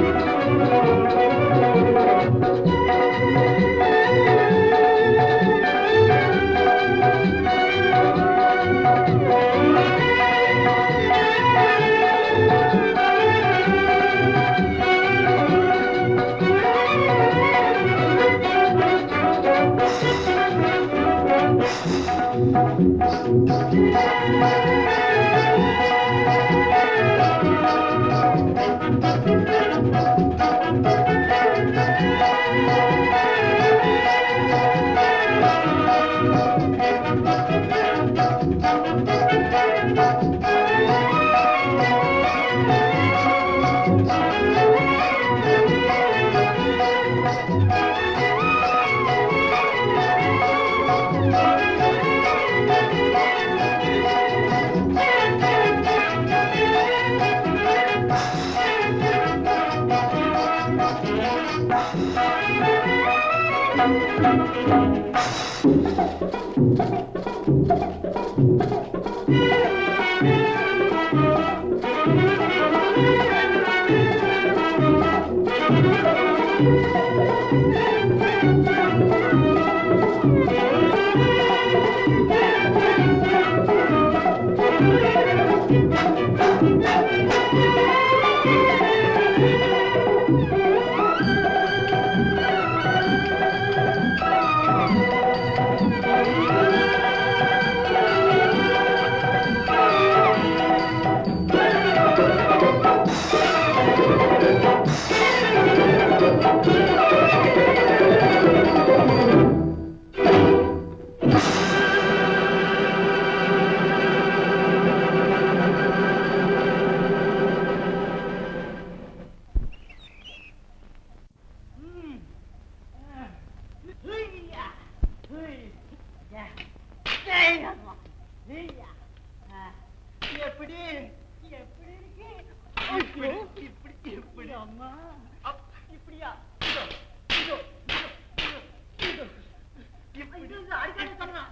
எப்படி எப்படி இருக்கு இப்படி இப்படி இப்படி அம்மா அப், இப்படியா இதோ இதோ இதோ, இதோ இப்படி அடிக்கடி பண்ணா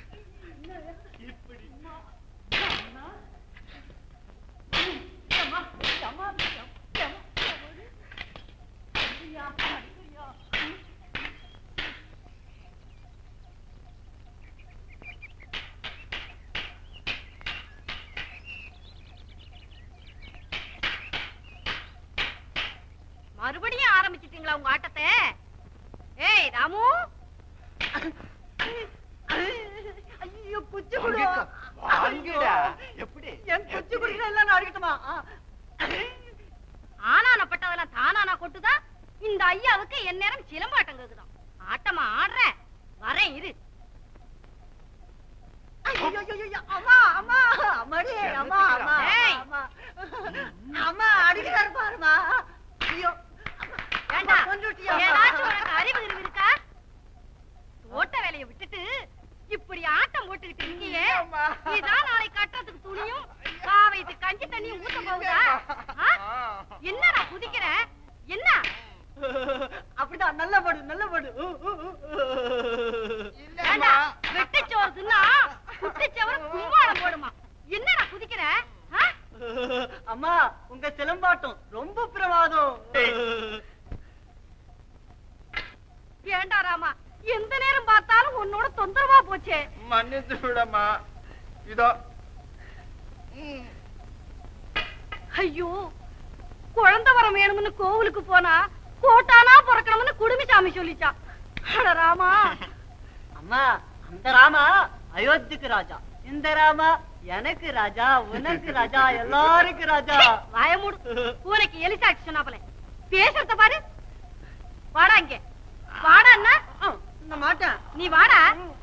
இப்படி அம்மா அம்மா அம்மா அம்மா அம்மா அப்படியா அப்படியா மறுபடியும் ஆரம்பிச்சிட்டீங்களா உங்க ஆட்டத்தை ஏய் ராமு ஐயோ குச்சி குடு வாங்கடா. எப்படி? என் குச்சி குடிக்கிற எல்லாம் நான் அடிக்கட்டுமா ஆ. ஆனானப்பட்டதெல்லாம் தானானா கொட்டுதா இந்த ஐயாவுக்கு என் நேரம் சிலம்பாட்டம் கேக்குதாம் ஆட்டமா ஆடுற வரேன் இரு ஐயோ, ஐயோ, ஐயோ, அம்மா அம்மா அம்மாடி அம்மா அம்மா ஏய். அம்மா அம்மா அடிக்கிறாரு பாருமா ஐயோ ஏண்டா கொன்றுட்டியா? ஏதாச்சும் உனக்கு அறிவு அறிவு இருக்கா தோட்ட வேலையை விட்டுட்டு இப்படி ஆட்டம் போட்டுக்கிட்டு இருக்கியே அம்மா. இதான் நாளை கட்டுறதுக்கு துணியும் காவைத்து கஞ்சி தண்ணியும் ஊத்த போகுதா ஆ? என்னடா குதிக்கிற என்ன அப்படிதான் நல்ல படு நல்ல படு ஊ, ஊ, ஊ, ஊ. ஏண்டா வெட்டுச்சோறு தின்னா குட்டிச்சவர கும்மாளம் போடுமா என்னடா குதிக்கிற ஆ? அம்மா உங்க சிலம்பாட்டம் ரொம்ப பிரமாதம் ஏண்டா ராமா எந்த நேரம் பார்த்தாலும் உன்னோட தொந்தரவா போச்சே மன்னிச்சு விடமா இதோ ஐயோ குழந்தை வரம் வேணும்னு கோவிலுக்கு போனா கோட்டானா பிறக்கணும்னு குடுமிசாமி சொல்லிச்சான் அட ராமா அம்மா அந்த ராமா அயோத்திக்கு ராஜா இந்த ராமா எனக்கு ராஜா உனக்கு ராஜா எல்லாருக்கும் ராஜா வாயமூடு பூனைக்கு எலி சாட்சி சொன்னாப்பல பேசுறத பாரு வாடா இங்க வாடா அண்ணா நான் மாட்டேன் நீ வாடா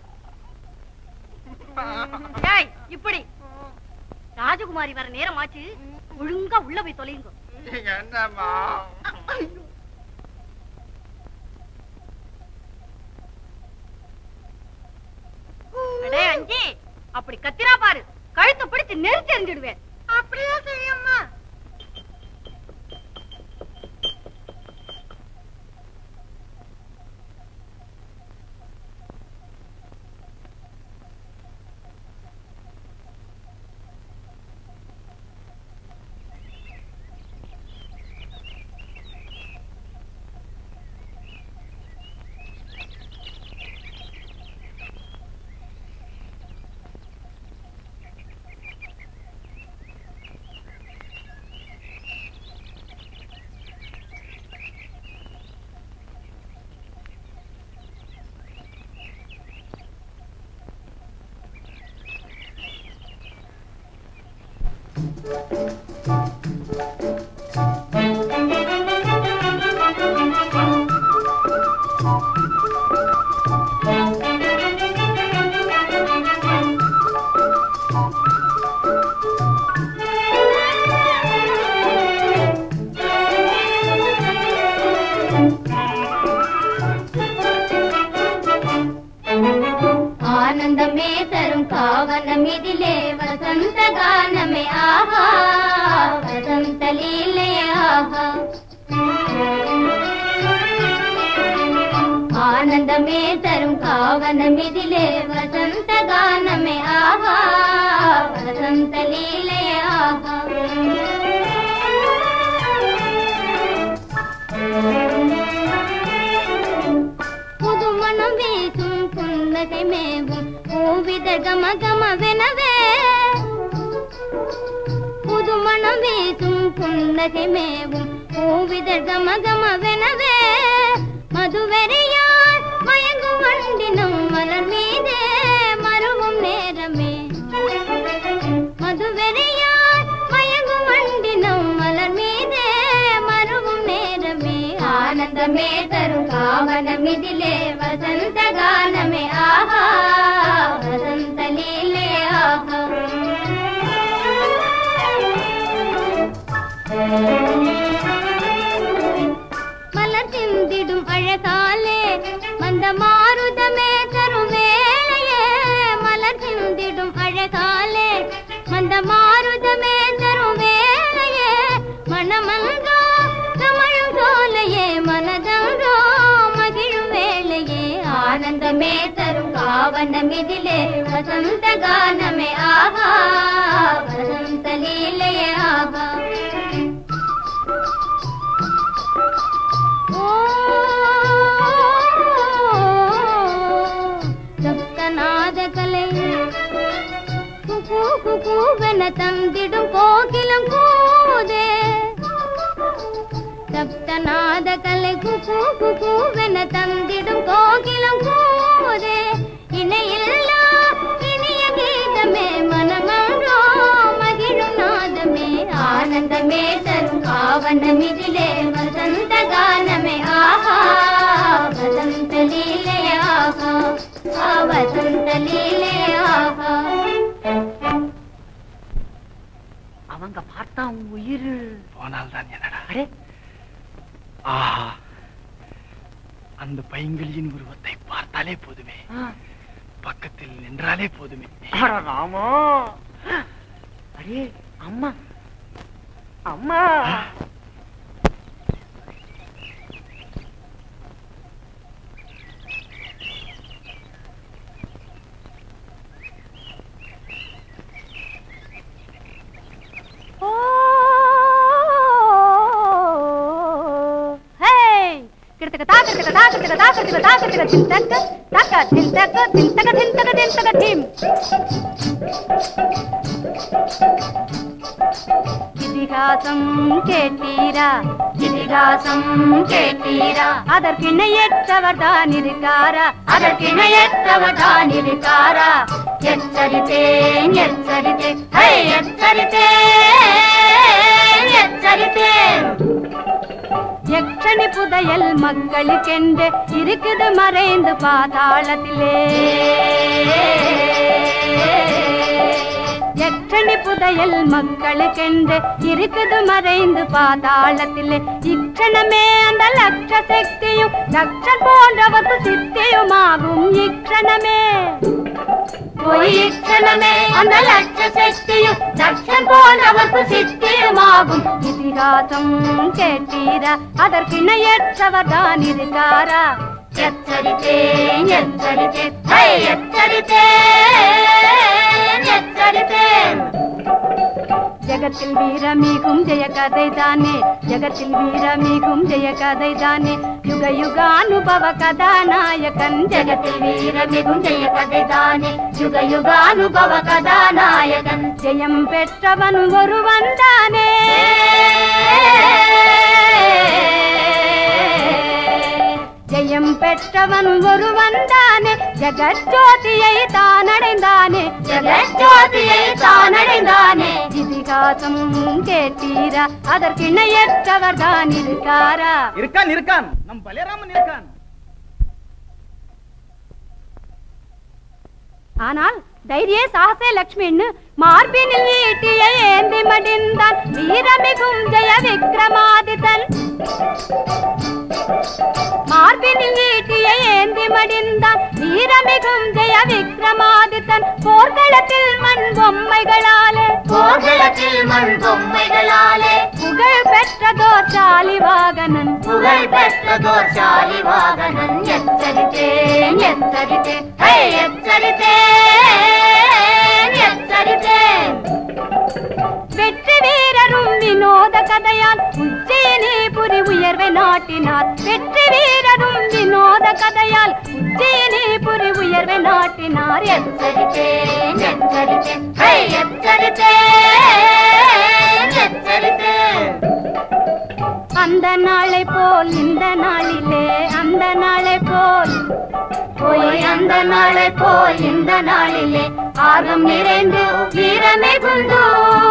ஏய் இப்படி ராஜகுமாரி வர நேரம் ஆச்சு ஒழுங்கா உள்ள போய் தொலையுங்க என்னம்மா அடே அஞ்சி அப்படி கத்திரா பாரு கழுத்தை பிடிச்சு நெரிச்சு எறிஞ்சிடுவேன் அப்படியே செய்யம்மா ఆనందమే తరుం కావనమిదిలే వసంత గానమే ఆహా వసంత లీలే ఆహా ఆనందమే తరుం కావనమిదిలే వసంత గానమే ఆహా వసంత లీలే ఆహా புதுமணம் வீசும் புன்னகை மேவும் பூவித கம கமவெனவே புதுமணம் வீசும் புன்னகை மேவும் பூவித கம கமவெனவே மதுவெறியார் மயங்கும் வண்டினும் மலர் மீதே மருவும் நேரமே மதுவெறியார் மயங்கும் வண்டினும் மலர் மீதே மருவும் நேரமே ஆனந்தமே தரும் காவனமிதிலே வசந்த கானமே ஆஹா வசந்த லீலே ஆஹா மலர் சிந்திடும் அழகாலே மந்த மாருதமே தரும் வேளையே மலர் சிந்திடும் அழகாலே மந்த மாருதமே தரும் வேளையே மனமங்கோ கமழும் சோலையே மனதங்கோ மகிழும் வேளையே ஆனந்தமே தரும் காவனமிதிலே வசந்த கானமே ஆஹா வசந்த லீலையே ஆஹா சப்தநாத கலை குகு குகுவென தந்திடும் கோகிலம் கூதே சப்தநாத கலை குகு குகுவென தந்திடும் கோகிலம் கூதே இணையில்லா இனிய கீதமே மனமன்றோ மகிழும் நாதமே ஆனந்தமே தரும் காவனமிதிலே வசந்த கானமே ஆஹா வசந்த லீலே ஆஹா ஆ வசந்த லீலே ஆஹா அவங்க பார்த்தா உன் உயிர் போனால் தான் என்னடா அடே ஆஹா அந்த பைங்கிளியின் உருவத்தை பார்த்தாலே போதுமே ஆ, பக்கத்தில் நின்றாலே போதுமே அட ராமா அடே அம்மா அம்மா కిడతక తాకడక తాకడక తాకడక తాకడక తింతక తక తింతక తింతక తింతక తింతక ఠిం இதிகாசம் கேட்டீரா இதிகாசம் கேட்டீரா அதற்கிணையற்றவர் தான் இருக்காரா அதற்கிணையற்றவர் தான் இருக்காரா எச்சரித்தேன் எச்சரித்தேன் ஹே, எச்சரித்தேன் எச்சரித்தேன் யக்ஷணி புதையல் மக்களுக்கென்று இருக்குது மறைந்து பாதாளத்திலே யக்ஷணி புதையல் மக்களுக்கென்று இருக்குது மறைந்து பாதாளத்திலே இக்ஷணமே அந்த லட்ச சக்தியும் தக்ஷன் போன்றவர்க்கு சித்தியுமாகும் இக்ஷணமே பொய் இக்ஷணமே அந்த லட்ச சக்தியும் தக்ஷன் போன்றவர்க்கு சித்தியுமாகும் இதிகாசம் கேட்டீரா அதற்கு இணையற்றவர் தான் இருக்காரா எச்சரித்தேன் எச்சரித்தேன் ஹை, எச்சரித்தேன் எச்சரித்தேன் ஜகத்தில் வீரமிகும் ஜெய கதை தானே ஜகத்தில் வீரமிகும் ஜெய கதை தானே யுக யுகானுபவ கதாநாயகன் ஜகத்தில் வீரமிகும் ஜெய கதை தானே யுக யுகானுபவ கதாநாயகன் ஜெயம் பெற்றவன் ஒருவன் தானே ஜெயம் பெற்றவன் ஒருவன் தானே ஜெகஜோதியை தான் அடைந்தானே ஜெகஜோதியை தான் அடைந்தானே. இதிகாசம் கேட்டீரா அதற்கு இணையற்றவர் தான் இருக்காரா இருக்கான் இருக்கான் நம் பலேராமன் இருக்கான் ஆனால் தைரிய சாகசே லக்ஷ்மின்னு மார்பினில் ஈட்டியை ஏந்தி மடிந்தான் வீரமிகும் ஜெய விக்ரமாதித்தன் மார்பினில் ஈட்டியை ஏந்தி மடிந்தான் வீரமிகும் ஜெய விக்ரமாதித்தன் போர்க்களத்தில் மண் பொம்மைகளாலே கோகுலத்தில் மண் பொம்மைகளாலே புகழ் பெற்றதோர் சாலிவாகனன் புகழ் பெற்றதோர் சாலிவாகனன் எச்சரித்தேன் எச்சரித்தேன் ஹே, எச்சரித்தேன் எச்சரித்தேன் வெற்றி வீரரும் வினோத கதையால் உஜ்ஜயினி புரி உயர்வை நாட்டினார் வெற்றி வீரரும் வினோத கதையால் உஜ்ஜயினி புரி உயர்வை நாட்டினார் எச்சரித்தேன் எச்சரித்தேன் ஹே, எச்சரித்தேன் எச்சரித்தேன் அந்த நாளை போல் இந்த நாளிலே அந்த நாளை போல் போய் அந்த நாளை போய் இந்த நாளிலே ஆர்வம் நிறைந்து வீரமே குண்டு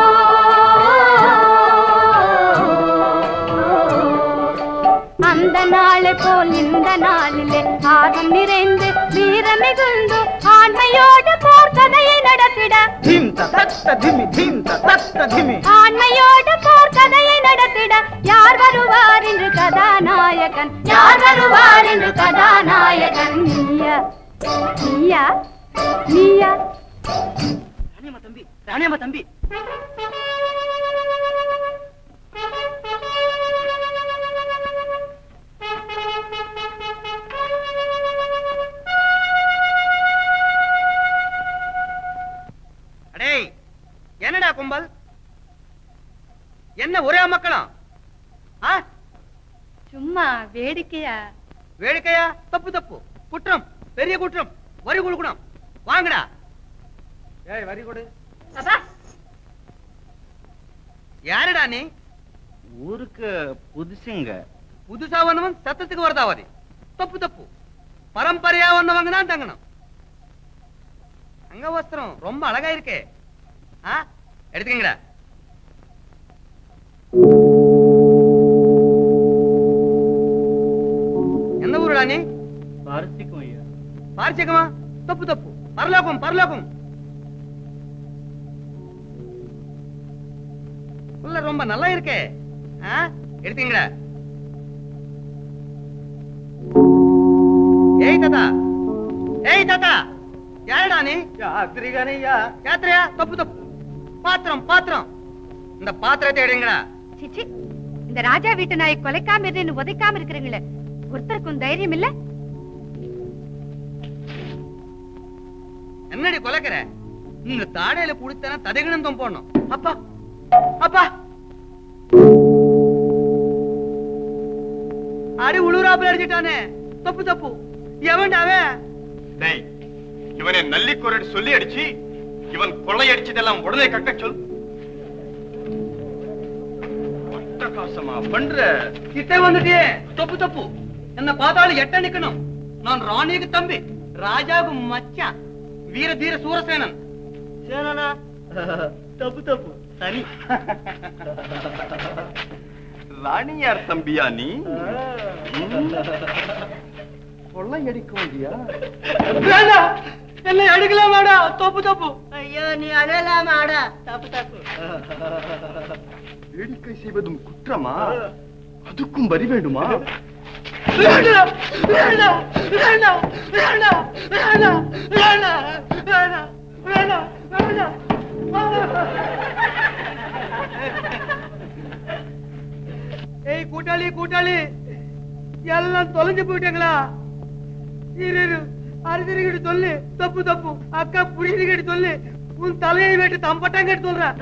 அந்த நாளை போல் இந்த நாளிலே ஆர்வம் நிறைந்து வீரமிகுந்து ஆண்மையோடு போர் கதையை நடத்திட ಧಿಮ್ ತತ್ತ ಧಿಮಿ ಧಿಮ್ ತತ್ತ ಧಿಮಿ ஆண்மையோடு போர் கதையை நடத்திட யார் வருவார் என்று கதாநாயகன் யார் வருவார் என்று கதாநாயகன் நீயா நீயா நீயா ராணியம்மா தம்பி ராணியம்மா தம்பி அடேய் என்னடா கும்பல் என்ன ஒரே மக்களா ஆ சும்மா வேடிக்கையா வேடிக்கையா தப்பு தப்பு குற்றம் பெரிய குற்றம் வரி கொடுக்கணும் வாங்கடா ஏய் வரி கொடு யாருடா நீ ஊருக்கு புதுசுங்க புதுசா வந்தவன் சத்தத்துக்கு வரதாவாதி தப்பு தப்பு பரம்பரையா வந்தவங்க தான் தங்கணும் அங்க வஸ்திரம் ரொம்ப அழகா இருக்கே ஆ எடுத்துக்கங்கடா எந்த ஊருடா நீ பாரதிக்கும் ஐயா பாரிச்சக்கமா தப்பு தப்பு பரலோகம் பரலோகம் உள்ள ரொம்ப நல்லா இருக்கே ஆ எடுத்தீங்களா ஏய் தாத்தா ஏய் தாத்தா யாருடா நீ யாத்திரிகனையா யாத்திரையா தப்பு தப்பு பாத்திரம் பாத்திரம் இந்த பாத்திரத்தை எடுங்களா சிச்சி இந்த ராஜா வீட்டு நாயை கொலைக்காம இருன்னு உதைக்காம இருக்கிறீங்களே ஒருத்தருக்கும் தைரியம் இல்ல என்னடி கொலைக்கிற இந்த தாடையில குடித்தனா ததகிணந்தம் போடணும் அப்பா அப்பா அடி உளுராப்புல அடிச்சிட்டானே தப்பு தப்பு எவன்டா அவன் டேய் இவனை நல்லிக்குரடி சொல்லி அடிச்சு இவன் கொள்ளையடிச்சதெல்லாம் உடனே கட்ட சொல் அட்டகாசமா பண்ற கிட்டே வந்துட்டியே தப்பு தப்பு என்ன பார்த்தாலும் எட்ட நிக்கணும் நான் ராணிக்கு தம்பி ராஜாவுக்கு மச்சான் வீர தீர சூரசேனன் சேனனா தப்பு தப்பு சரி ராணியார் தம்பியா நீ ம். கொள்ளையடிக்கும் ஐயா வேண்டாம் என்னை அடிக்கலாமாடா தப்பு தப்பு ஐயோ நீ அழலாமாடா தப்பு தப்பு வேடிக்கை செய்வதும் குற்றமா அதுக்கும் வரி வேண்டுமா வேண்டாம் வேண்டாம் வேண்டாம் வேண்டாம் வேண்டாம் வேண்டாம் வேண்டாம் வேண்டாம் வேண்டாம் ஏய் கூட்டாளி கூட்டாளி எல்லாம் தொலைஞ்சு போயிட்டாங்களா இரு இரு அரிசிரிக்கிட்டு சொல்லு தப்பு தப்பு அக்கா புரியுதுக்கிட்டு சொல்லு உன் தலையை வெட்டு தம்பட்டாங்கிட்டு சொல்றேன்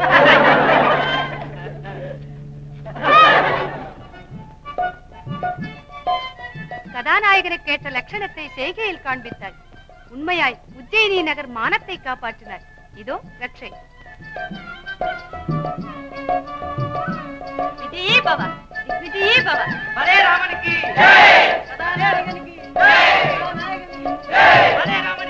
கதாநாயகனுக்கு ஏற்ற லட்சணத்தை செய்கையில் காண்பித்தாள் உண்மையாய் உஜ்ஜயினி நகர் மானத்தை காப்பாற்றினார் இதோ ரட்சை விஜயே பவ விஜயே பவ பலே ராமனுக்கு கதாநாயகனுக்கு கதாநாயகனுக்கு பலே ராமனுக்கு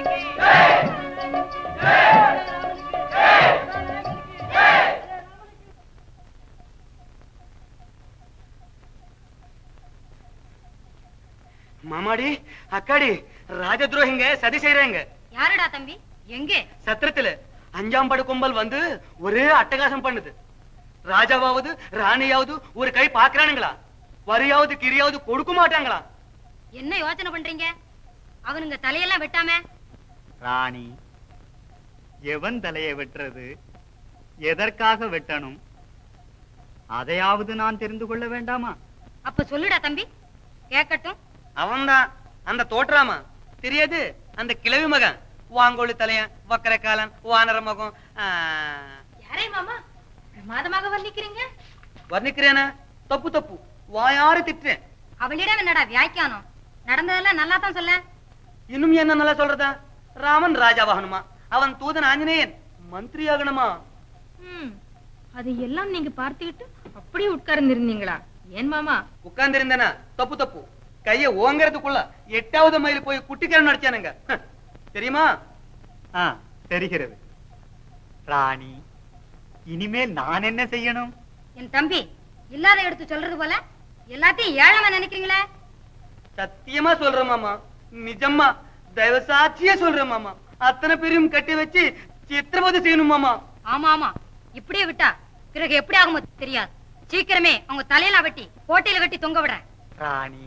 மாமாடி அக்காடி ராஜதுரோகிங்க சதி செய்யறாங்க யாருடா தம்பி எங்கே சத்திரத்துல அஞ்சாம் படு கும்பல் வந்து ஒரே அட்டகாசம் பண்ணுது ராஜாவாவது ராணியாவது ஒரு கை பாக்குறானுங்களா வரியாவது கிரியாவது கொடுக்க மாட்டாங்களா என்ன யோசனை பண்றீங்க அவனுங்க தலையெல்லாம் வெட்டாம ராணி எவன் தலையை வெட்டுறது எதற்காக வெட்டணும் அதையாவது நான் தெரிந்து கொள்ள வேண்டாமா அப்ப சொல்லுடா தம்பி கேட்கட்டும் அவன்தான் அந்த தோற்றாமா தெரியாது அந்த கிழவி மகன் வாங்கோழு தலையன் வக்கர காலன் வானர மகம் ஆ, யாரே மாமா பிரமாதமாக வர்ணிக்கிறீங்க வர்ணிக்கிறேனா தப்பு தப்பு வாயாறு திட்டுறேன் அவளிடம் என்னடா வியாக்கியானம் நடந்ததெல்லாம் நல்லா தான் சொல்ல இன்னும் என்ன நல்லா சொல்றதா ராமன் ராஜாவாகணுமா அவன் தூதன் ஆஞ்சநேயன் மந்திரி ஆகணுமா அது எல்லாம் நீங்க பார்த்துக்கிட்டு அப்படியே உட்கார்ந்து இருந்தீங்களா ஏன் மாமா உட்கார்ந்திருந்தேனா தப்பு தப்பு கைய ஓங்கறதுக்குள்ள எட்டாவது மைல் போய் குட்டிக்கரன் நடிச்சானுங்க ஹ், தெரியுமா ஆ தெரிகிறது ராணி இனிமேல் நான் என்ன செய்யணும் என் தம்பி இல்லாத எடுத்து சொல்றது போல எல்லாத்தையும் ஏழமா நினைக்கிறீங்களே சத்தியமா சொல்றேன் மாமா நிஜமா தயவு சாட்சியா சொல்றேன் மாமா அத்தனை பேரையும் கட்டி வச்சு சித்திரவதை செய்யணும் மாமா ஆமா ஆமா இப்படியே விட்டா பிறகு எப்படி ஆகுமோ தெரியாது சீக்கிரமே அவங்க தலையில வெட்டி கோட்டையில கட்டி தொங்க விடுறேன் ராணி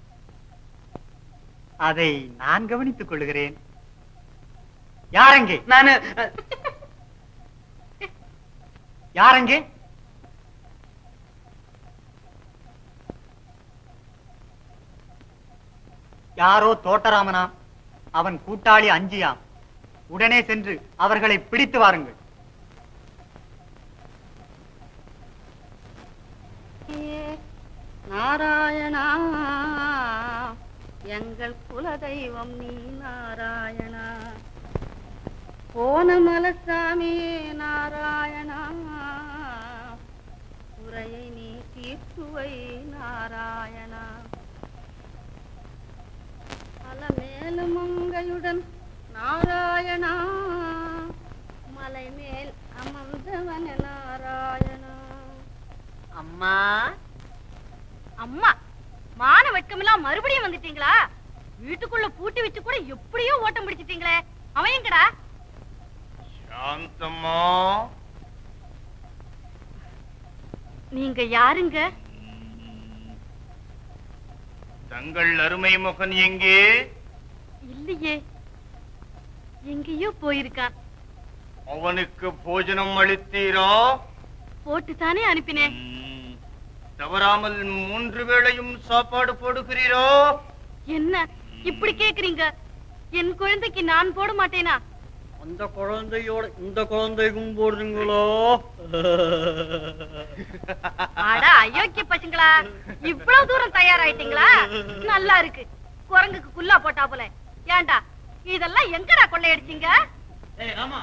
அதை நான் கவனித்துக் கொள்கிறேன் யாரங்கே நானு அஹ், யாரங்கே யாரோ தோட்டராமனாம் அவன் கூட்டாளி அஞ்சியாம் உடனே சென்று அவர்களை பிடித்து வாருங்கள் நாராயணா எங்கள் குலதெய்வம் நீ நாராயணா போன மலசாமி நாராயணா குறையை நீ தீர்த்துவை நாராயணா அலமேலு மங்கையுடன் நாராயணா மலை மேல் அமர்ந்தவன நாராயணா அம்மா அம்மா மான வெட்கமெல்லாம் மறுபடியும் வந்துட்டீங்களா வீட்டுக்குள்ள பூட்டி வச்சு கூட எப்படியோ ஓட்டம் பிடிச்சிட்டீங்களே அவன் எங்கடா சாந்தம்மா நீங்க யாருங்க தங்கள் அருமை மகன் எங்கே இல்லையே எங்கேயோ போயிருக்கான் அவனுக்கு போஜனம் அளித்தீரா போட்டு தானே அனுப்பினேன் ம், தவறாமல் மூன்று வேளையும் சாப்பாடு போடுகிறீரோ என்ன இப்படி கேக்குறீங்க என் குழந்தைக்கு நான் போட மாட்டேனா அந்த குழந்தையோட இந்த குழந்தைக்கும் போடுறீங்களோ அட அயோக்கிய பசங்களா இவ்வளவு தூரம் தயாராயிட்டீங்களா நல்லா இருக்கு குரங்குக்கு குல்லா போட்டா போல ஏன்டா இதெல்லாம் எங்கடா கொள்ளையடிச்சீங்க ஏய் ராமா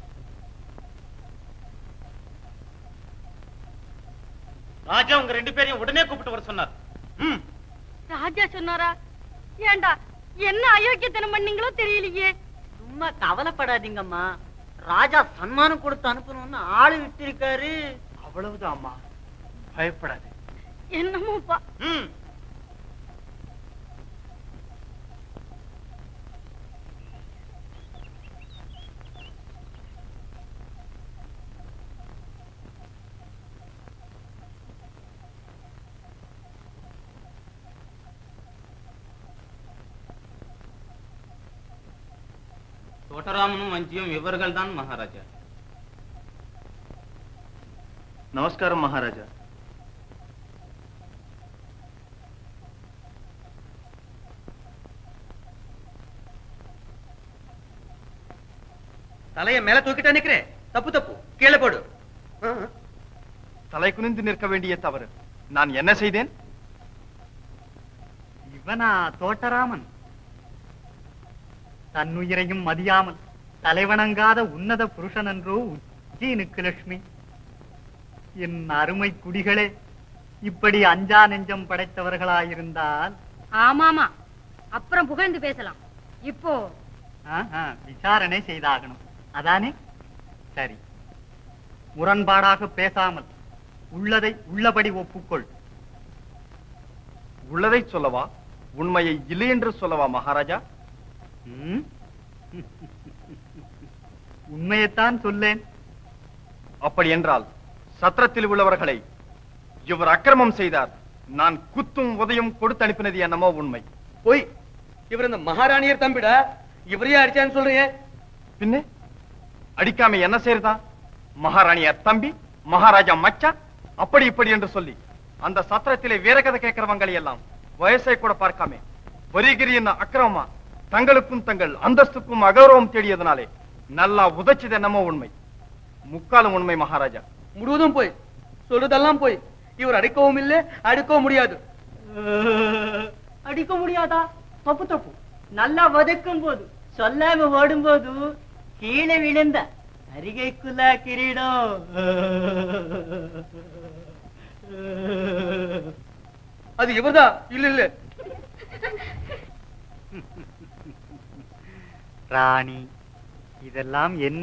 ராஜா உங்க ரெண்டு பேரையும் உடனே கூப்பிட்டு வர சொன்னார் ம் ராஜா சொன்னாரா ஏன்டா என்ன அயோக்கியத்தனம் பண்ணீங்களோ தெரியலையே சும்மா கவலைப்படாதீங்கம்மா ராஜா சன்மானம் கொடுத்து அனுப்பணும்னு ஆளு விட்டிருக்காரு அவ்வளவுதான் அம்மா பயப்படாது என்னமோப்பா ம் தோட்டராமனும் வஞ்சியும் இவர்கள் தான் மகாராஜா நமஸ்காரம் மகாராஜா தலைய மேல தூக்கிட்டா நிக்கிறேன் தப்பு தப்பு கீழே போடு ஆ, ஆ. தலை குனிந்து நிற்க வேண்டிய தவறு நான் என்ன செய்தேன் இவனா தோட்டராமன் தன்னுயிரையும் மதியாமல் தலைவணங்காத உன்னத புருஷன் என்றோ உஜ்ஜீனுக்கு லட்சுமி என் அருமை குடிகளே இப்படி அஞ்சா நெஞ்சம் படைத்தவர்களாயிருந்தால் ஆமாமா அப்புறம் புகழ்ந்து பேசலாம் இப்போ ஆஹா, விசாரணை செய்தாகணும் அதானே சரி முரண்பாடாக பேசாமல் உள்ளதை உள்ளபடி ஒப்புக்கொள் உள்ளதை சொல்லவா உண்மையை இல்லை என்று சொல்லவா மகாராஜா ம்? உண்மையைத்தான் சொல்லேன் அப்படி என்றால் சத்திரத்தில் உள்ளவர்களை இவர் அக்கிரமம் செய்தார் நான் குத்தும் உதயம் கொடுத்து அனுப்பினது என்னமோ உண்மை போய் இவர் இந்த மகாராணியர் தம்பிடா இவரையே அடிச்சான்னு சொல்றீங்க பின்ன அடிக்காம என்ன செய்யறதான் மகாராணியார் தம்பி மகாராஜா மச்சான் அப்படி இப்படி என்று சொல்லி அந்த சத்திரத்திலே வீரகதை கேட்கிறவங்களை எல்லாம் வயசை கூட பார்க்காம வரிகிரி என்ன அக்கிரமமா தங்களுக்கும் தங்கள் அந்தஸ்துக்கும் அகௌரவம் தேடியதனாலே நல்லா உதைச்சது என்னமோ உண்மை முக்காலும் உண்மை மகாராஜா முழுவதும் போய் சொல்றதெல்லாம் போய் இவர் அடிக்கவும் இல்லை அடிக்கவும் முடியாது அடிக்க முடியாதா தப்பு தப்பு நல்லா வதக்கும் போது சொல்லாம ஓடும்போது கீழே விழுந்த அருகைக்குள்ள கிரீடம் அது இவர்தான் இல்ல இல்ல ராணி இதெல்லாம் என்ன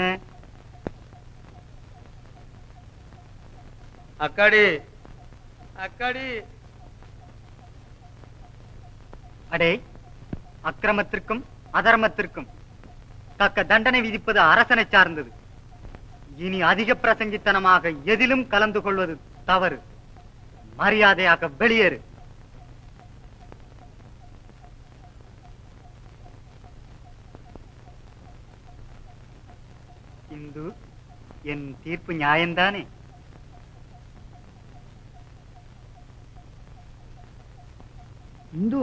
அக்காடி அக்காடி அடே அக்கிரமத்திற்கும் அதர்மத்திற்கும் தக்க தண்டனை விதிப்பது அரசனை சார்ந்தது இனி அதிக பிரசங்கித்தனமாக எதிலும் கலந்து கொள்வது தவறு மரியாதையாக வெளியேறு இந்து என் தீர்ப்பு நியாயம்தானே இந்து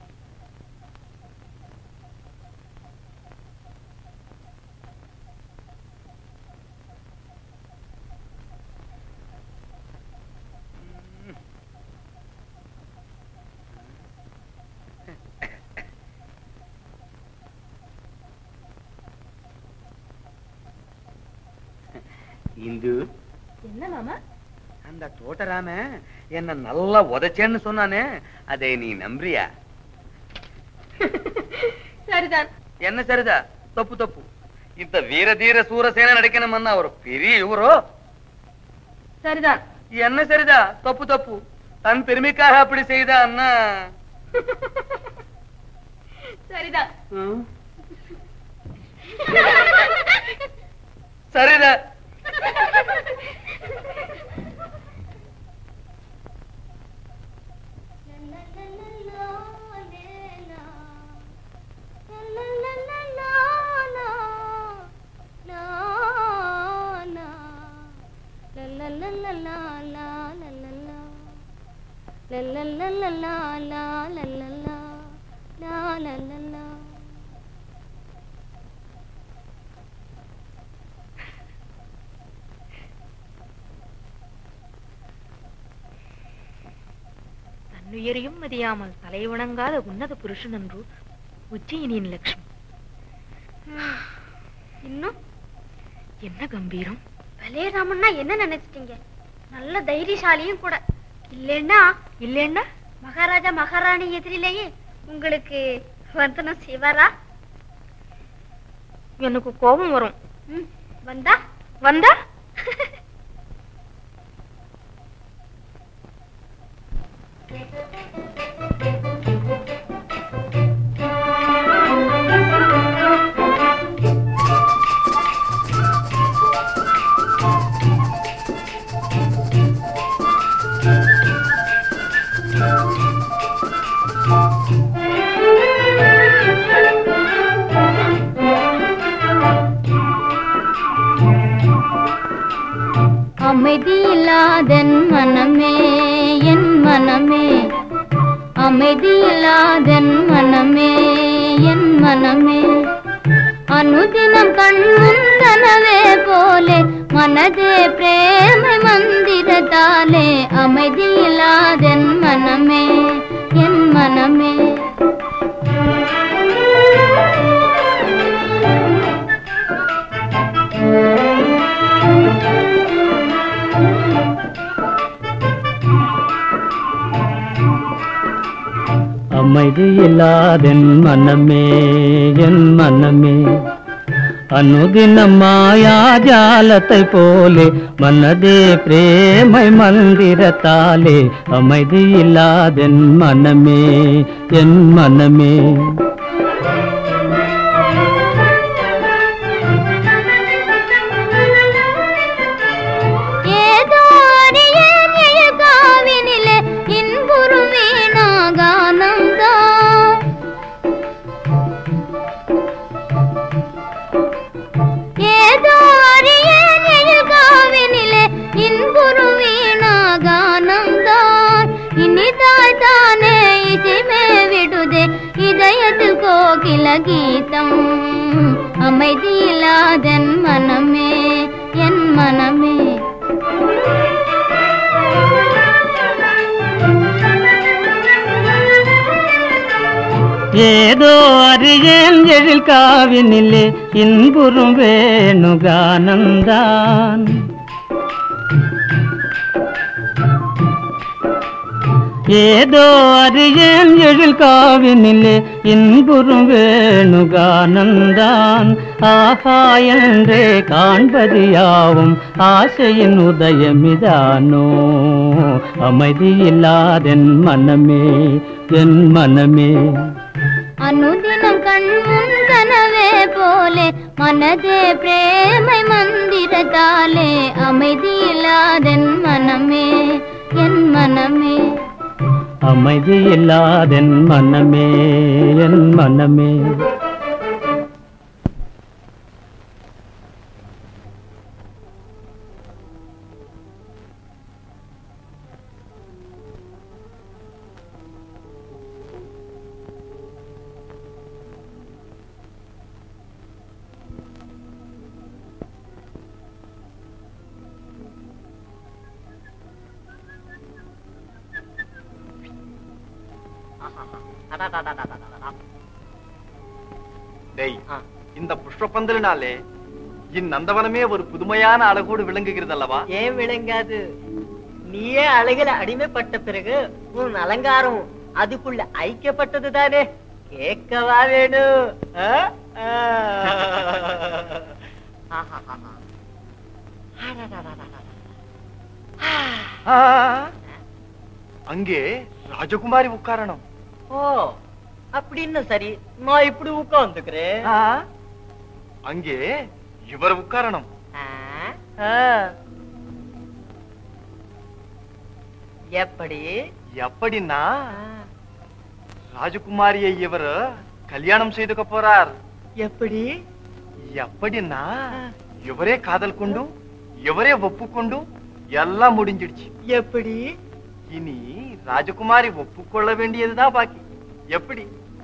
இந்து என்ன மாமா அந்த தோட்டராம என்ன நல்லா உதைச்சேன்னு சொன்னானே அதை நீ நம்புறியா சரிதான் என்ன சரிதா தப்பு தப்பு இந்த வீர தீர சூரசேன நடிக்கணும்னா ஒரு பெரிய இவரோ சரிதான் என்ன சரிதா தப்பு தப்பு தன் பெருமைக்காக அப்படி செய்தா அண்ணா சரிதான் சரிதா தன்னுயிரையும் மதியாமல் தலை வணங்காத உன்னத புருஷன் என்று உஜ்ஜயினியின் லட்சுமி இன்னும் என்ன கம்பீரம் பலேராமன்னா என்ன நினைச்சிட்டீங்க நல்ல தைரியசாலியும் கூட இல்லைன்னா இல்லைன்னா மகாராஜா மகாராணி எதிரிலேயே உங்களுக்கு வந்தனம் செய்வாரா எனக்கு கோபம் வரும் ம், வந்தா வந்தா அமைதியில்லாதன் மனமே என் மனமே அமைதியில்லாதன் மனமே என் மனமே அனுதினம் கண்முந்தனவே போலே மனதே பிரேமை மந்திரத்தாலே அமைதியில்லாதன் மனமே என் மனமே அமைதி இல்லாதென் மனமே என் மனமே அனுதினம் மாயாஜாலத்தை போலே மனதே பிரேமை மந்திரத்தாலே அமைதி இல்லாதென் மனமே என் மனமே ஏதோ அறியேன் எழுகாவினிலே இன்புறும் வீணாகானந்தான் ஏதோ அறியேன் எழுகாவினிலே இன்புறும் வீணாகானந்தான் இனிதாய் தானே இசைமே விடுதே இதயத்தில் கோகில கீதம் அமைதியில்லாதென் மனமே என் மனமே ஏதோ அறியேன் எழில் காவினிலே இன்புறும் வேணுகானந்தான் ஏதோ அறியேன் எழில் காவினிலே இன்புறும் வேணுகானந்தான் ஆஹா என்றே காண்பது யாவும் ஆசையின் உதயமிதானோ அமைதி இல்லாதென் மனமே என் மனமே அனுதினம் கண் முன்கனவே போலே மனதே பிரேமை மந்திரத்தாலே அமைதியில்லாதென் மனமே என் மனமே அமைதி இல்லாதென் மனமே என் மனமே டேய் இந்த புஷ்பப்பந்தலினாலே இந்நந்தவனமே ஒரு புதுமையான அழகோடு விளங்குகிறது அல்லவா ஏன் விளங்காது நீயே அழகில அடிமைப்பட்ட பிறகு உன் அலங்காரம் அதுக்குள்ள ஐக்கியப்பட்டது தானே கேட்கவா வேணும் ஆ? ஆ. ஆஹாஹாஹா. அடடடடடட. ஆ, அங்கே ராஜகுமாரி உட்காரணும் ஓ அப்படின்னு சரி நான் இப்படி உட்காந்துக்கிறேன் அங்கே இவர் உட்காரணும் எப்படி எப்படின்னா ராஜகுமாரியை இவர் கல்யாணம் செய்துக்க போறார் எப்படி எப்படின்னா இவரே காதல் கொண்டு இவரே ஒப்புக்கொண்டு எல்லாம் முடிஞ்சிடுச்சு எப்படி இனி ராஜகுமாரி ஒப்புக்கொள்ள வேண்டியதுதான் பாக்கி எப்படி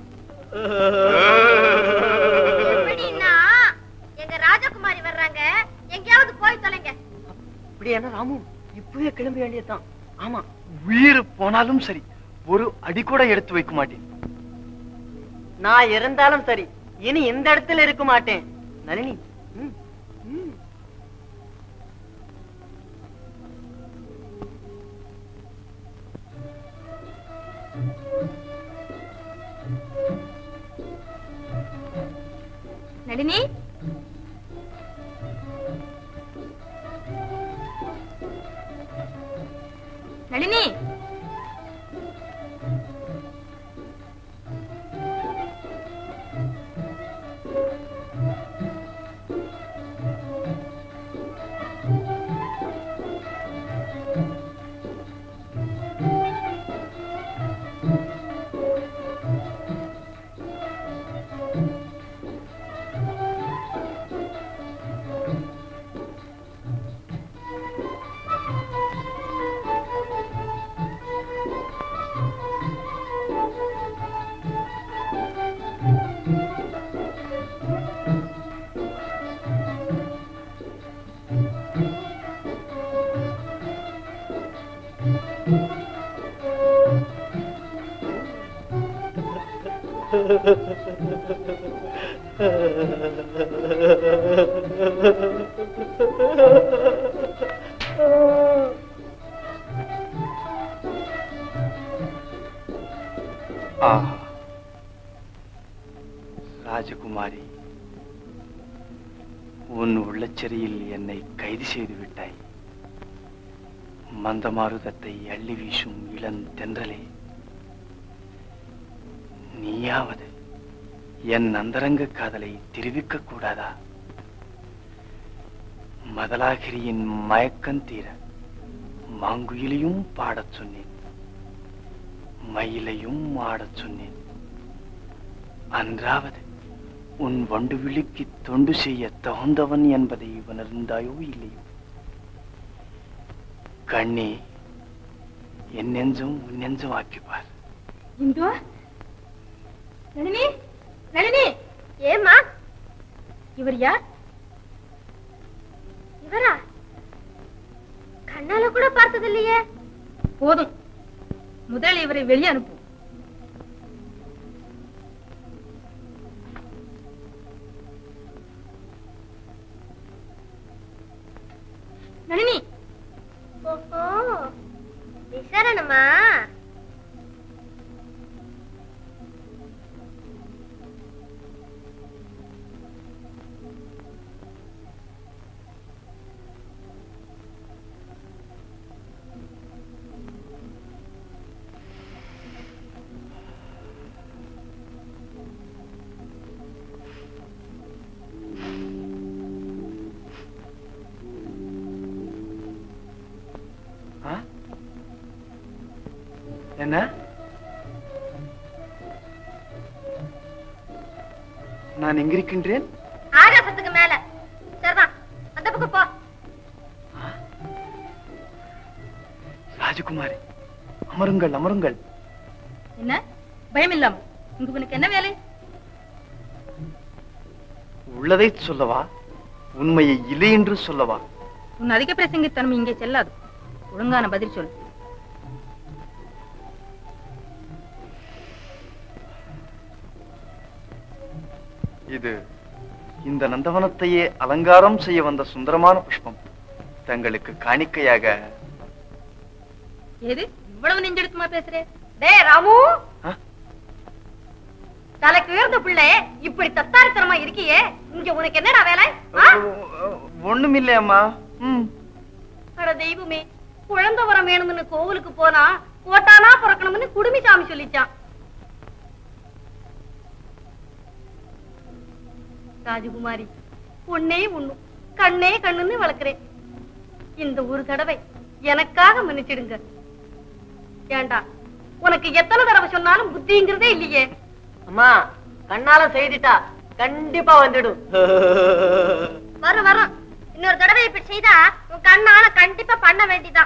எப்படின்னா எங்க ராஜகுமாரி வர்றாங்க எங்கேயாவது போய் தொலைங்க இப்படி என்ன ராமு இப்பவே கிளம்ப வேண்டியதுதான் ஆமா உயிர் போனாலும் சரி ஒரு அடி கூட எடுத்து வைக்க மாட்டேன் நான் இருந்தாலும் சரி இனி இந்த இடத்துல இருக்க மாட்டேன் நளினி ம், ம். நளினி நளினி ஆஹா ராஜகுமாரி உன் உள்ளச்சிறையில் என்னை கைது செய்து விட்டாய் மந்தமாருதத்தை அள்ளி வீசும் இளந்தென்றலே நீயாவது என் அந்தரங்க காதலை தெரிவிக்க கூடாதா மதலாகிரியின் மயக்கம் தீர மாங்குயிலையும் பாடச் சொன்னேன் மயிலையும் ஆடச் சொன்னேன் அன்றாவது உன் வண்டு விழிக்கு தொண்டு செய்ய தகுந்தவன் என்பதை உணர்ந்தாயோ இல்லையோ கண்ணே என் நெஞ்சும் உன் நெஞ்சும் ஆக்கிப்பார் இந்து நளினி நளினி ஏமா இவர் யார் இவரா கண்ணால கூட பார்த்தது இல்லையே போதும் முதல் இவரை வெளியே அனுப்பு நளினி ஓஹோ விசாரணமா ஆ? என்ன நான் எங்கிருக்கின்றேன் ஆகாசத்துக்கு மேல சரிதான் அந்த பக்கம் போ ராஜகுமாரி அமருங்கள் அமருங்கள் என்ன பயம் இல்லாம இங்க உனக்கு என்ன வேலை உள்ளதை சொல்லவா உண்மையை இல்லை என்று சொல்லவா உன் அதிக பிரசங்கித்தனம் இங்கே செல்லாது ஒழுங்கான பதில் சொல் இது இந்த நந்தவனத்தையே அலங்காரம் செய்ய வந்த சுந்தரமான புஷ்பம் தங்களுக்கு காணிக்கையாக ஏது இவ்வளவு நெஞ்செடுத்துமா பேசுறே டேய் ராமு ஆ? தலைக்கு உயர்ந்த பிள்ளை இப்படி தத்தாரித்தனமா இருக்கியே இங்க உனக்கு என்னடா வேலை ஆ? ஒண்ணுமில்லை அம்மா ம் அட தெய்வமே குழந்தை வரம் வேணும்னு கோவிலுக்கு போனா போட்டானா பிறக்கணும்னு குடுமி சாமி சொல்லிச்சான் ராஜகுமாரி பொண்ணே உண்ணும் கண்ணே கண்ணுன்னு வளர்க்கிறேன் இந்த ஒரு தடவை எனக்காக மன்னிச்சிடுங்க ஏண்டா உனக்கு எத்தனை தடவை சொன்னாலும் புத்திங்கிறதே இல்லையே அம்மா கண்ணால செய்துட்டா கண்டிப்பா வந்துடும் வரும் வரும் இன்னொரு தடவை இப்படி செய்தா உன் கண்ணால கண்டிப்பா பண்ண வேண்டிதான்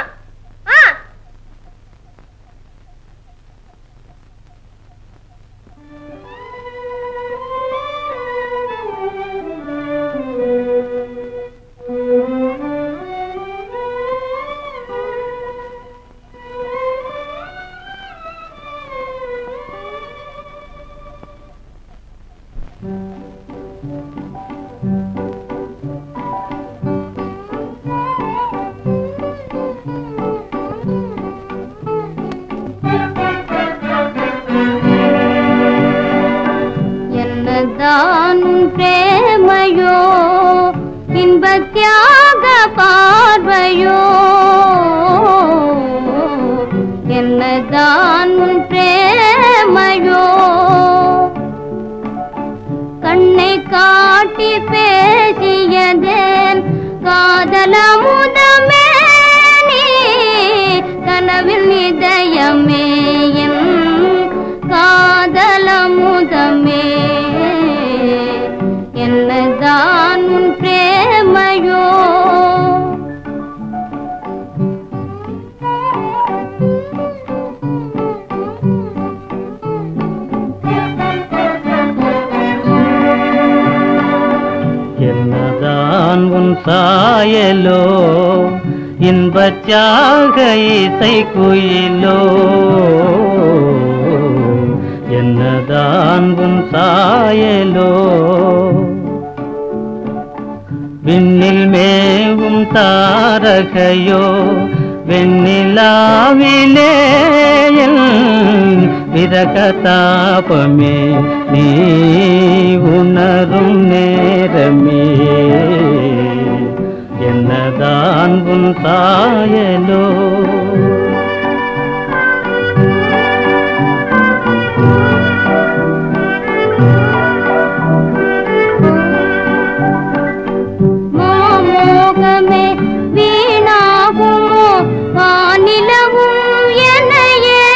என்னதான் உன் பிரேமையோ இன்பத் தியாக பார்வையோ என்னதான் உன் பிரேமையோ கண்ணை காட்டி பேசியதேன் காதலமுதமே நீ கனவில் இதயமே என் காதலமுதமே என்னதான் உன் பிரேமையோ என்னதான் உன் சாயலோ இன்பச்சாக இசை குயிலோ என்னதான் உன் சாயலோ விண்ணில் மேவும் தாரகையோ வெண்ணிலாவிலே என் விரகதாபமே நீ உணரும் நேரமே என்னதான் உன் சாயலோ மாமோகமே வீணாகுமோ வானிலவும் என்னையே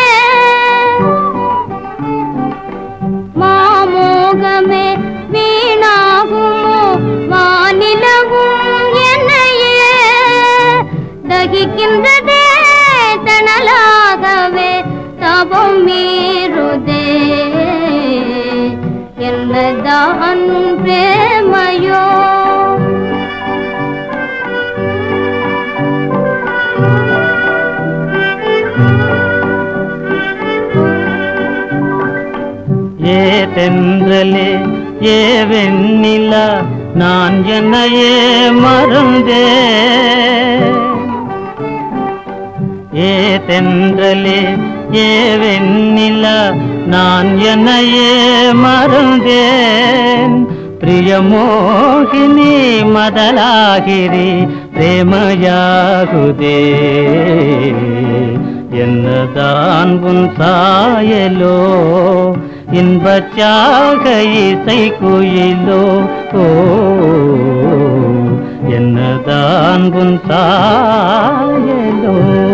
மாமோகமே வீணாகுமோ வானிலவும் என்னையே தகிக்கின்றதே தணலாகவே தபம் மீறுதே என்னதான் பிரேமையோ ஏ தென்றலே ஏ வெண்ணிலா நான் என்னையே மறந்தே ஏ தென்றலே ஏ வெண்ணிலா நான் என்னையே மறந்தேன் பிரியமோகினி மதலாகிரி பிரேமயாகுதே என்னதான் உன் சாயலோ இன்பச்சாக இசை குயிலோ ஓ என்னதான் உன் சாயலோ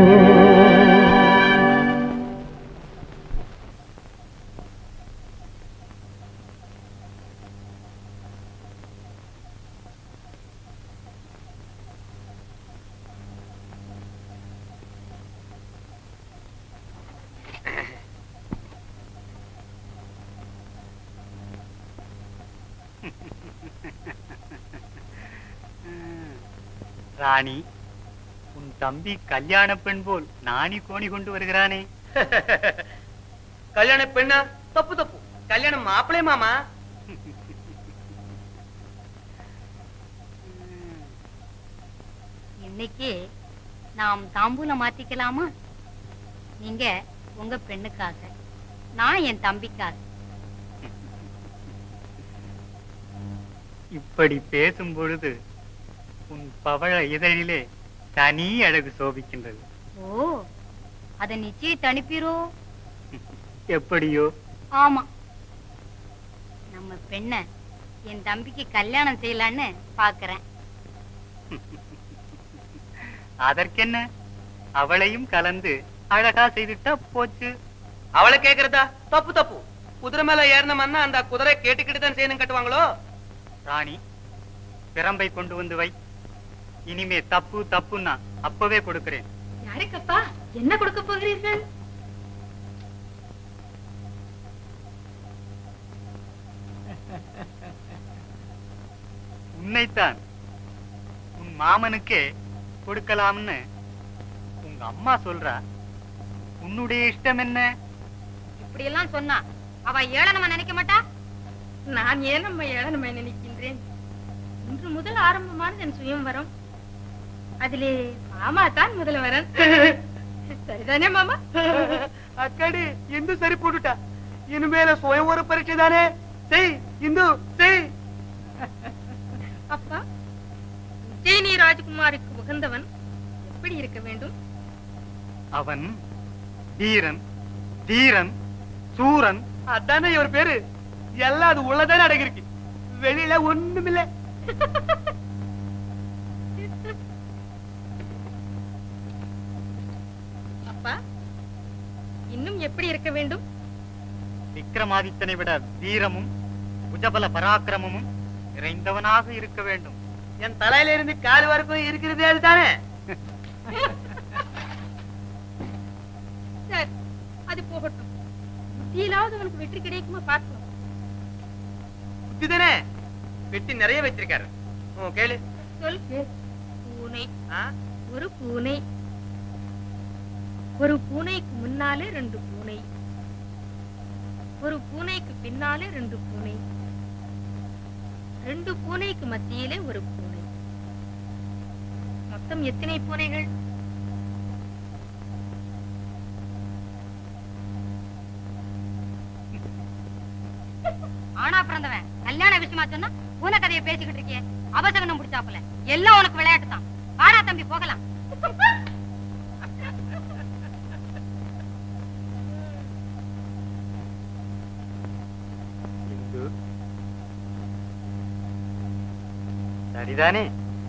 ராணி உன் தம்பி கல்யாண பெண் போல் நாணி கோணி கொண்டு வருகிறானே கல்யாண பெண்ணா தப்பு தப்பு கல்யாணம் மாப்பிளே மாமா இன்னைக்கு நாம் தாம்பூலம் மாத்திக்கலாமா நீங்க உங்க பெண்ணுக்காக நான் என் தம்பிக்காக இப்படி பேசும் பொழுது உன் பவழ இதழிலே தனி அழகு சோபிக்கின்றது ஓ அத நிச்சயத்தை அனுப்பிரோ எப்படியோ ஆமா நம்ம பெண்ண என் தம்பிக்கு கல்யாணம் செய்யலான்னு பாக்குறேன் அதற்கென்ன அவளையும் கலந்து அழகா செய்துட்டா போச்சு அவளை கேக்குறதா தப்பு தப்பு குதிரை மேல ஏறினோம்னா அந்த குதிரை கேட்டுக்கிட்டு தான் செய்யணும் கட்டுவாங்களோ ராணி பிரம்பை கொண்டு வந்து வை இனிமே தப்பு தப்புன்னா அப்பவே கொடுக்கிறேன் யாருக்கப்பா என்ன கொடுக்க போகிறீர்கள் உன்னைத்தான் உன் மாமனுக்கே கொடுக்கலாம்னு உங்க அம்மா சொல்றா உன்னுடைய இஷ்டம் என்ன இப்படி எல்லாம் சொன்னா அவ ஏளனமா நினைக்க மாட்டா நான் ஏன் நம்ம ஏளனமை நினைக்கின்றேன் இன்று முதல் ஆரம்பமானது என் சுயம்வரம் அதிலே மாமா தான் முதல்வரன் சரிதானே மாமா அக்காடி இந்து சரி போட்டுட்டா இனிமேல சுயம்வர பரீட்சை தானே செய் இந்து செய் அப்பா உஜ்ஜயினி ராஜகுமாருக்கு உகந்தவன் எப்படி இருக்க வேண்டும் அவன் தீரன் தீரன் சூரன் அதானே இவர் பேரு எல்லாம் அது உள்ளதானே அடங்கிருக்கு வெளியில ஒண்ணுமில்ல அப்பா இன்னும் எப்படி இருக்க வேண்டும் விக்ரமாதித்தனை விட வீரமும் புஜபல பராக்கிரமமும் நிறைந்தவனாக இருக்க வேண்டும் என் தலையில இருந்து கால் வரைக்கும் இருக்கிறதே அதுதானே சரி அது போகட்டும் புத்தியிலாவது அவனுக்கு வெற்றி கிடைக்குமா பார்ப்போம் புத்திதானே வெட்டி நிறைய வச்சிருக்காரு உன் கேளு சொல் பூனை ஆ? ஒரு பூனை ஒரு பூனைக்கு முன்னாலே ரெண்டு பூனை ஒரு பூனைக்கு பின்னாலே ரெண்டு பூனை ரெண்டு பூனைக்கு மத்தியிலே ஒரு பூனை மொத்தம் எத்தனை பூனைகள் பிறந்தவன் கல்யாண விஷயமா சொன்னா பூன கதையை பேசிக்கிட்டு இருக்கியே அபசகனம் முடிச்சாப்புல எல்லாம் உனக்கு விளையாட்டு தான் வாடா தம்பி போகலாம் சரிதானே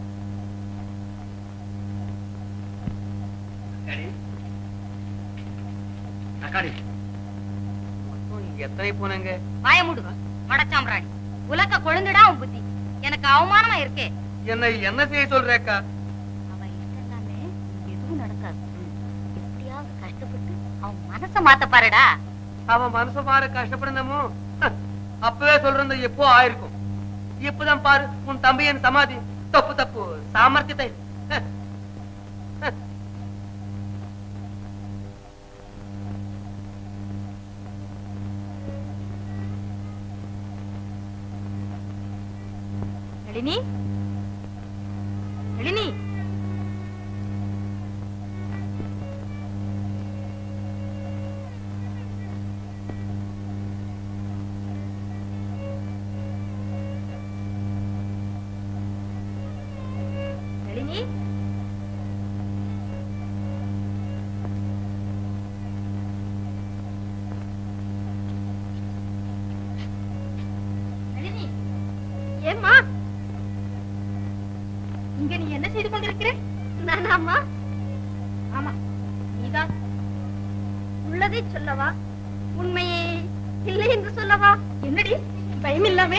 அக்காடி எத்தனை போனாங்க வாய மூடு மடச்சாம்ராணி உலக்க கொழுந்துடா உன் புத்தி எனக்கு அவமானமா இருக்கே என்ன என்ன செய்ய சொல்றேக்கா அவன் இஷ்டம்தானே எதுவும் நடக்காது எப்படியாவது கஷ்டப்பட்டு அவன் மனச மாத்த பாருடா அவன் மனச பாரு கஷ்டப்படணுமோ அப்பவே சொல்றது எப்போ ஆயிருக்கும் இப்பதான் பாரு உன் தம்பியின் சமாதி தப்பு தப்பு சாமர்த்தியத்தை நளினி நளினி நளினி நளினி ஏம்மா இங்க நீ என்ன செய்து கொண்டிருக்கிற நானாமா ஆமா நீதான் உள்ளதை சொல்லவா உண்மையே இல்லை என்று சொல்லவா என்னடி பயம் இல்லாமே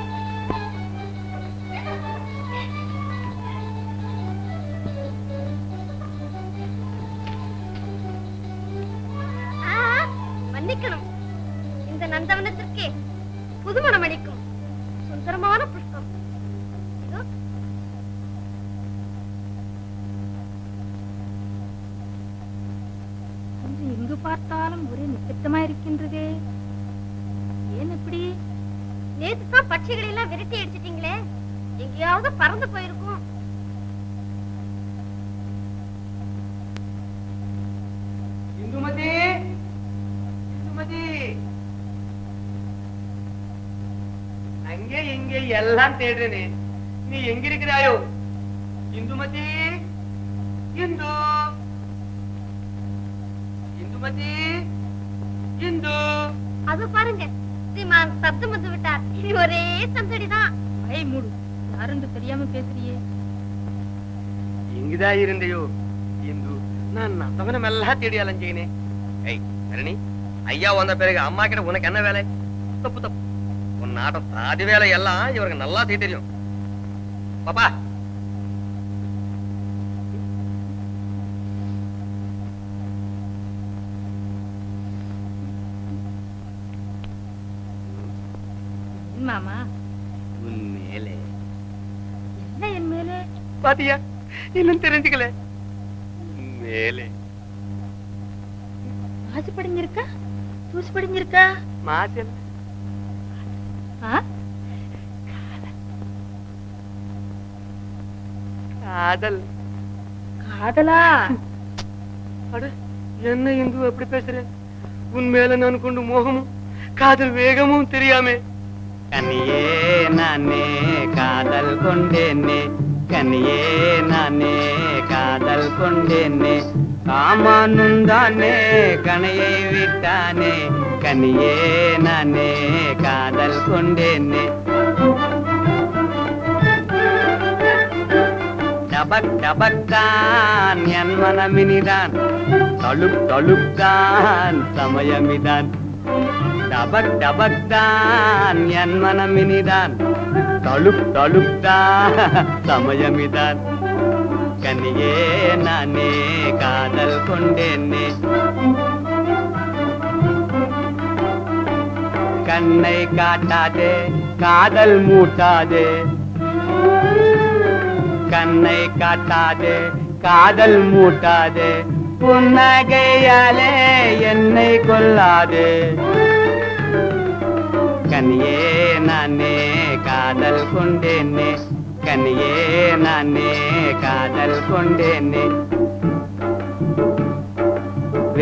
ஆ, மன்னிக்கணும் இந்த நந்தவனத்திற்கே புதுமணம் அளிக்கும் சுந்தரமான புஷ்பம் இதோ இன்று எங்கு பார்த்தாலும் ஒரே நிசப்தமா இருக்கின்றதே ஏன் இப்படி நேத்து தான் பட்சிகளை எல்லாம் விரட்டி அடிச்சிட்டீங்களே எங்கேயாவது பறந்து போயிருக்கும் இந்துமதி இந்துமதி அங்கே இங்கே எல்லாம் தேடுறேனே நீ எங்க இருக்கிறாயோ இந்துமதி இந்து இந்துமதி இந்து அது பாருங்க ஸ்ரீமான் சப்தம் வந்து விட்டார் இனி ஒரே சந்தடிதான் வாயை மூடு யாருன்னு தெரியாம பேசுறியே இங்குதான் இருந்தையோ இந்து நான் நத்தவனம் எல்லாம் தேடி அலைஞ்சேனே ஏய் தரணி ஐயா வந்த பிறகு அம்மா கிட்ட உனக்கு என்ன வேலை தப்பு தப்பு உன் நாட்டம் சாதி வேலை எல்லாம் இவருக்கு நல்லா செய்ய தெரியும் பாப்பா என் மாமா உன் மேலே என்ன என் மேலே பாத்தியா இன்னும் தெரிஞ்சுக்கல மேலே மாசு படிஞ்சிருக்கா தூசு படிஞ்சிருக்கா மாசல் ஆ? காதல் காதலா அட என்ன இந்து எப்படி பேசுற உன் மேல நான் கொண்டு மோகமும் காதல் வேகமும் தெரியாமே கனியே நானே காதல் கொண்டேனே கனியே நானே காதல் கொண்டேனே காமானுந்தானே கனையை விட்டானே கனியே நானே காதல் கொண்டேனே டபக் டபக்கான் என் மனமினிதான் தழுக் தழுக்கான் சமயமிதான் டபக் டபக்தான் என் மனமினிதான் தழுக் தழுக்தான் சமயமிதான் கனியே நானே காதல் கொண்டேனே கண்ணை காட்டாதே காதல் மூட்டாதே கண்ணை காட்டாதே காதல் மூட்டாதே புன்னகையாலே என்னை கொல்லாதே கனியே நானே காதல் கொண்டேனே கனியே நானே காதல் கொண்டேனே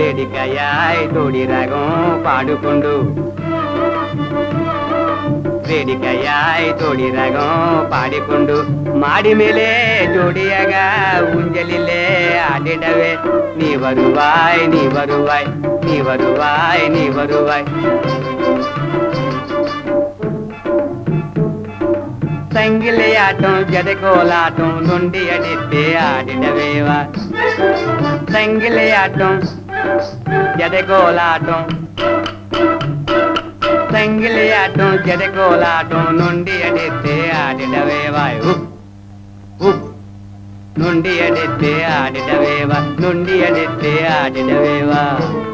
వేడికయాయ్ తోడి రాగం పాడుకుండు வேடிக்கையாய் தோடி ரகம் பாடிக்கொண்டு மாடி மேலே ஜோடியாக ஊஞ்சலிலே ஆடிடவே நீ வருவாய் நீ வருவாய் நீ வருவாய் நீ வருவாய் சங்கிலியாட்டம் ஜடகோலாட்டம் நொண்டி அடித்து ஆடிடவேவா சங்கிலியாட்டம் ஜடகோலாட்டம் சங்கிலியாட்டம் ஜடகோலாட்டம் நொண்டி அடித்து ஆடிடவேவாய் உப் உப் நொண்டி அடித்து ஆடிடவேவா நொண்டி அடித்து ஆடிடவேவா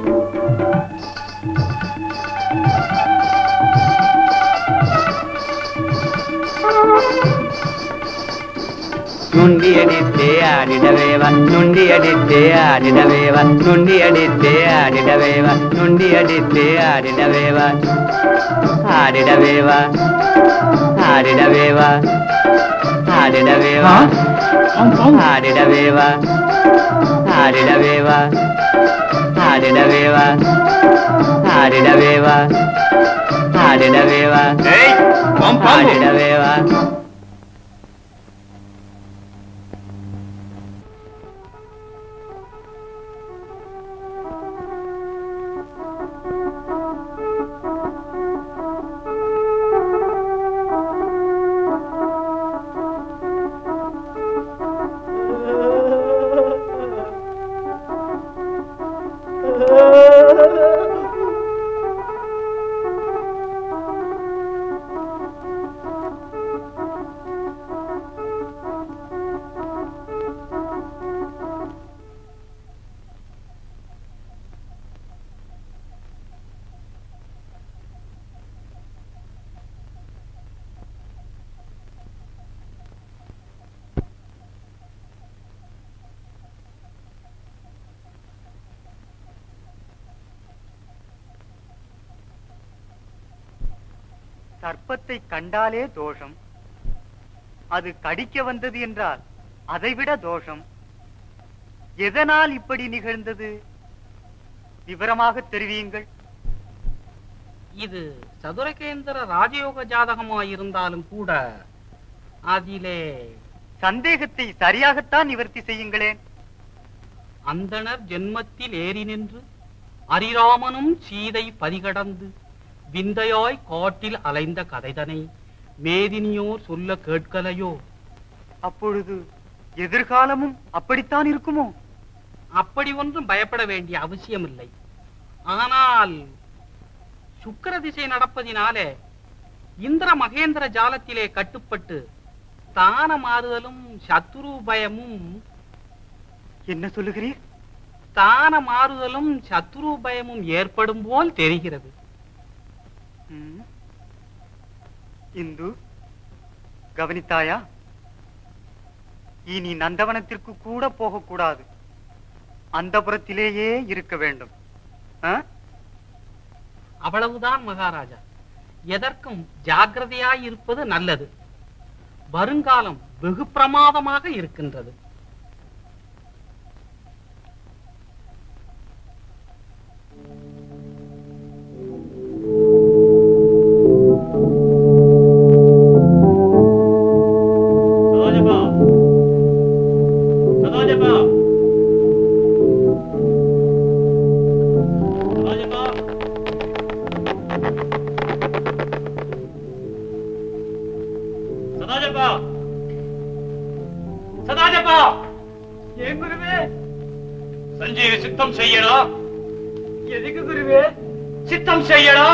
நுண்டி அடித்து ஆடிடவேவா நுண்டி அடித்து ஆடிடவேவா நுண்டி அடித்து ஆடிடவேவா நுண்டி அடித்து ஆடிடவேவா ஆடிடவேவா ஆடிடவேவா ஆடிடவேவா ஆடிடவேவா ஆடிடவேவா ஆடிடவேவா ஆடிடவேவா ஆடிடவேவா ஆடிடவேவா சர்ப்பத்தை கண்டாலே தோஷம் அது கடிக்க வந்தது என்றால் அதைவிட தோஷம் எதனால் இப்படி நிகழ்ந்தது விவரமாக தெரிவியுங்கள் இது சதுரகேந்திர ராஜயோக ஜாதகமாயிருந்தாலும் கூட அதிலே சந்தேகத்தை சரியாகத்தான் நிவர்த்தி செய்யுங்களேன் அந்தணர் ஜென்மத்தில் ஏறி நின்று அரிராமனும் சீதை பதிகடந்து விந்தையாய் காட்டில் அலைந்த கதைதனை மேதினியோர் சொல்ல கேட்கலையோ அப்பொழுது எதிர்காலமும் அப்படித்தான் இருக்குமோ அப்படி ஒன்றும் பயப்பட வேண்டிய அவசியமில்லை ஆனால் சுக்கிர திசை நடப்பதினாலே இந்திர மகேந்திர ஜாலத்திலே கட்டுப்பட்டு ஸ்தான மாறுதலும் சத்துரு பயமும் என்ன சொல்லுகிறீர் ஸ்தான மாறுதலும் சத்துரு பயமும் ஏற்படும் போல் தெரிகிறது ம். இந்து கவனித்தாயா இனி நந்தவனத்திற்கு கூட போகக்கூடாது அந்த புறத்திலேயே இருக்க வேண்டும் ஆ? அவ்வளவுதான் மகாராஜா எதற்கும் ஜாக்கிரதையாய் இருப்பது நல்லது வருங்காலம் வெகு பிரமாதமாக இருக்கின்றது சதாஜப்பா சதாஜப்பா ஏன் குருவே சஞ்சீவி சித்தம் செய்யடா எதுக்கு குருவே சித்தம் செய்யடா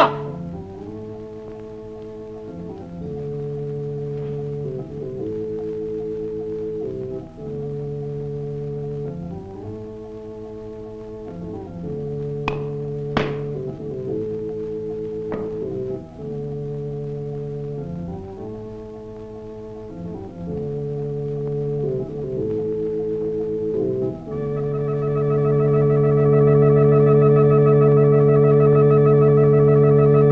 ஆ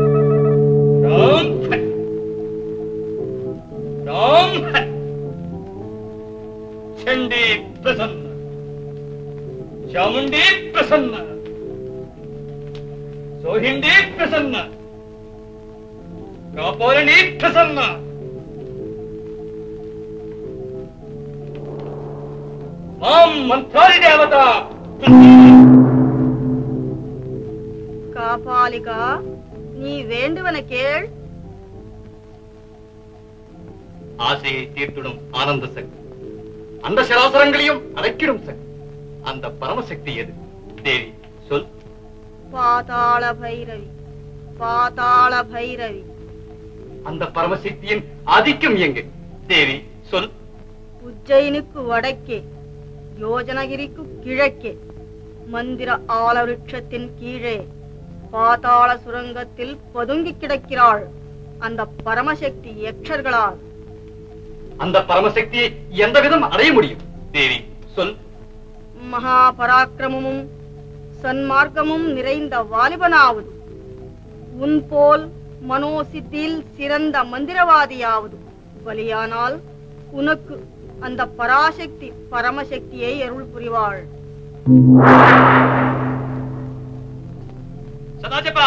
காப்பாளனே பிரசன்னா மாம் மந்தாரி தேவதா காபாலிகா நீ வேண்டுவன கேள் ஆசையை தீர்த்திடும் ஆனந்த சக்தி அந்த சராசரங்களையும் அடைக்கிடும் சக்தி அந்த பரமசக்தி எது தேவி சொல் பாதாள பைரவி பாதாள பைரவி அந்த பரமசக்தியின் ஆதிக்கம் எங்கே தேவி சொல் உஜ்ஜயினுக்கு வடக்கே யோஜனகிரிக்கு கிழக்கே மந்திர ஆலவிருட்சத்தின் கீழே பாதாள சுரங்கத்தில் பதுங்கி கிடக்கிறாள் அந்த பரமசக்தி யக்ஷர்களால் அந்த பரமசக்தியை எந்த விதம் அடைய முடியும் தேவி சொல் மகா பராக்கிரமமும் சன்மார்க்கமும் நிறைந்த வாலிபனாவது உன் போல் மனோசித்தியில் சிறந்த மந்திரவாதியாவது பலியானால் உனக்கு அந்த பராசக்தி பரமசக்தியை அருள் புரிவாள் சதாசிவா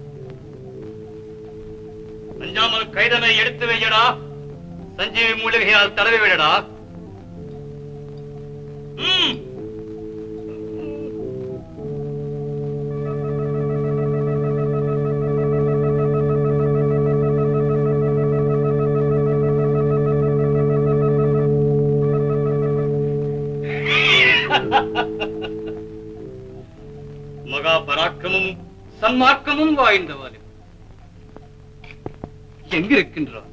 அஞ்சாமல் கைதனை எடுத்து வையடா சஞ்சீவி மூலிகையால் தடவி விடடா ம். மகா பராக்கிரமும் சன்மார்க்கமும் வாய்ந்தவாறு எங்கிருக்கின்றான்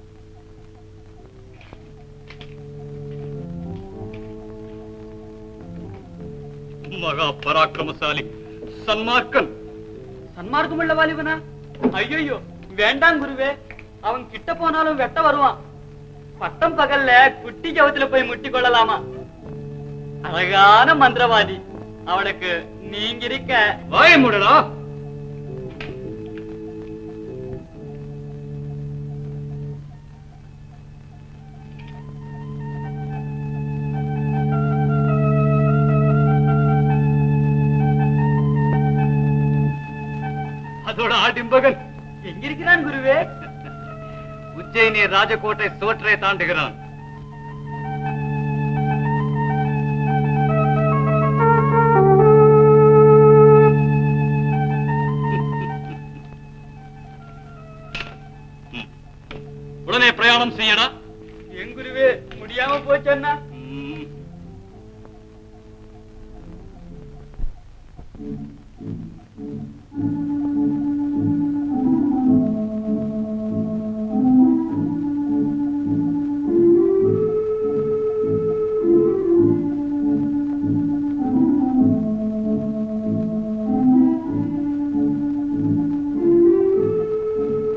மகா பராக்கிரமசாலி சன்மார்க்கன் சன்மார்க்கமுள்ள வாலிபனா ஐயோ வேண்டாம் குருவே அவன் கிட்ட போனாலும் வெட்ட வருவான் பட்டம் பகல்ல குட்டி ஜவத்துல போய் முட்டி கொள்ளலாமா அழகான மந்திரவாதி அவனுக்கு நீங்க இருக்க வாய மூடலா அதோட ஆடிம்பகன் எங்கிருக்கிறான் குருவே உஜ்ஜயினி ராஜகோட்டை சுவற்றை தாண்டுகிறான் உடனே பிரயாணம் செய்யடா என் குருவே முடியாம போச்சன்னா ம்.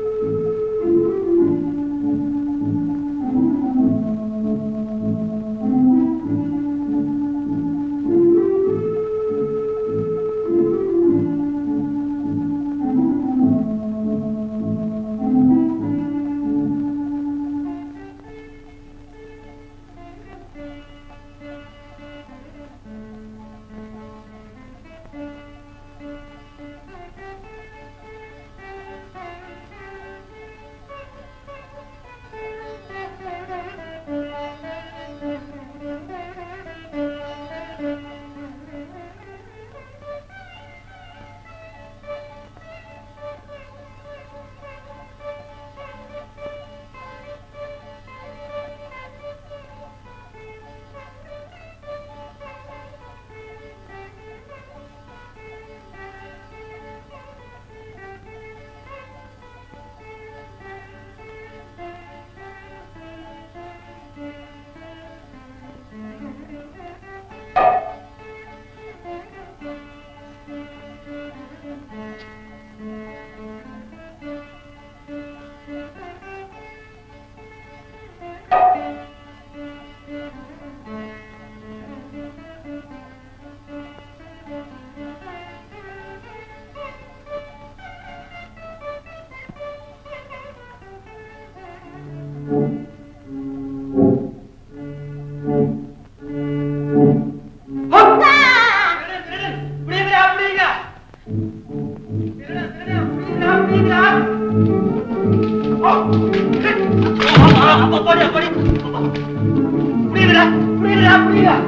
ஆ அப்பாடி அப்பாடி புரியுதுடா புரியுதுடா புரியுதா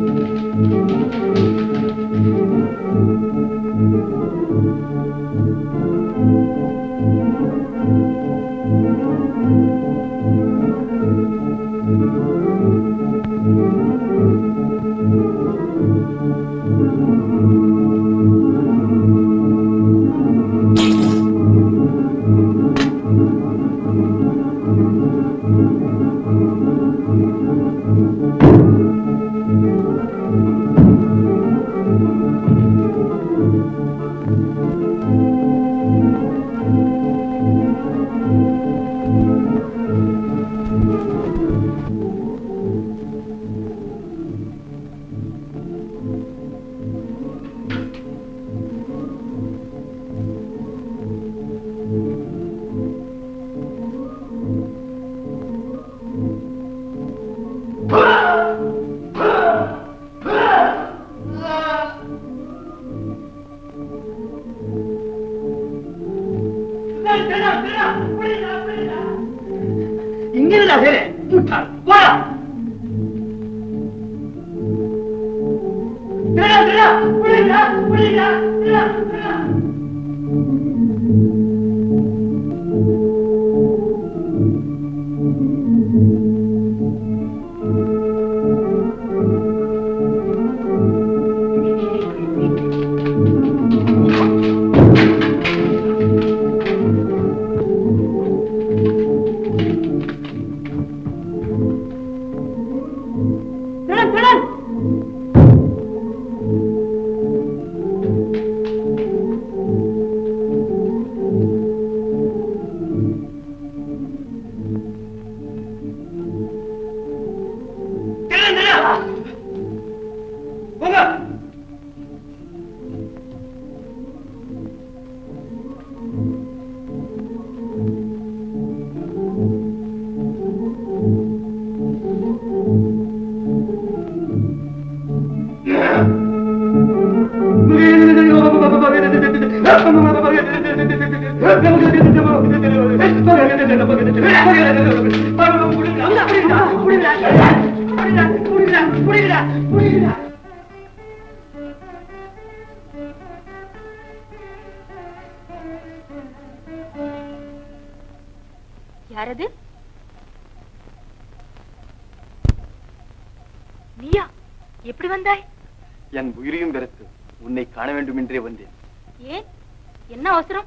இங்க இருந்தா சரி முட்டாள் போடா திருடா, திருடா, புரியுதா, புரியுதா, திருடா, திருடா. திருடன், திருடன். திருடன், திருடன். போங்க யாரது நீயா எப்படி வந்தாய் என் உயிரையும் வெறுத்து உன்னை காண வேண்டும் என்றே வந்தேன் ஏன் என்ன அவசரம்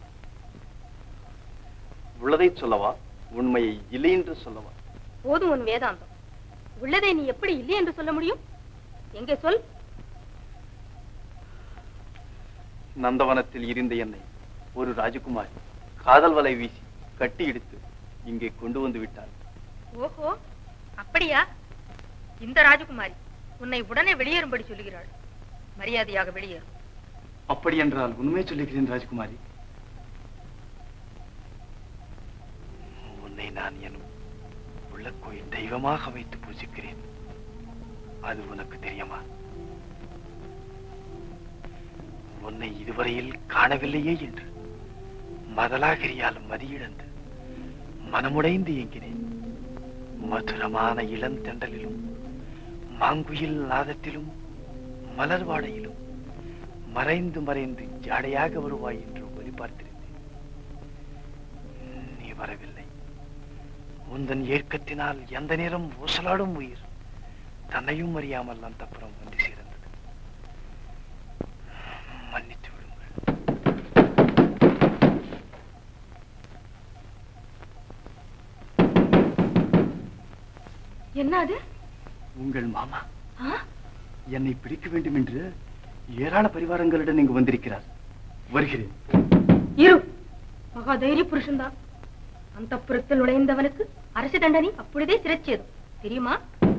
உள்ளதை சொல்லவா உண்மையை இல்லை என்று சொல்லவா போதும் உன் வேதாந்தம் உள்ளதை நீ எப்படி இல்லை என்று சொல்ல முடியும் எங்கே சொல் நந்தவனத்தில் இருந்த என்னை ஒரு ராஜகுமாரி காதல் வலை வீசி கட்டி இழுத்து இங்கே கொண்டு வந்து விட்டாள் ஓஹோ அப்படியா இந்த ராஜகுமாரி உன்னை உடனே வெளியேறும்படி சொல்லுகிறாள் மரியாதையாக வெளியேறும் அப்படி என்றால் உண்மை சொல்லுகிறேன் ராஜகுமாரி உன்னை நான் என் உள்ள கோயில் தெய்வமாக வைத்து பூஜிக்கிறேன் அது உனக்கு தெரியுமா உன்னை இதுவரையில் காணவில்லையே என்று மதலாகிரியால் மதியிழந்து மனமுடைந்து ஏங்கினேன் மதுரமான இளந்தெண்டலிலும் மாங்குயில் நாதத்திலும் மலர் வாடையிலும் மறைந்து மறைந்து ஜாடையாக வருவாய் என்று எதிர்பார்த்திருந்தேன் நீ வரவில்லை உந்தன் ஏற்கத்தினால் எந்த நேரம் ஊசலாடும் உயிர் தன்னையும் அறியாமல் அந்த புறம் வந்து சேர்ந்தது மன்னித்து விடுங்கள் என்ன அது உங்கள் மாமா ஆ? என்னை பிடிக்க வேண்டும் என்று ஏராள பரிவாரங்களுடன் இங்கு வந்திருக்கிறார் வருகிறேன் இரு மகா தைரிய புருஷன்தான் அந்த புறத்தில் நுழைந்தவனுக்கு அரசு தண்டனை அப்பொழுதே சிறைச்சேதும் தெரியுமா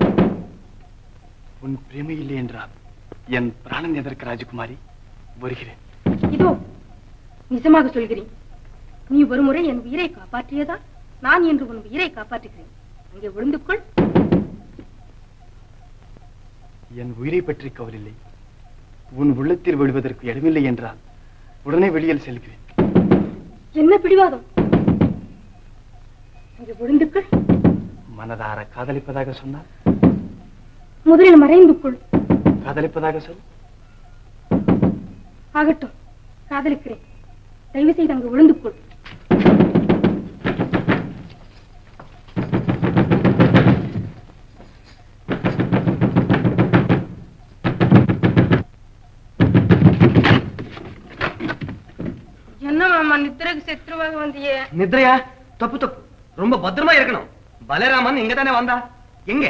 உன் பிரேமை இல்லை என்றால் என் பிராணன் எதற்கு ராஜகுமாரி வருகிறேன் இதோ நிஜமாக சொல்கிறேன் நீ ஒருமுறை என் உயிரை காப்பாற்றியதா நான் இன்று உன் உயிரை காப்பாற்றுகிறேன் அங்கே விழுந்து கொள் என் உயிரை பற்றி கவலில்லை உன் உள்ளத்தில் விழுவதற்கு இடமில்லை என்றால் உடனே வெளியில் செல்கிறேன் என்ன பிடிவாதம் அங்கே விழுந்து கொள் மனதார காதலிப்பதாக சொன்னார் முதலில் மறைந்து கொள் காதலிப்பதாக சொல் ஆகட்டும் காதலிக்கிறேன் தயவு செய்து அங்கு விழுந்து கொள் என்ன மாமா நித்திரைக்கு செத்துருவாக வந்தியே நித்ரையா தப்பு தப்பு ரொம்ப பத்திரமா இருக்கணும் பலராமன் இங்க தானே வந்தா எங்க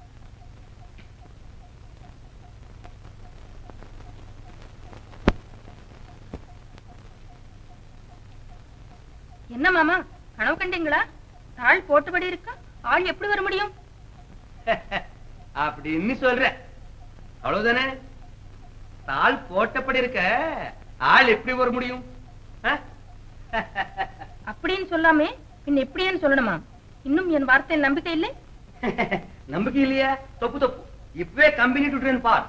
என்ன மாமா கனவு கண்டீங்களா தாள் போட்டபடி இருக்கா ஆள் எப்படி வர முடியும் அப்படின்னு சொல்ற அவ்வளவுதானே தாள் போட்டபடி இருக்க ஆள் எப்படி வர முடியும் ஆ? அப்படின்னு சொல்லாமே பின் எப்படின்னு சொல்லணுமா இன்னும் என் வார்த்தையில் நம்பிக்கை இல்லை நம்பிக்கை இல்லையா தப்பு தப்பு இப்பவே கம்பெனி விட்டுறேன் பார்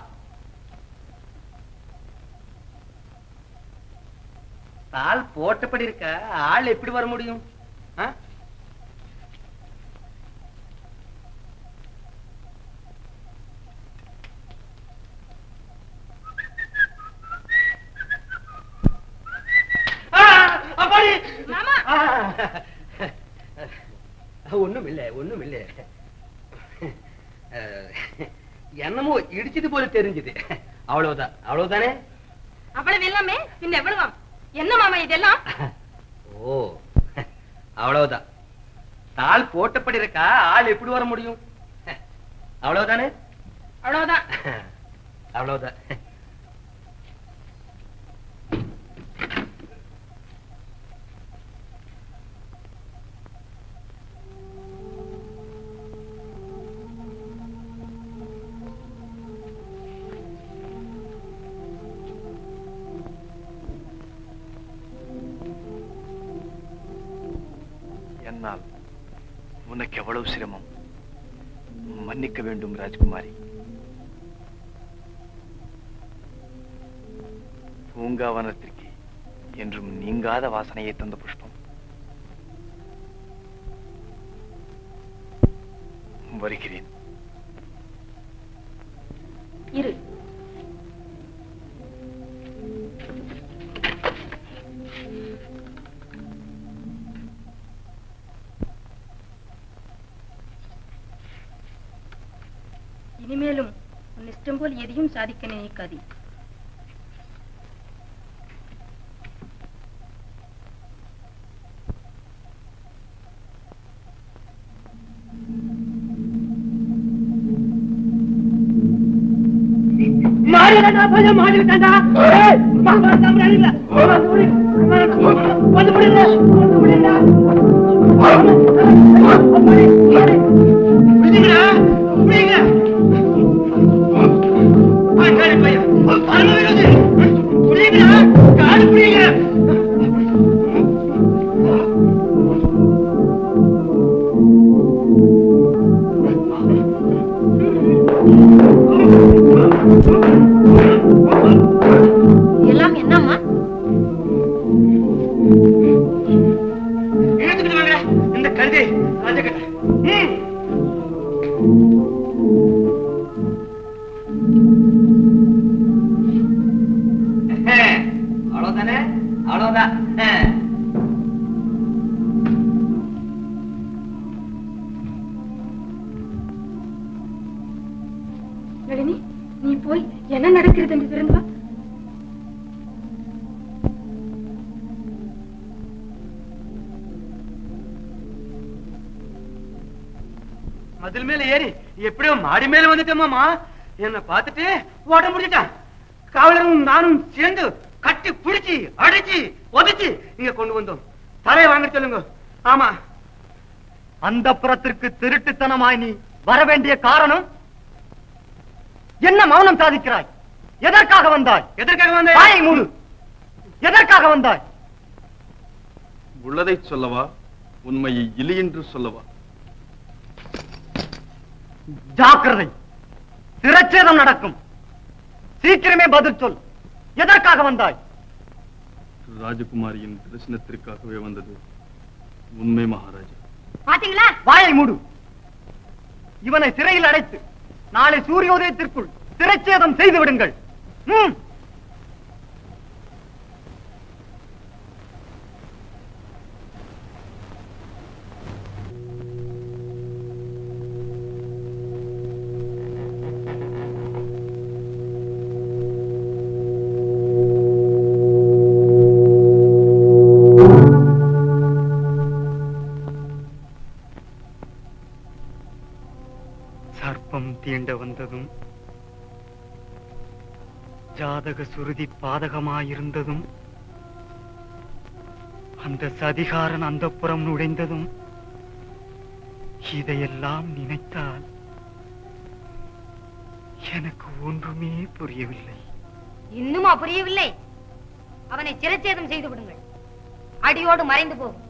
தாள் போட்டபடி இருக்க ஆள் எப்படி வர முடியும் ஆ? ஆ, அப்பாடி! ஆ. ஒண்ணும் இல்ல ஒண்ணும் இல்ல அஹ், என்னமோ இடிச்சது போல தெரிஞ்சது அவ்வளவுதான் அவ்வளவுதானே அவ்வளவு எல்லாமே பின் எவ்வளவாம் என்ன மாமா இதெல்லாம் ஓ அவ்வளவுதான் தாள் போட்டபடி இருக்கா ஆள் எப்படி வர முடியும் அவ்வளவுதானே அவ்வளவுதான் அவ்வளவுதான் என்னால் உனக்கு எவ்வளவு சிரமம் மன்னிக்க வேண்டும் ராஜ்குமாரி பூங்காவனத்திற்கு என்றும் நீங்காத வாசனையை தந்த புஷ்பம் வருகிறேன் இரு இனிமேலும் உன் இஷ்டம் போல் எதையும் சாதிக்க நினைக்காதே மாறிடா பையன் மாறி விட்டாண்டா ஏய், மாமா சாம்பிராணி இல்ல. வந்து முடி. வந்து முடியல வந்து முடியல முடியுங்களா முடியுங்க காடு பையன் அனுபவிக்கிறது முடியுங்களா காடு முடியுங்க எல்லாம் என்னம்மா இழுத்துக்கிட்டு வாங்க இந்த கழுதை ராஜகட்ட ம் அவ்வளவுதானே அவ்வளவுதான் நளினி நீ போய் என்ன நடக்கிறது என்று தெரிந்து வா மதில் மேல ஏறி எப்படியோ மாடி மேல வந்துட்டோமாமா என்ன பார்த்துட்டு ஓட முடிஞ்சிட்டான் காவலரும் நானும் சேர்ந்து கட்டி பிடிச்சி அடிச்சு உதைச்சு இங்க கொண்டு வந்தோம் தலையை வாங்க சொல்லுங்க ஆமா அந்த புறத்திற்கு திருட்டுத்தனமாய் நீ வர வேண்டிய காரணம் என்ன மௌனம் சாதிக்கிறாய் எதற்காக வந்தாய் எதற்காக வந்த வாயை மூடு எதற்காக வந்தாய் உள்ளதை சொல்லவா உண்மையை இல்லை என்று சொல்லவா ஜாக்கிரதை சிரச்சேதம் நடக்கும் சீக்கிரமே பதில் சொல் எதற்காக வந்தாய் ராஜகுமாரியின் தரிசனத்திற்காகவே வந்தது உண்மை மகாராஜா பாத்தீங்களா வாயை மூடு இவனை சிறையில் அடைத்து நாளை சூரியோதயத்திற்குள் சிறைச்சேதம் செய்து விடுங்கள் ம். சர்ப்பம் தீண்ட வந்ததும் ஜாதக சுருதி பாதகமாயிருந்ததும் அந்த சதிகாரன் அந்த புறம் நுழைந்ததும் இதையெல்லாம் நினைத்தால் எனக்கு ஒன்றுமே புரியவில்லை இன்னுமா புரியவில்லை அவனை சிரச்சேதம் செய்து விடுங்கள் அடியோடு மறைந்து போகும்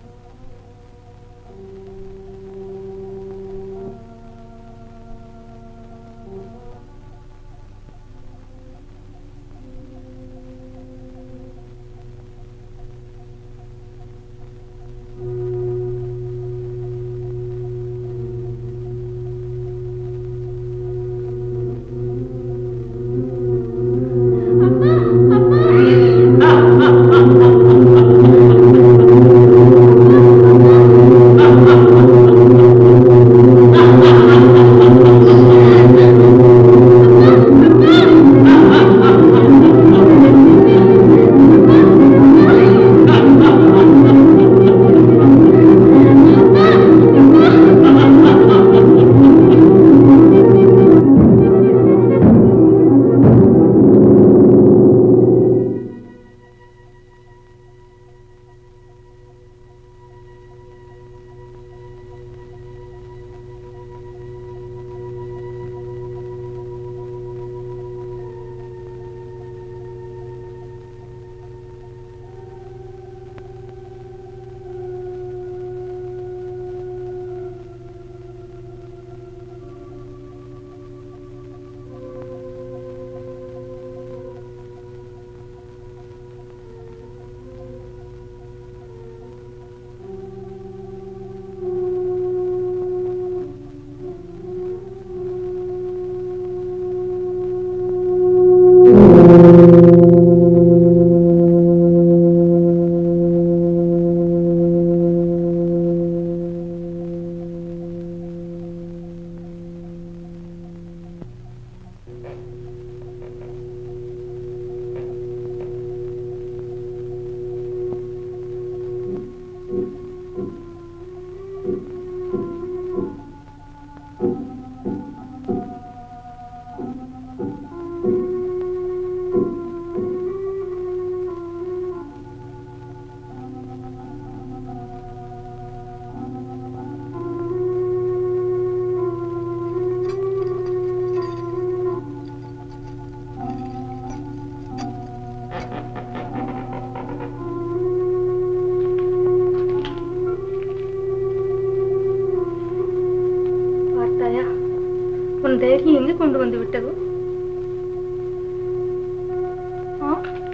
பார்த்தாயா உன் தைரியம் எங்க கொண்டு வந்து விட்டதோ ஆ?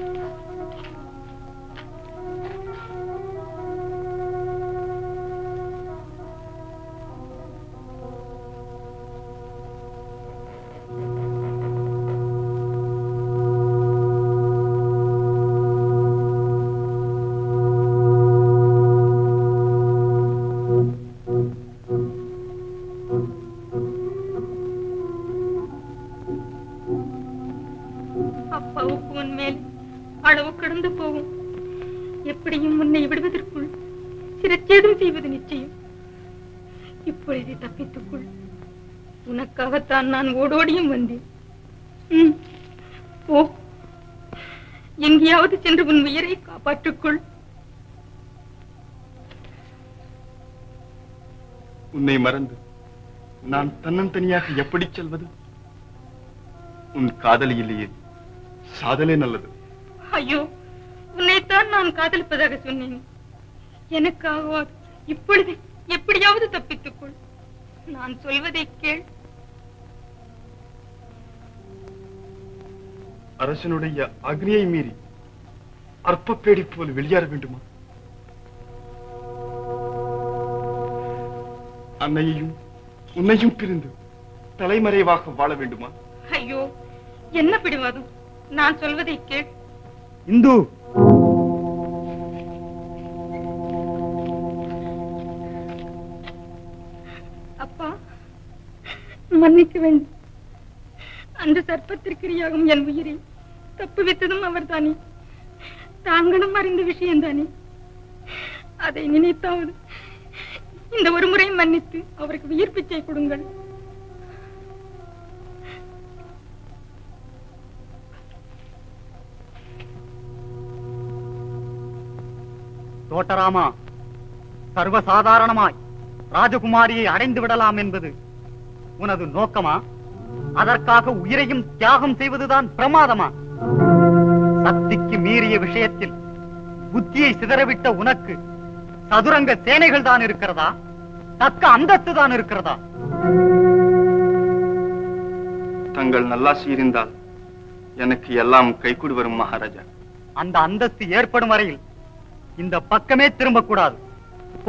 அப்பாவுக்கு உன் மேல் அளவு கடந்து போகும் எப்படியும் உன்னை விடுவதற்குள் சிரச்சேதம் செய்வது நிச்சயம் இப்பொழுது தப்பித்துக்கொள் உனக்காகத்தான் நான் ஓடோடியும் வந்தேன் ம், போ எங்கேயாவது சென்று உன் உயிரை காப்பாற்றிக்கொள் உன்னை மறந்து நான் தன்னந்தனியாக எப்படி செல்வது உன் காதலி இல்லையே சாதலே நல்லது ஐயோ உன்னைத்தான் நான் காதலிப்பதாக சொன்னேன் எனக்காகவாது இப்பொழுது எப்படியாவது தப்பித்துக்கொள் நான் சொல்வதை கேள் அரசனுடைய அக்னியை மீறி அற்பப்பேடி போல் வெளியேற வேண்டுமா அன்னையையும் உன்னையும் பிரிந்து தலைமறைவாக வாழ வேண்டுமா ஐயோ என்ன பிடிவாதம் நான் சொல்வதை கேள் இந்து அப்பா மன்னிக்க வேண்டும் அந்த சர்ப்பத்திற்கிரியாகும் என் உயிரை தப்பு வைத்ததும் அவர்தானே தாங்களும் அறிந்த விஷயம்தானே அதை நினைத்தாவது இந்த ஒரு முறை மன்னித்து அவருக்கு உயிர் பிச்சை கொடுங்கள் தோட்டராமா சர்வசாதாரணமாய் ராஜகுமாரியை அடைந்து விடலாம் என்பது உனது நோக்கமா அதற்காக உயிரையும் தியாகம் செய்வதுதான் பிரமாதமா சக்திக்கு மீறிய விஷயத்தில் புத்தியை சிதறவிட்ட உனக்கு சதுரங்க சேனைகள் தான் இருக்கிறதா தக்க அந்தஸ்து தான் இருக்கிறதா தங்கள் நல்லாசி இருந்தால் எனக்கு எல்லாம் கைகூடி வரும் மகாராஜா அந்த அந்தஸ்து ஏற்படும் வரையில் இந்த பக்கமே திரும்பக்கூடாது போ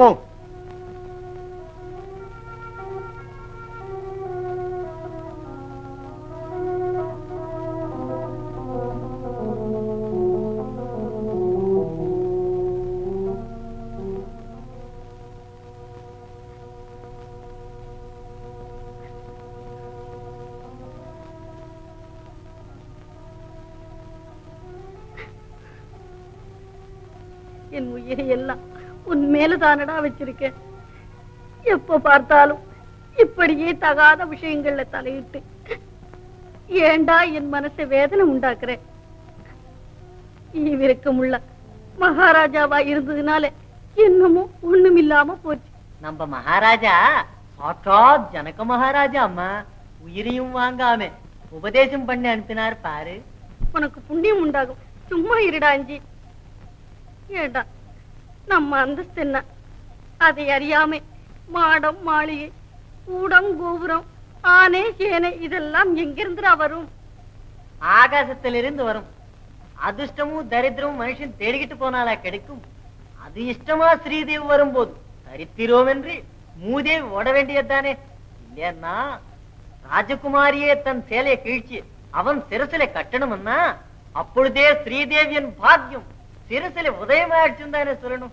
என் உயிரை எல்லாம் உன் மேலதானடா வச்சிருக்கேன் எப்ப பார்த்தாலும் இப்படியே தகாத விஷயங்கள்ல தலையிட்டு ஏண்டா என் மனசை வேதனை உண்டாக்குற ஈவிரக்கமுள்ள மகாராஜாவா இருந்ததுனால என்னமோ ஒண்ணும் இல்லாம போச்சு நம்ம மகாராஜா சாட்சாத் ஜனக மகாராஜா அம்மா உயிரையும் வாங்காம உபதேசம் பண்ணி அனுப்பினார் பாரு உனக்கு புண்ணியம் உண்டாகும் சும்மா இருடா அஞ்சி ஏண்டா நம்ம அந்தஸ்து என்ன அதை அறியாம மாடம் மாளிகை கூடம் கோபுரம் ஆனை சேனை இதெல்லாம் எங்கிருந்துடா வரும் ஆகாசத்திலிருந்து வரும் அதிர்ஷ்டமும் தரித்திரமும் மனுஷன் தேடிக்கிட்டு போனாலா கிடைக்கும் அது இஷ்டமா ஸ்ரீதேவி வரும்போது தரித்திரோம் என்று மூதேவி ஓட வேண்டியதுதானே இல்லையா ராஜகுமாரியே தன் சேலையை கிழிச்சு அவன் சிரசில கட்டணும்னா அப்பொழுதே ஸ்ரீதேவியின் பாக்கியம் சிரசில உதயமாயிடுச்சுன்னு தானே சொல்லணும்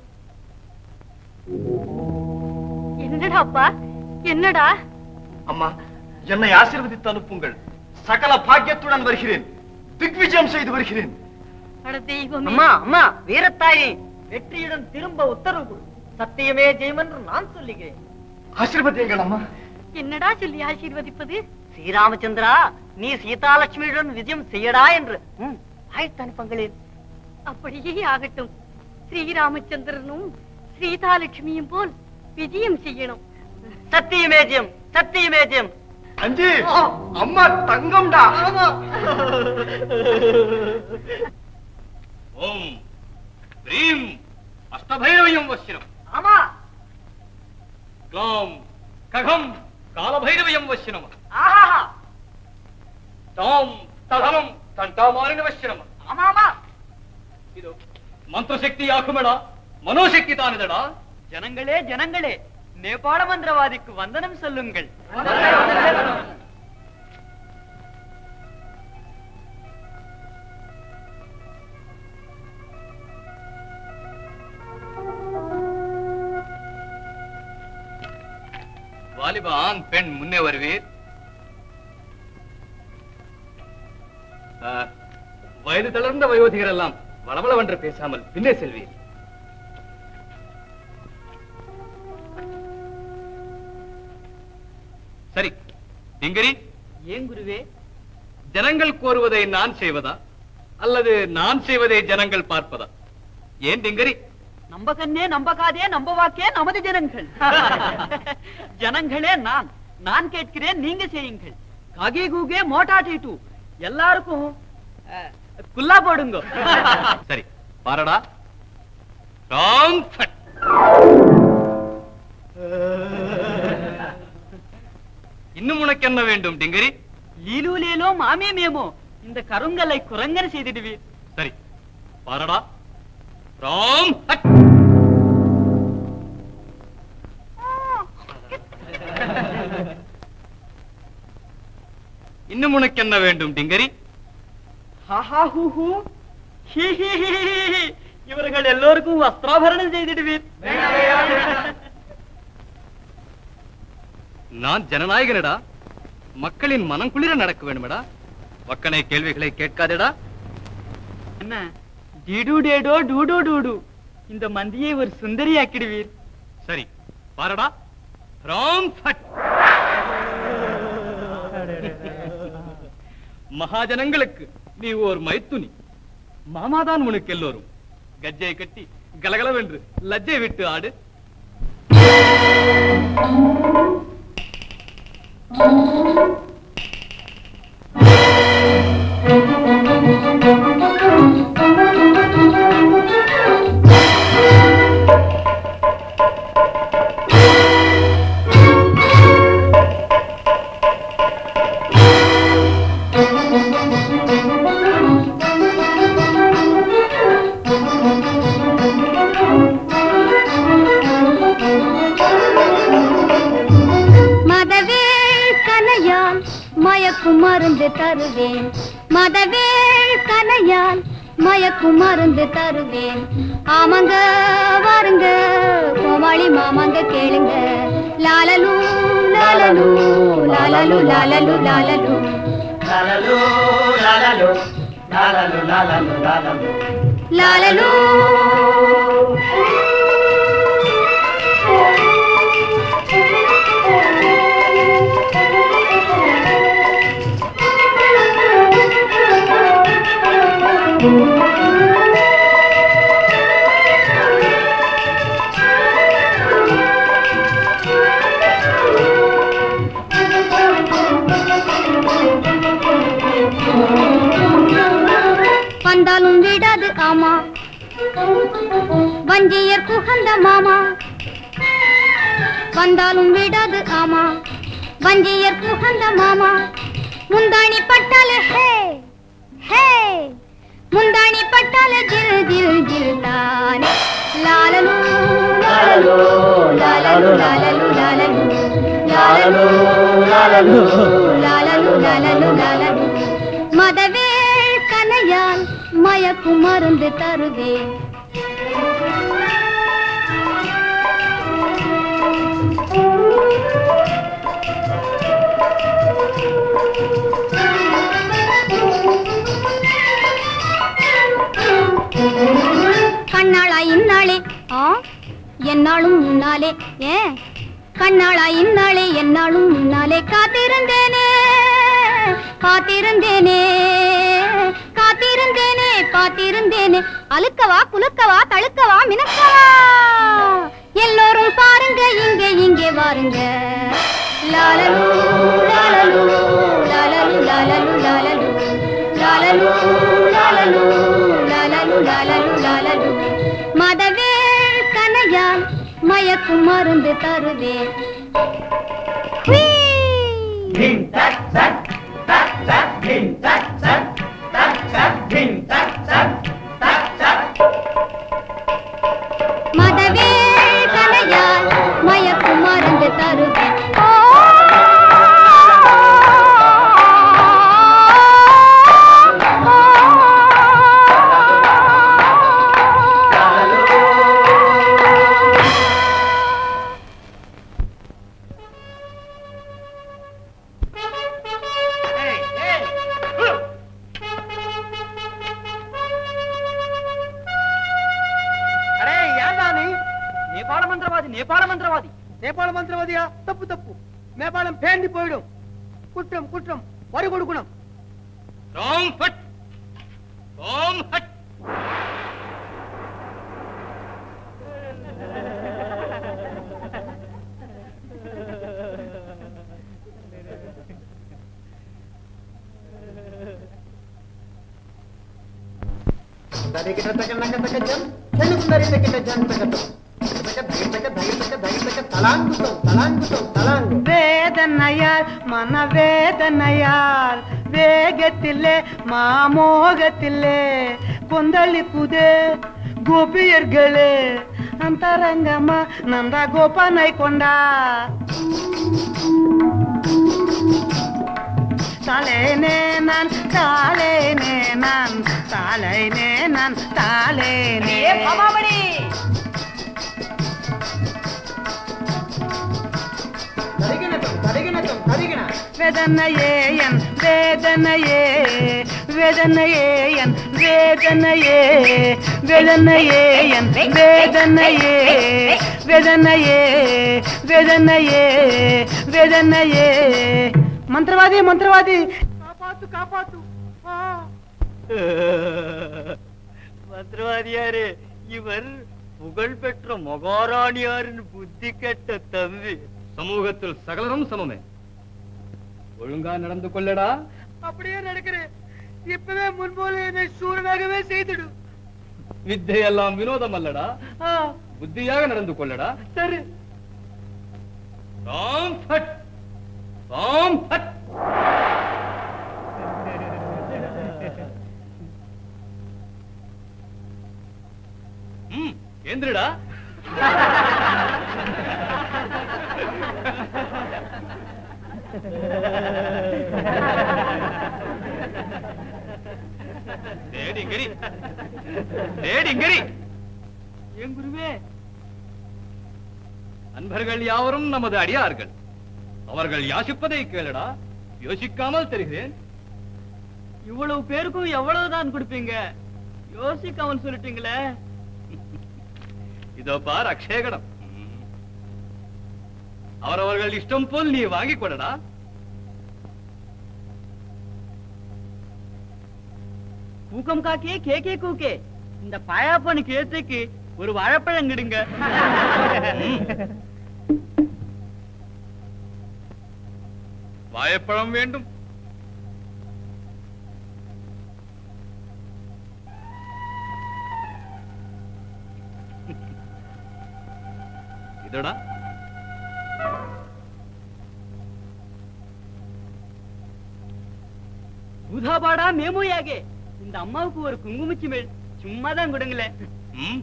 என்னடா அப்பா என்னடா அம்மா என்னை ஆசீர்வதித்து அனுப்புங்கள் சகல பாக்கியத்துடன் வருகிறேன் திக்விஜயம் செய்து வருகிறேன் அட தெய்வமே அம்மா அம்மா வீரத்தாயி வெற்றியுடன் திரும்ப உத்தரவு கொடு சத்தியமே ஜெயம் என்று நான் சொல்லுகிறேன் ஆசீர்வதியுங்கள் அம்மா என்னடா சொல்லி ஆசீர்வதிப்பது ஸ்ரீராமச்சந்திரா நீ சீதாலட்சுமியுடன் விஜயம் செய்யடா என்று ம், வாழ்த்து அனுப்புங்களேன் அப்படியே ஆகட்டும் ஸ்ரீராமச்சந்திரனும் சீதாலட்சுமியும் போல் விஜயம் செய்யணும் சத்தியமே ஜெயம் சத்தியமே ஜெயம் அஞ்சி அம்மா தங்கம்டா ஓம் ஹ்ரீம் அஷ்டபைரவயம் வசினம் ஆமா க்ளௌம் ககம் காலபைரவயம் வசினம் ஆஹா தாம் ததனம் தண்டாமாரின வசினம் ஆமா ஆமா ಇದು ಮಂತ್ರಶಕ್ತಿ ಯಾಕುಮೇಡ மனோசக்தி தானதடா ஜனங்களே ஜனங்களே நேபாள மந்திரவாதிக்கு வந்தனம் சொல்லுங்கள் வாலிப ஆண் பெண் முன்னே வருவீர் ஆ, வயது தளர்ந்த வயோதிகர் எல்லாம் வளவளவென்று பேசாமல் பின்னே செல்வீர் சரி டிங்கரி ஏன் குருவே ஜனங்கள் கோருவதை நான் செய்வதா அல்லது நான் செய்வதை ஜனங்கள் பார்ப்பதா ஏன் டிங்கரி நம்ப கண்ணே நம்ப காதே நம்ப வாக்கே நமது ஜனங்கள் ஜனங்களே நான் நான் கேட்கிறேன் நீங்க செய்யுங்கள் காகே கூகே மோட்டா டீட்டு எல்லாருக்கும் அஹ், குல்லா போடுங்க சரி பாரடா ராங் ஃபட் இன்னும் உனக்கு என்ன வேண்டும் டிங்கரி லீலு லேலோ மாமே மேமோ இந்த கருங்கலை குரங்கன் செய்திடுவீர் சரி பாரடா ராங் ஃபட் இன்னும் உனக்கு என்ன வேண்டும் டிங்கரி இவர்கள் எல்லோருக்கும் வஸ்திராபரணம் செய்திடுவீர் நான் ஜனநாயகனடா மக்களின் மனம் குளிர நடக்க வேண்டுமடா வக்கனை கேள்விகளை கேட்காதடா என்ன டிடு டேடோ டூடு டூடு இந்த மந்தியை ஒரு சுந்தரியாக்கிடுவீர் சரி பாரடா ராம் ஃபட் மகாஜனங்களுக்கு நீ ஓர் மைத்துனி மாமாதான் உனக்கு எல்லோரும் கஜ்ஜை கட்டி கலகலவென்று லஜ்ஜை விட்டு ஆடு மதவேள் கனையால் மயக்கும் மருந்து தருவேன் மதவேள் கனையால் மயக்கும் மருந்து தருவேன் ஆமாங்க வாருங்க கோமாளி மாமாங்க கேளுங்க லாலலு லாலலு லாலலு லாலலு லாலலு லாலலோ லாலலோ லாலலோ லாலலோ லாலலோ லாலலு வந்தாலும் விடாது ஆமா வஞ்சியர் குகந்த மாமா வந்தாலும் விடாது ஆமா வஞ்சியர் குகந்த மாமா முந்தாணி பட்டால ஹே ஹே முந்தாணி பட்டால ஜில் ஜில் ஜில் தானே லாலலு லாலலு லாலலு லாலலு லாலலு லாலலு லாலலு லாலலு லாலலு லாலலு மதவேள் கனையால் மயக்கும் மருந்து தருவேன் கண்ணாளா இந்நாளே ஆ என்னாலும் முன்னாலே ஏன் கண்ணாளா இந்நாளே என்னாலும் முன்னாலே காத்திருந்தேனே காத்திருந்தேனே காத்திருந்தேனே காத்திருந்தேனே அழுக்கவா குலுக்கவா தழுக்கவா மினக்கவா எல்லோரும் பாருங்க இங்கே இங்கே வாருங்க லாலலு லாலலு லாலலு லாலலு லாலலு லாலலு லாலலு லாலலு லாலலு லாலலு மதவேள் கனையால் மயக்கும் மருந்து தருவேன் Ding tak tak tak tak ding tak tak tak tak ding tak tak tak tak மதவேள் கனையால் மயக்கும் மருந்து தருவேன் ஓ அடே ஏன்டா நீ நேபாள மந்திரவாதி நேபாள மந்திரவாதி நேபாள மந்திரவாதியா தப்பு தப்பு நேபாளம் பேண்டி போயிடும் குற்றம் குற்றம் வரி கொடுக்கணும் ராம் ஃபட் ராம் ஹட் dari kita tekan nak tekan jam dan dari tekan jam tekan tu tekan dari tekan dari tekan dari tekan talang tu talang tu talang வேதனையால் மனவேதனையால் வேகத்திலே மாமோகத்திலே கொந்தளிப்புதே கோபியர்களே ಅಂತರಂಗಮ್ಮ ನಂದ ಗೋಪನೈ ಕೊಂಡ தாளேனே நான் தாளேனே நான் தாளேனே நான் தாளேனே வேதனையே என் வேதனையே வேதனையே என் வேதனையே வேதனையே என் வேதனையே வேதனையே வேதனையே வேதனையே மந்திரவாதி மந்திரவாதி காப்பாத்து காப்பாத்து ஆ. மந்திரவாதியாரே இவர் புகழ்பெற்ற மகாராணியாரின் புத்தி கெட்ட தம்பி சமூகத்தில் சகலரும் சமமே ஒழுங்கா நடந்து கொள்ளடா அப்படியே நடக்கிறேன் இப்பவே முன்போல என்னை சூரனாகவே செய்துடு வித்தையெல்லாம் வினோதம் அல்லடா ஆ, புத்தியாக நடந்து கொள்ளடா சரி ராம் ஃபட் ராம் ஃபட் ம் ஏந்திரடா தேடிங்கரி தேடிங்கரி என் குருவே அன்பர்கள் யாவரும் நமது அடியார்கள் அவர்கள் யாசிப்பதை கேளடா யோசிக்காமல் தெரிகிறேன் இவ்வளவு பேருக்கும் எவ்வளவுதான் கொடுப்பீங்க யோசிக்காமல் சொல்லிட்டீங்களே இதோ பார் அக்ஷயகடம் அவரவர்கள் இஷ்டம் போல் நீ வாங்கிக் கொடடா கூக்கம் காக்கே கே கே கூக்கே இந்த பாயாப்பனுக்கு ஏத்துக்கு ஒரு வாழைப்பழம் கிடுங்க வாழைப்பழம் வேண்டும் இதோடா பூதாபாடா மேமோயாகே இந்த அம்மாவுக்கு ஒரு குங்குமச்சி மேல் சும்மா தான் கொடுங்களேன் ம்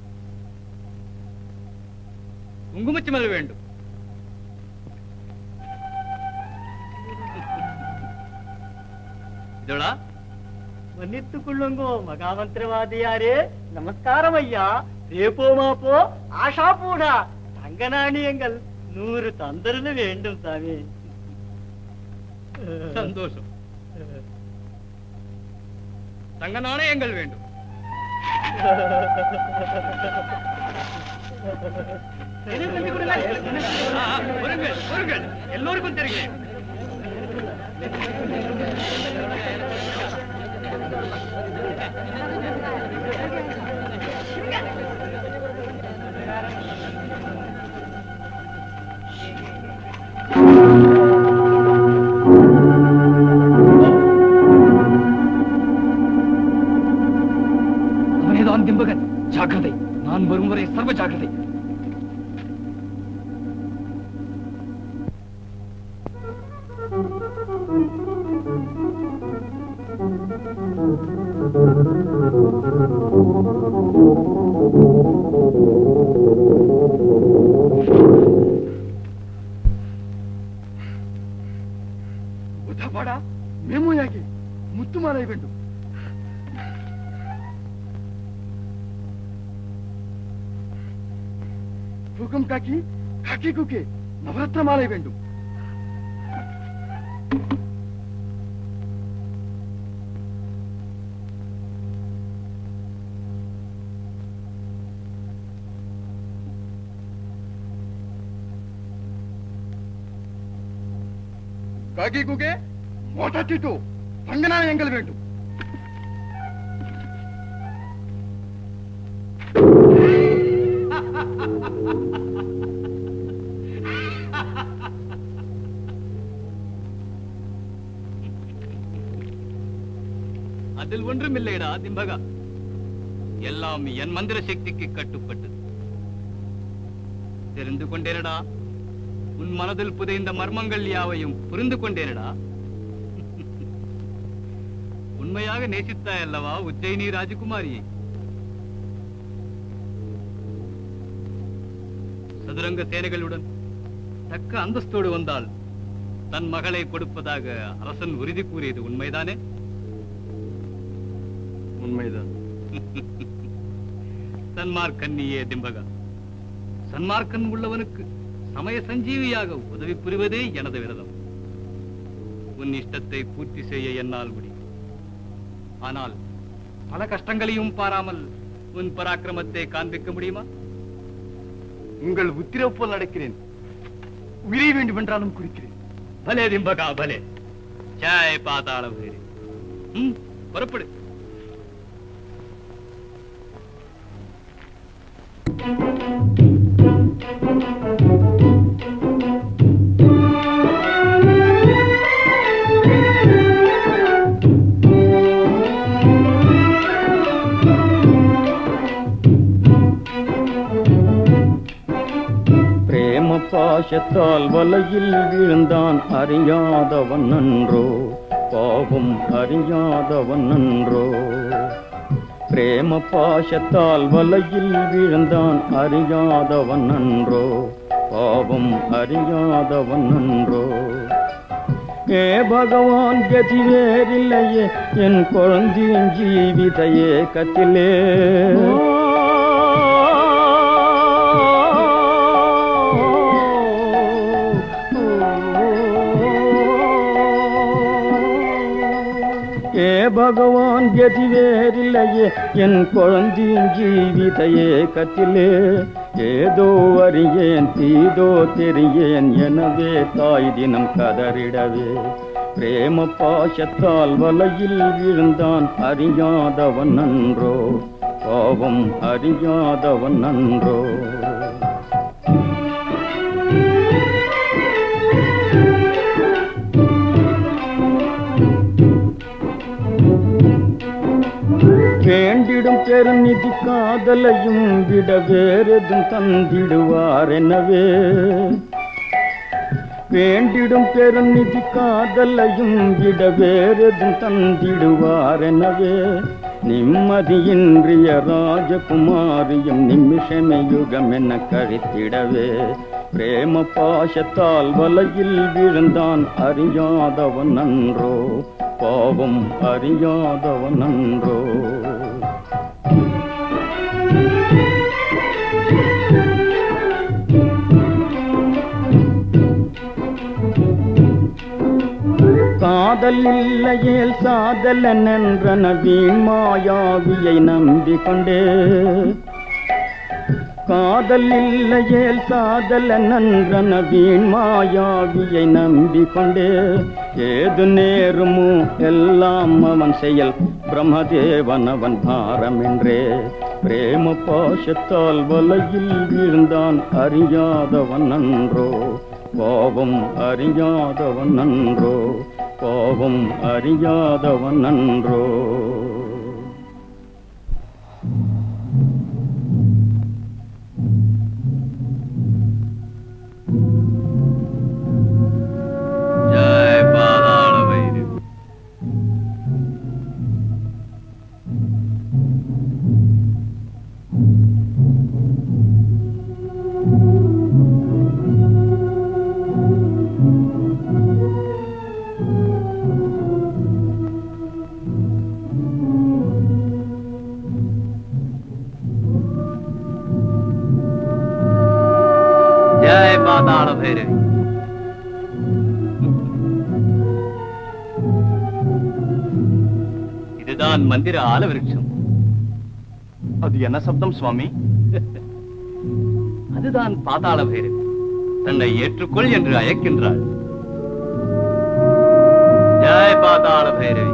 குங்குமச்சிமல் வேண்டும் இதோடா மன்னித்துக் கொள்ளுங்கோ மகாமந்திரவாதியாரே நமஸ்காரம் ஐயா ரேப்போ மாப்போ ஆஷா போடா தங்க நாணயங்கள் நூறு தந்தருன்னு வேண்டும் சாமி சந்தோஷம் தங்க நாணயங்கள் வேண்டும் ஆ, ஆ, வருங்கள் வருங்கள் எல்லோருக்கும் தெரிகிறேன் அவனேதான் திம்பகன் ஜாக்கிரதை நான் வரும் வரை சர்வ ஜாக்கிரதை உதவாடா மெமோயாகி முத்துமாலை வேண்டும் தூக்கம் காக்கி காக்கி குக்கே நவரத்ன மாலை வேண்டும் காக்கி குக்கே மோட்டார் டிட்டு தங்க நாணயங்கள் வேண்டும் அதில் ஒன்றும் இல்லைடா திம்பகா எல்லாம் என் மந்திர சக்திக்கு கட்டுப்பட்டது தெரிந்து கொண்டேனடா உன் மனதில் புதைந்த மர்மங்கள் யாவையும் புரிந்து கொண்டேனடா உண்மையாக நேசித்தாய் அல்லவா உஜ்ஜயினி ராஜகுமாரியை சதுரங்க சேனைகளுடன் தக்க அந்தஸ்தோடு வந்தால் தன் மகளை கொடுப்பதாக அரசன் உறுதி கூறியது உண்மைதானே உண்மைதான் சன்மார்க்கன்னியே திம்பகா சன்மார்க்கன் உள்ளவனுக்கு சமய சஞ்சீவியாக உதவி புரிவதே எனது விரதம் உன் இஷ்டத்தை பூர்த்தி செய்ய என்னால் முடியும் ஆனால் பல கஷ்டங்களையும் பாராமல் உன் பராக்கிரமத்தை காண்பிக்க முடியுமா உங்கள் உத்திரவு போல் நடக்கிறேன் உயிரை வேண்டும் என்றாலும் குறிக்கிறேன் பலே திம்பகா பலே ஜாய் பாதாள பைரவி. ம், புறப்படு பிரேம பாசத்தால் வலையில் வீழ்ந்தான் அறியாதவன் நன்றோ பாவம் அறியாதவன் நன்றோ பிரேம பாசத்தால் வலையில் வீழ்ந்தான் அறியாதவன் நன்றோ பாவம் அறியாதவன் நன்றோ ஏ பகவான் கதி வேறில்லையே என் குழந்தையின் ஜீவித ஏக்கத்திலே ஏ பகவான் கதி வேறில்லையே என் குழந்தையின் ஜீவித ஏக்கத்திலே ஏதோ அறியேன் தீதோ தெரியேன் எனவே தாய் தினம் கதறிடவே பிரேம பாசத்தால் வலையில் விழுந்தான் அறியாதவன் நன்றோ பாவம் அறியாதவன் நன்றோ வேண்டிடும் பெருநிதி காதலையும் விட வேறெதும் தந்திடுவார் எனவே வேண்டிடும் பெருநிதி காதலையும் விட வேறெதும் தந்திடுவார் எனவே நிம்மதியின்றிய ராஜகுமாரியும் நிமிஷமே யுகம் என கழித்திடவே பிரேம பாசத்தால் வலையில் விழுந்தான் அறியாதவன் நன்றோ பாவம் அறியாதவன் நன்றோ காதல் இல்லையேல் சாதலன் என்ற நவீன் மாயாவியை நம்பிக்கொண்டே காதல் இல்லையேல் சாதலன் என்ற நவீன் மாயாவியை நம்பிக்கொண்டே ஏது நேருமோ எல்லாம் அவன் செயல் பிரம்மதேவன் அவன் பாரம் என்றே பிரேம பாசத்தால் வலையில் வீழ்ந்தான் அறியாதவன் நன்றோ பாவம் அறியாதவன் நன்றோ பாவம் அறியாதவன் நன்றோ ஜாய் பாதாள பைரவி. ஜாய் பாதாள பைரவி இதுதான் மந்திர ஆலவிருட்சம் அது என்ன சப்தம் சுவாமி அதுதான் பாதாள பைரவி தன்னை ஏற்றுக்கொள் என்று அழைக்கின்றாள் ஜாய் பாதாள பைரவி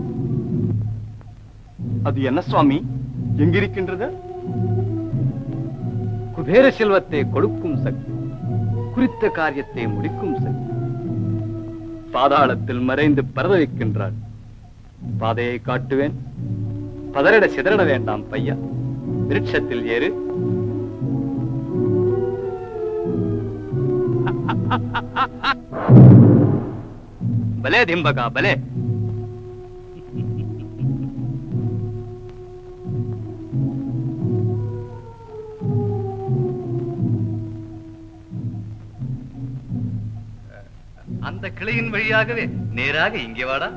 அது என்ன சுவாமி எங்கிருக்கின்றது குபேர செல்வத்தை கொடுக்கும் சக்தி குறித்த காரியத்தை முடிக்கும் சக்தி பாதாளத்தில் மறைந்து பரதவிக்கின்றாள் பாதையை காட்டுவேன் பதறிட சிதறிட வேண்டாம் பையா விருட்சத்தில் ஏறு பலே திம்பகா பலே அந்த கிளையின் வழியாகவே நேராக இங்கே வாடா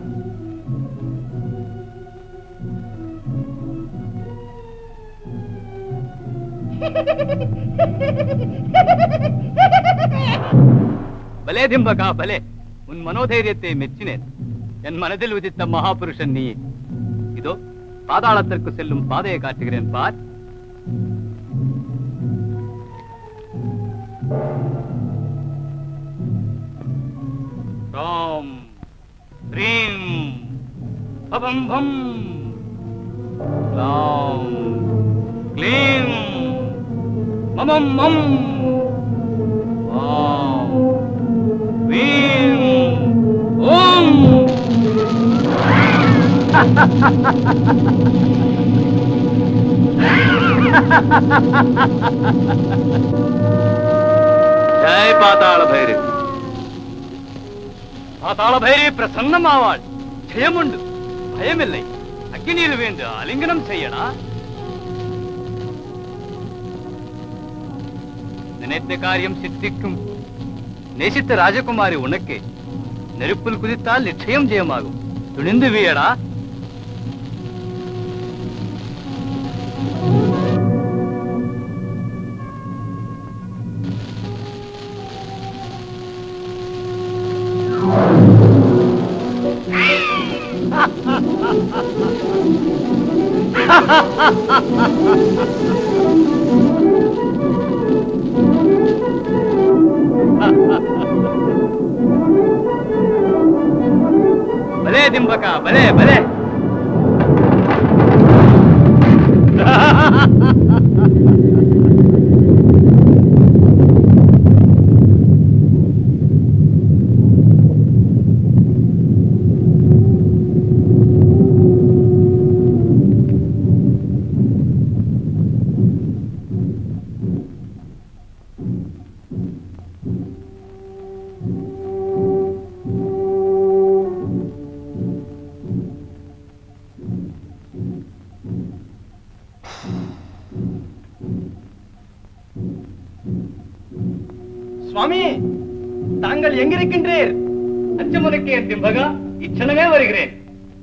பலே திம்பகா பலே உன் மனோதைரியத்தை மெச்சினேன் என் மனதில் உதித்த மகாபுருஷன் நீ இதோ பாதாளத்திற்கு செல்லும் பாதையை காட்டுகிறேன் பார் ராம் ரீம் பபம் பம் ராம் க்ளீம் மமம் மம் வாம் வீம் ஓம் ஜெய் பாதாள பைரவி பாதாள பைரவி பிரசன்னமாவாள் ஜெயமுண்டு பயமில்லை அக்னியில் வேண்டு அலிங்கனம் செய்யடா நினைத்த காரியம் சித்திக்கும் நேசித்த ராஜகுமாரி உனக்கு நெருப்பில் குதித்தால் நிச்சயம் ஜெயமாகும் துணிந்து வீயடா ಭಲೇ ದಿಂಬಕ ಭಲೇ ಭಲೇ சுவாமி தாங்கள் எங்கிருக்கின்றீர் அச்சமுனக்கே திம்பகா இச்சனமே வருகிறேன்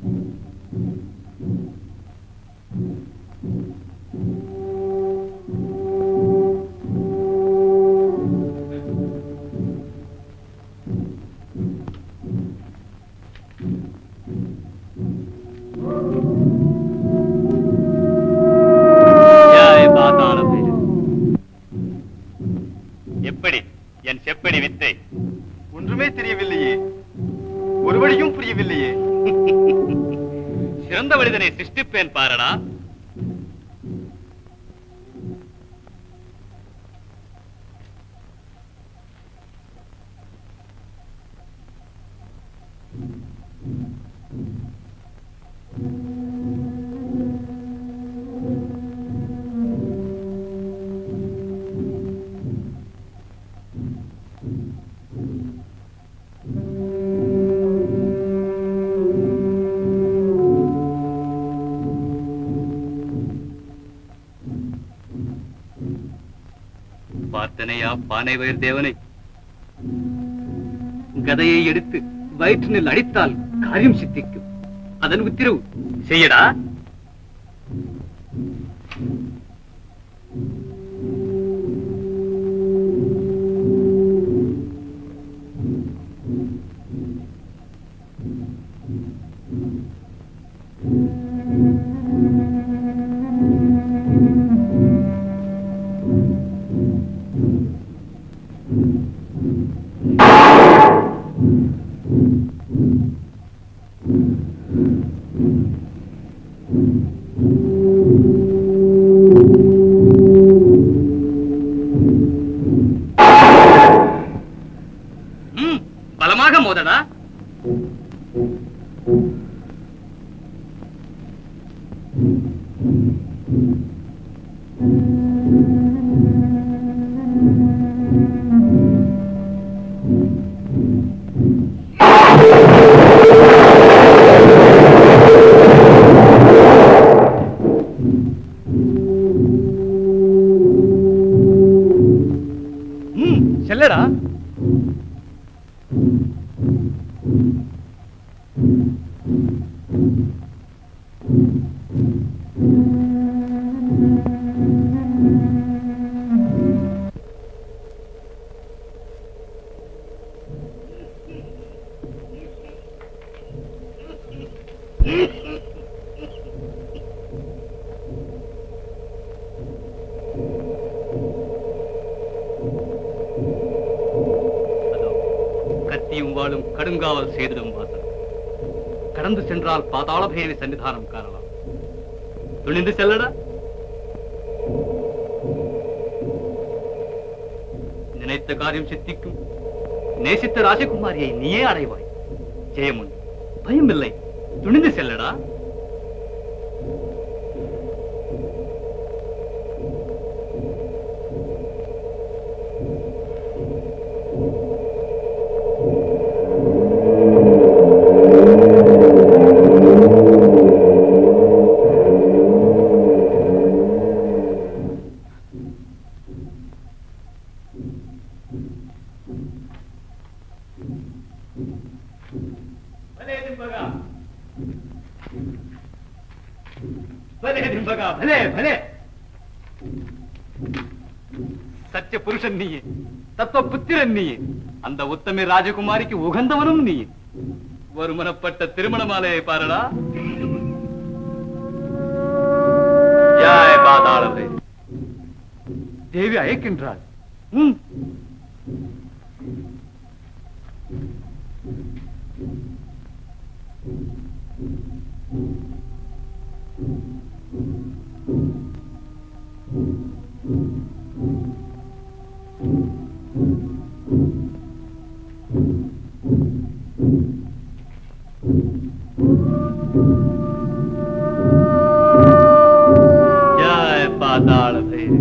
ஜெய் பாதாள பைரவி. எப்படி என் செப்படி வித்தை ஒன்றுமே தெரியவில்லையே ஒரு வழியும் புரியவில்லையே சிறந்த மனிதனை சிருஷ்டிப்பேன் பாரடா பார்த்தனையா பானை வயிறு தேவனை கதையை எடுத்து வயிற்றினில் அடித்தால் காரியம் சித்திக்கும் அதன் உத்தரவு செய்யடா ம், பலமாக மோதடா ம், செல்லடா சக்தியும் வாழும் கடுங்காவல் செய்திடும் வாசல் கடந்து சென்றால் பாதாள பைரவி சன்னிதானம் காணலாம் துணிந்து செல்லடா நினைத்த காரியம் சித்திக்கும் நேசித்த ராஜகுமாரியை நீயே அடைவாய் ஜெயமுண்டு பயமில்லை துணிந்து செல்லடா ಭಲೇ ದಿಂಬಗ ಭಲೇ ದಿಂಬಗ ಭಲೇ ಭಲೇ சத்திய புருஷன் நீயே தத்துவ புத்திரன் நீயே அந்த உத்தமி ராஜகுமாரிக்கு உகந்தவனும் நீயே ஒருமனப்பட்ட திருமண மாலையை பாருடா ஜாய பாதாளவே தேவி அழைக்கின்றாள் ம் ஜாய பாதாள பைரவி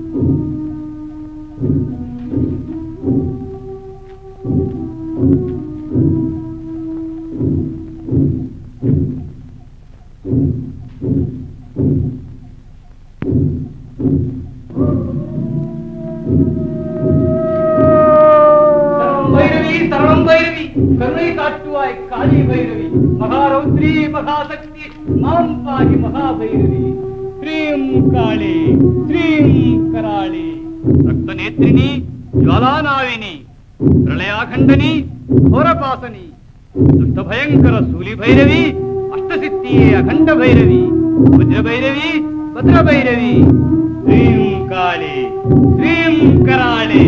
பைரவி சரணம் பைரவி கருணை காட்டுவாய் காளி பைரவி மகாரௌத்ரி மகாசக்தி மாம் பாகி மகாபைரவி ஸ்ரீம் காளி ஸ்ரீம் கராளி ரக்தநேத்ரிணி ಜ್ವಾಲಾನಾವಿನಿ ಪ್ರಳಯಾಖಂಡನಿ ಘೋರಪಾಸನಿ ದುಷ್ಟ ಭಯಂಕರ ಸೂಲಿ ಭೈರವಿ ಅಷ್ಟಸಿದ್ಧಿಯೇ ಅಖಂಡ ಭೈರವಿ ವಜ್ರ ಭೈರವಿ ಭದ್ರ ಭೈರವಿ ಶ್ರೀಂ ಕಾಳಿ ಶ್ರೀಂ ಕರಾಳಿ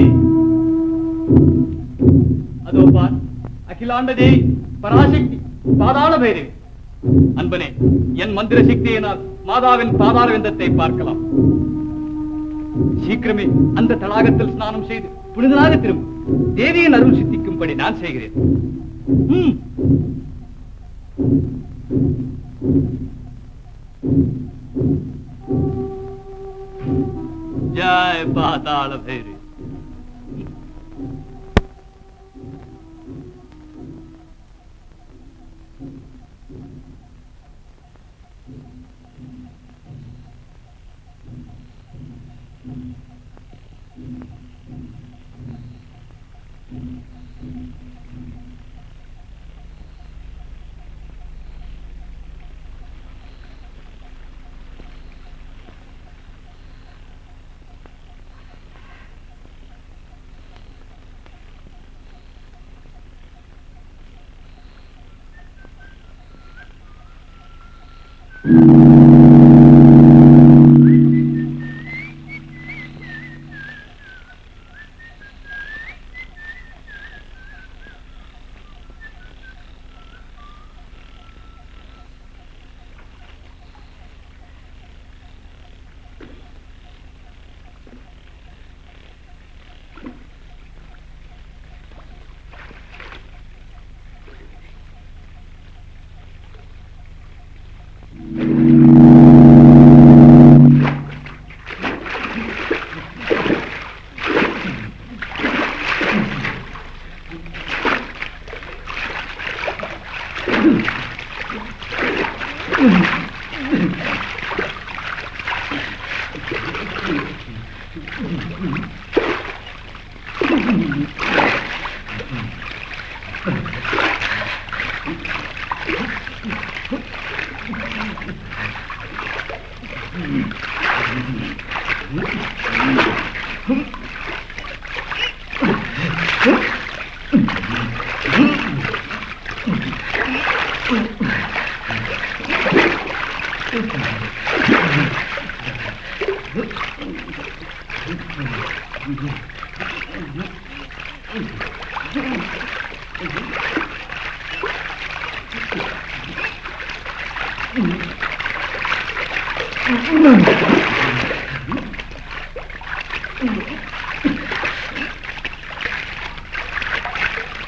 அதோ பார் அகிலாண்ட தேவி பராசக்தி பாதாள பைரவி அன்பனே என் மந்திர சக்தியினால் மாதாவின் பாதாள விந்தத்தை பார்க்கலாம் சீக்கிரமே அந்த தடாகத்தில் ஸ்நானம் செய்து புனிதனாக திரும்பும் தேவியின் அருள் சித்திக்கும்படி நான் செய்கிறேன் ம். ஜாய் பாதாள பைரவி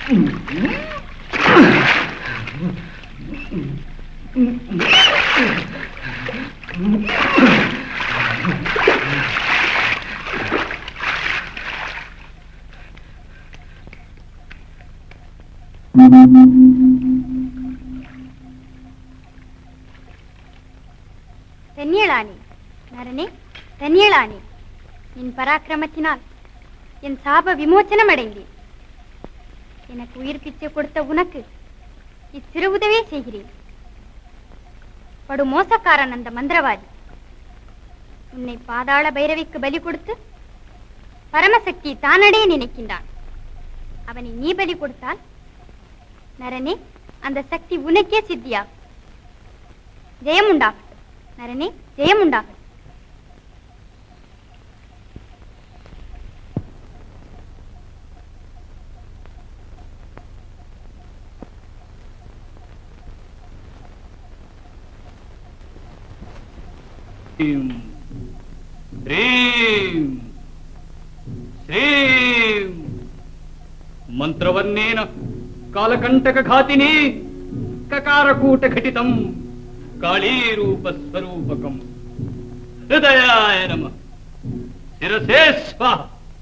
தென்னியலானே நரனே தென்னியலானே நின் பராக்கிரமத்தினால் என் சாப விமோச்சனம் அடைந்தேன் எனக்கு உயிர் பிச்சை கொடுத்த உனக்கு இச்சிறு உதவியை செய்கிறேன் படு மோசக்காரன் அந்த மந்திரவாதி உன்னை பாதாள பைரவிக்கு பலி கொடுத்து பரமசக்தி தானடைய நினைக்கின்றான் அவனை நீ பலி கொடுத்தால் நரனே அந்த சக்தி உனக்கே சித்தியாகும் ஜெயம் உண்டாகட்டும் நரனே ஜெயம் உண்டாகட்டும் ಶ್ರೀಂ ಶ್ರೀಂ ಶ್ರೀಂ ಮಂತ್ರವನ್ನೇನ ಕಾಲಕಂಟಕ ಘಾತಿನಿ ಕಕಾರಕೂಟ ಘಟಿತಂ ಕಾಳೀರೂಪ ಸ್ವರೂಪಕಂ ಹೃದಯಾಯ ನಮ ಶಿರಸೇ ಸ್ವಾಹ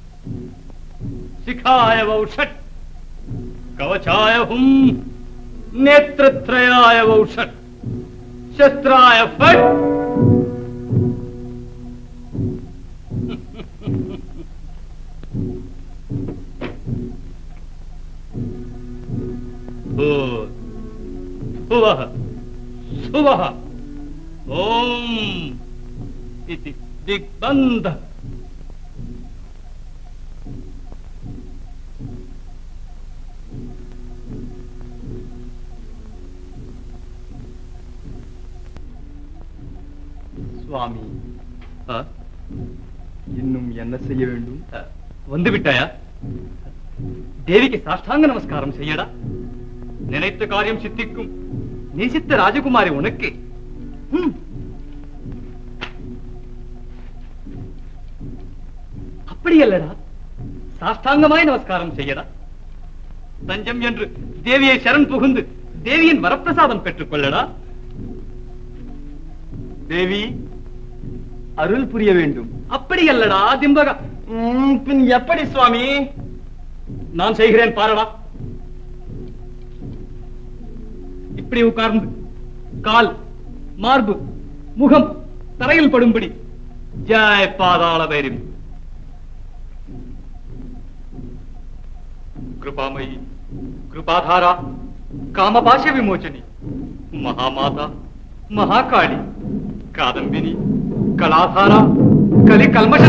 ಶಿಖಾಯ ವೌಷಟ್ ಕವಚಾಯ ಹುಂ ನೇತ್ರತ್ರಯಾಯ ವೌಷಟ್ ಶಸ್ತ್ರಾಯ ಫಟ್ भूर् भुवः सुवः ॐ इति दिग्बन्ध சுவாமி இன்னும் என்ன செய்ய வேண்டும் வந்து விட்டாயா தேவிக்கு சாஷ்டாங்க நமஸ்காரம் செய்யடா நினைத்த காரியம் சித்திக்கும் நேசித்த ராஜகுமாரி உனக்கு ம். அப்படி அல்லடா சாஷ்டாங்கமாய் நமஸ்காரம் செய்யடா தஞ்சம் என்று தேவியை சரண் புகுந்து தேவியின் வரப்பிரசாதம் பெற்றுக் கொள்ளடா தேவி அருள் புரிய வேண்டும் அப்படி அல்லடா திம்பகா பின் எப்படி சுவாமி நான் செய்கிறேன் பாரடா இப்படி உட்கார்ந்து கால் மார்பு முகம் தரையில் படும்படி ஜெய பாதாள பைரவி కృపామయి కృపాధార కామపాశ విమోచని మహామాత మహాకాళి కాదంబిని కళాధార కలి కల్మష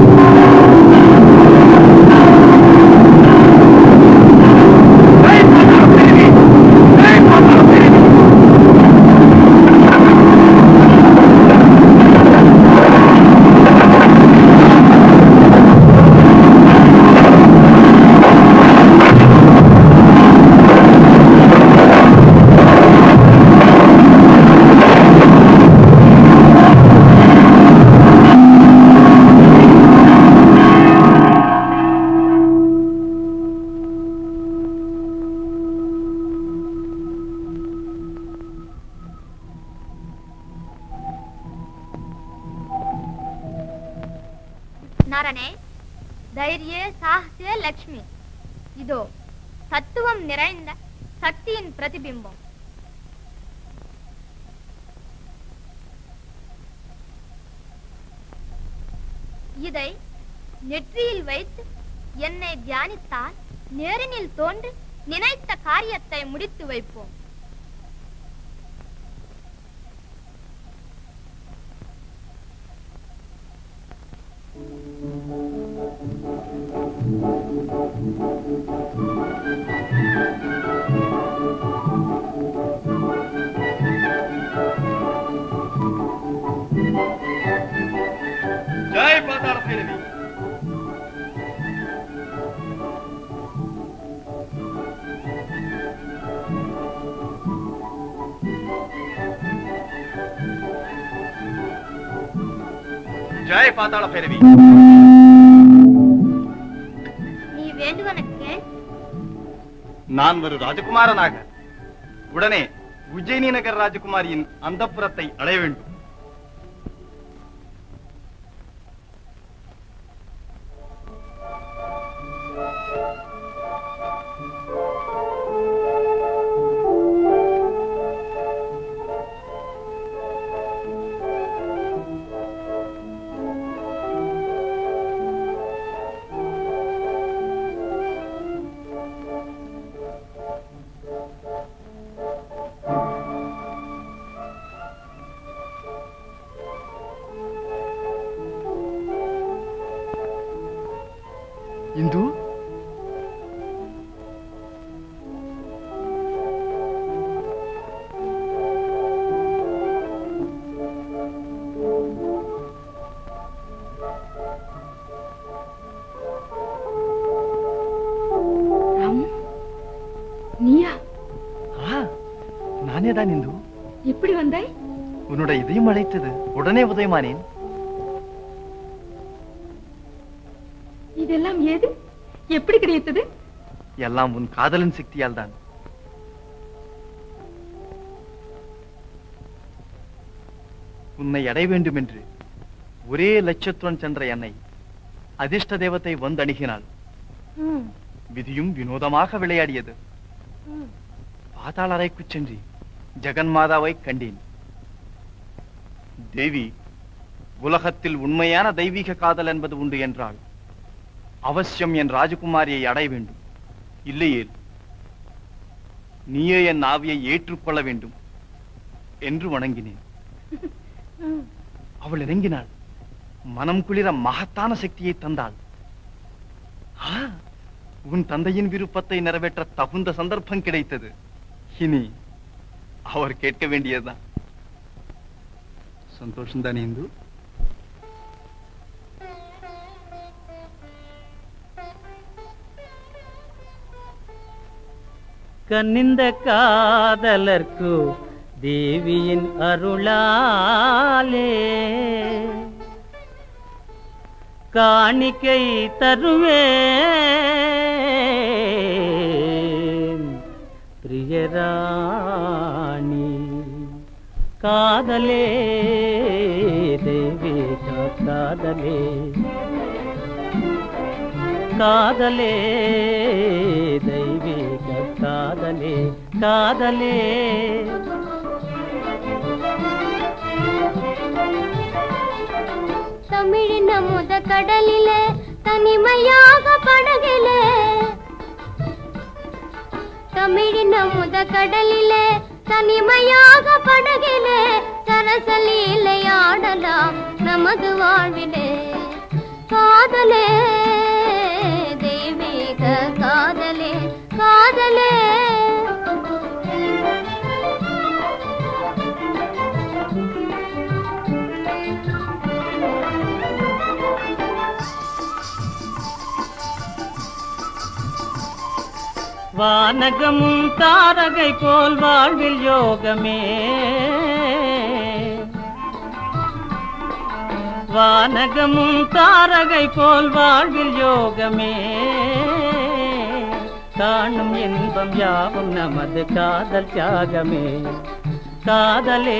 நரனே தைரிய சாகசிய லக்ஷ்மி இதோ தத்துவம் நிறைந்த சக்தியின் பிரதிபிம்பம் இதை நெற்றியில் வைத்து என்னை தியானித்தால் நேரினில் தோன்றி நினைத்த காரியத்தை முடித்து வைப்போம் ஜெய் பாதாள பைரவி ஜெய் பாதாள பைரவி நீ வேண்டுவன கேள் நான் ஒரு ராஜகுமாரனாக உடனே உஜ்ஜயினி நகர் ராஜகுமாரியின் அந்தப்புறத்தை அடைய வேண்டும் இந்து நீயா நானே தான் இந்து எப்படி வந்தாய் உன்னோட இதயம் அழைத்தது உடனே உதயமானேன் இதெல்லாம் ஏது எப்படி கிடைத்தது எல்லாம் உன் காதலின் சக்தியால் தான் உன்னை அடைய வேண்டும் என்று ஒரே லட்சத்துடன் சென்ற என்னை அதிர்ஷ்ட தேவத்தை வந்து அணுகினாள் விதியும் வினோதமாக விளையாடியது பாதாள அறைக்குச் சென்று ஜெகன்மாதாவை கண்டேன் தேவி உலகத்தில் உண்மையான தெய்வீக காதல் என்பது உண்டு என்றால் அவசியம் என் ராஜகுமாரியை அடைய வேண்டும் இல்லையேல் நீயே என் ஆவியை ஏற்றுக்கொள்ள வேண்டும் என்று வணங்கினேன் அவள் இறங்கினாள் மனம் குளிர மகத்தான சக்தியை தந்தாள் ஆ, உன் தந்தையின் விருப்பத்தை நிறைவேற்ற தகுந்த சந்தர்ப்பம் கிடைத்தது இனி அவர் கேட்க வேண்டியதுதான் சந்தோஷம் தானே இந்து கண்ணிந்த காதலர்க்கு தேவியின் அருளாலே காணிக்கை தருவேன் பிரியராணி காதலே தேவிக காதலே காதலே தெய்வீக காதலே காதலே தமிழின் அமுத கடலிலே தனிமையாக படகிலே தமிழின் அமுத கடலிலே தனிமையாக படகிலே சரசலீலை ஆடலாம் நமது வாழ்விலே காதலே தெய்வீக காதலே காதலே வானகமும் தாரகை போல் வாழ்வில் யோகமே வானகமும் தாரகை போல் வாழ்வில் யோகமே காணும் இன்பம் யாவும் நமது காதல் தியாகமே காதலே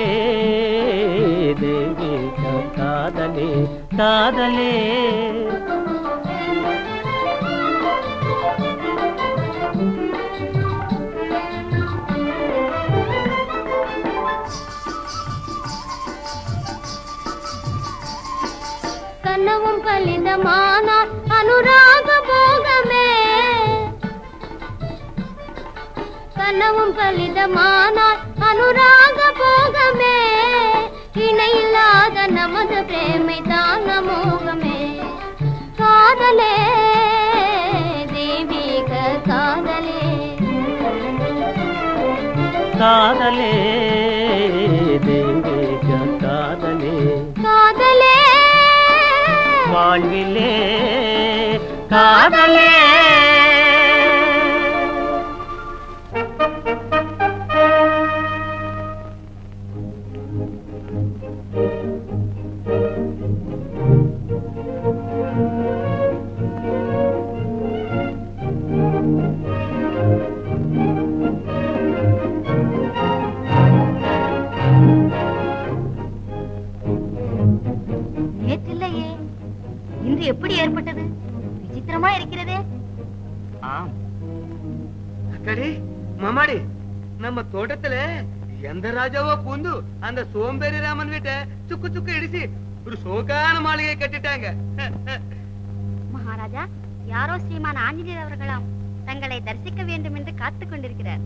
தேவிக காதலே காதலே கனவும் பலிதமானால் அனுராக போகமே கனவும் பலிதமானால் அனுராக போகமே இணையில்லாத நமது பிரேமை தான மோகமே காதலே தெய்வீக காதலே காதலே தெய்வீக காதலே காதலே வாழ்விலே காதலே எப்படி ஏற்பட்டது விசித்திரமா இருக்கிறதே ஆம் அக்கடி மாமாடி நம்ம தோட்டத்துல எந்த ராஜாவோ பூந்து அந்த சோம்பேறி ராமன் வீட்டை சுக்கு சுக்கு இடிச்சு ஒரு சோகான மாளிகை கட்டிட்டாங்க மகாராஜா யாரோ ஸ்ரீமான் ஆஞ்சநேயர் அவர்களாம் தங்களை தரிசிக்க வேண்டும் என்று காத்துக் கொண்டிருக்கிறார்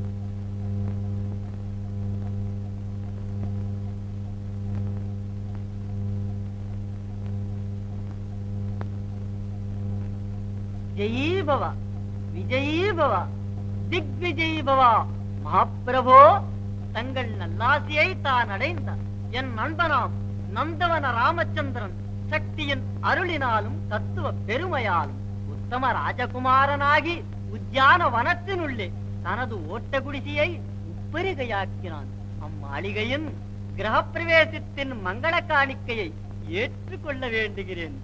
ஜெயீ பவ விஜயீ பவ திக்விஜயீ பவ மகாபிரபோ தங்கள் நல்லாசியை தான் அடைந்த என் நண்பனாம் நந்தவன ராமச்சந்திரன் சக்தியின் அருளினாலும் தத்துவ பெருமையாலும் உத்தம ராஜகுமாரனாகி உத்தியான வனத்தினுள்ளே தனது ஓட்ட குடிசையை உப்பரிகையாக்கினான் அம்மாளிகையின் கிரகப்பிரவேசத்தின் மங்கள காணிக்கையை ஏற்றுக்கொள்ள வேண்டுகிறேன்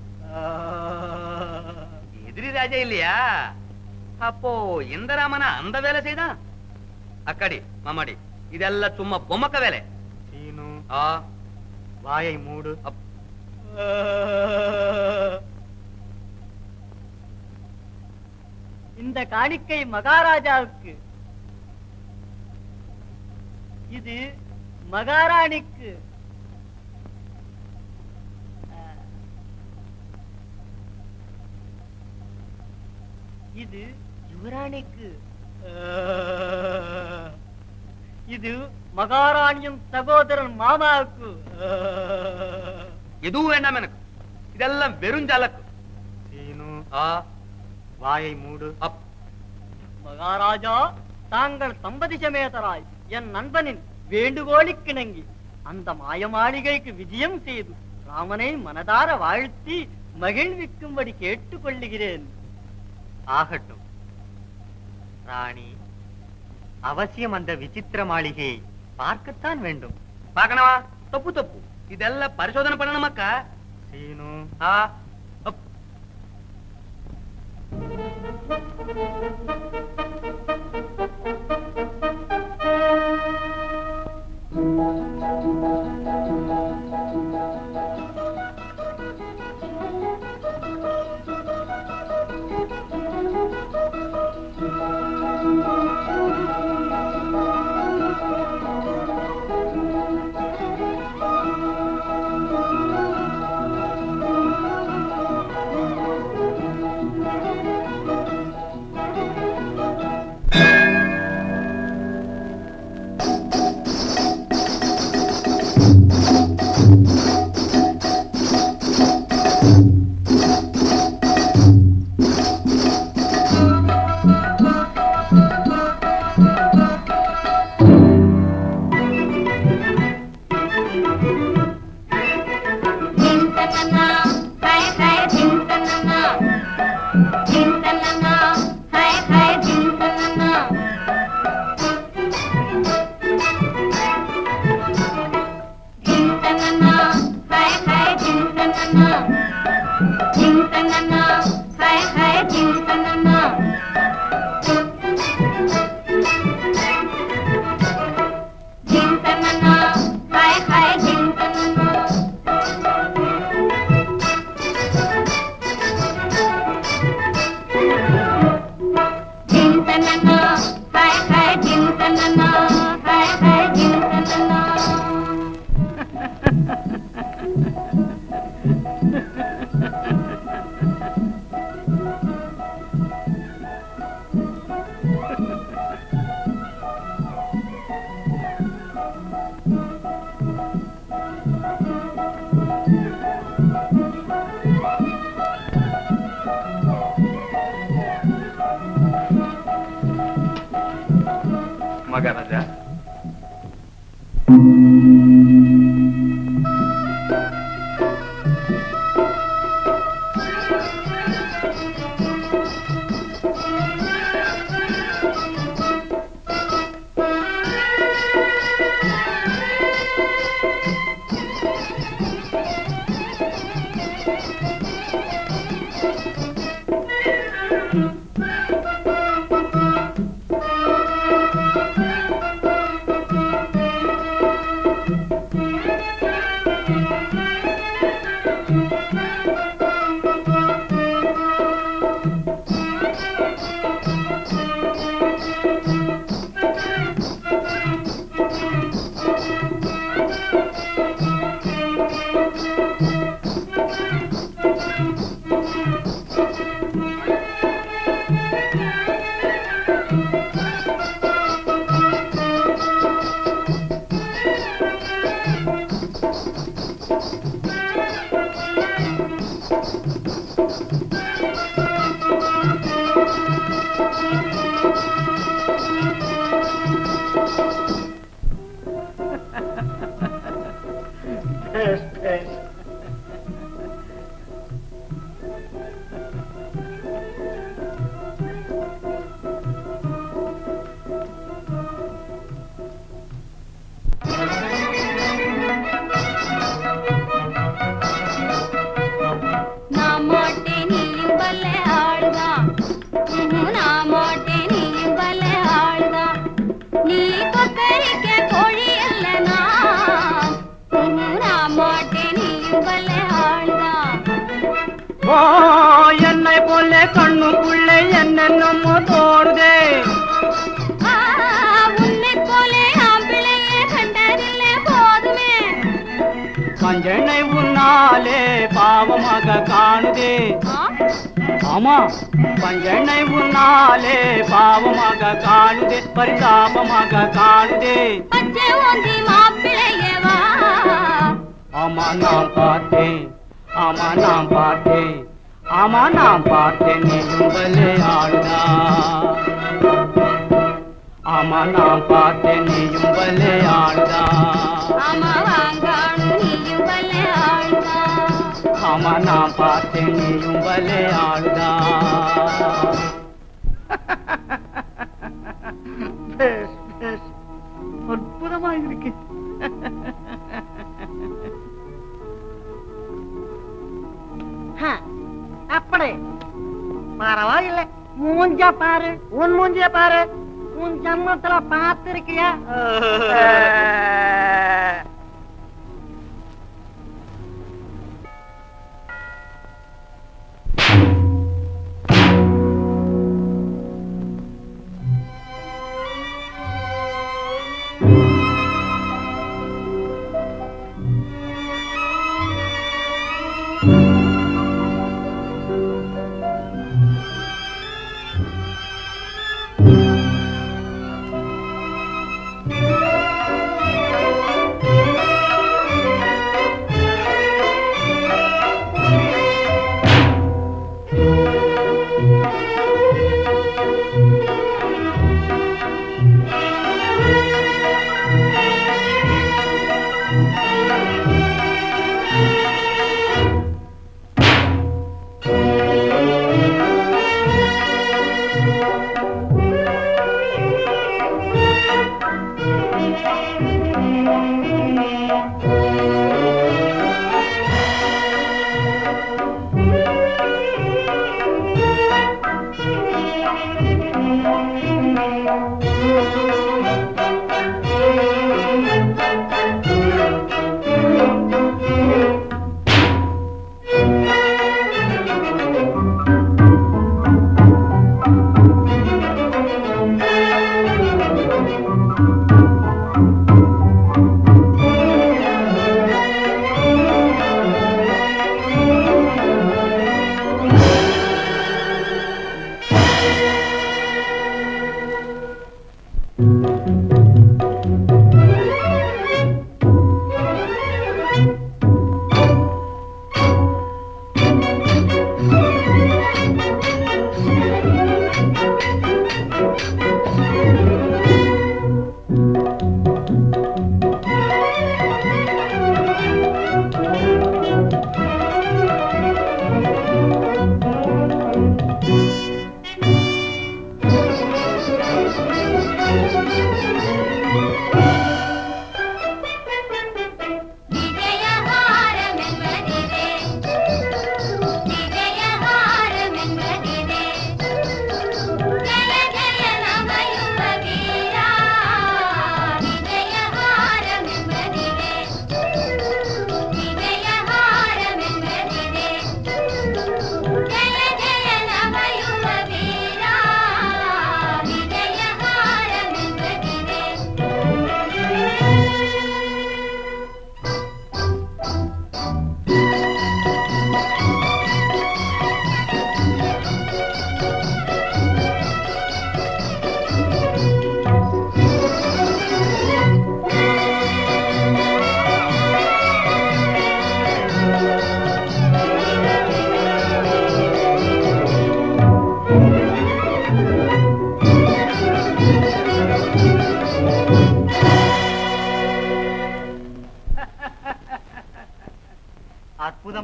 எதிரி ராஜா இல்லையா அப்போ எந்த ராமனா அந்த வேலை செய்தான் அக்காடி மாமாடி இதெல்லாம் சும்மா பொம்மக்க வேலை சீனு ஆ வாயை மூடு இந்த காணிக்கை மகாராஜாவுக்கு இது மகாராணிக்கு அஹ், இது யுவராணிக்கு அஹ், இது மகாராணியின் சகோதரன் மாமாவுக்கு அஹ், எதுவும் வேண்டாம் எனக்கு இதெல்லாம் வெறும் ஜலக்கு சீனு ஆ வாயை மூடு அப் மகாராஜா தாங்கள் சம்பதி சமேதராய் என் நண்பனின் வேண்டுகோளுக்கிணங்கி அந்த மாய மாளிகைக்கு விஜயம் செய்து ராமனை மனதார வாழ்த்தி மகிழ்விக்கும்படி கேட்டுக்கொள்ளுகிறேன் ஆகட்டும் ராணி அவசியம் அந்த விசித்திர மாளிகையை பார்க்கத்தான் வேண்டும் பார்க்கணுமா தப்பு தப்பு இதெல்லாம் பரிசோதனை பண்ணணுமாக்கா சீனு ஆ அப் மகாராஜா Thank you. বেশ বেশ நான் மாட்டேன் நீயும் வல்ல ஆளுதான் ம்ஹும், நான் மாட்டேன் நீயும் வல்ல ஆளுதான் நீ கொக்கரிக்க கோழி அல்ல நான் ம்ஹும், நான் மாட்டேன் நீயும் வல்ல ஆளுதான் ஓ என்னை போல கண்ணுக்குள்ளே என்னென்னமோ தோடுதே ஆ, உன்னைப் போலே ஆம்பிளையே கண்டதில்லை போதுமே மஞ்செண்ணை உன்னாலே பாவமாக காணுதே ஆமா பஞ்செண்ணை உன்னாலே பாவமாக காணுதே பரிதாபமாக காணுதே பச்சை ஓந்தி மாப்பிள்ளையே வா ஆமா நான் பார்த்தேன் ஆமா நான் பார்த்தேன் ஆமா நான் பார்த்தேன் நீயும் விளையாடுதா ஆமா நான் பார்த்தேன் நீயும் விளையாடுதா ஆமா வாங்காணு நீயும் வல்ல ஆளுதான் ஆமா நான் பார்த்தேன் நீயும் விளையாடுதா பேஷ் பேஷ் அற்புதமா இருக்கு ஹ, அப்படி பரவாயில்லை மூஞ்ச பாரு உன் மூஞ்சிய பாரு உன் ஜன்மத்துல பார்த்திருக்கியா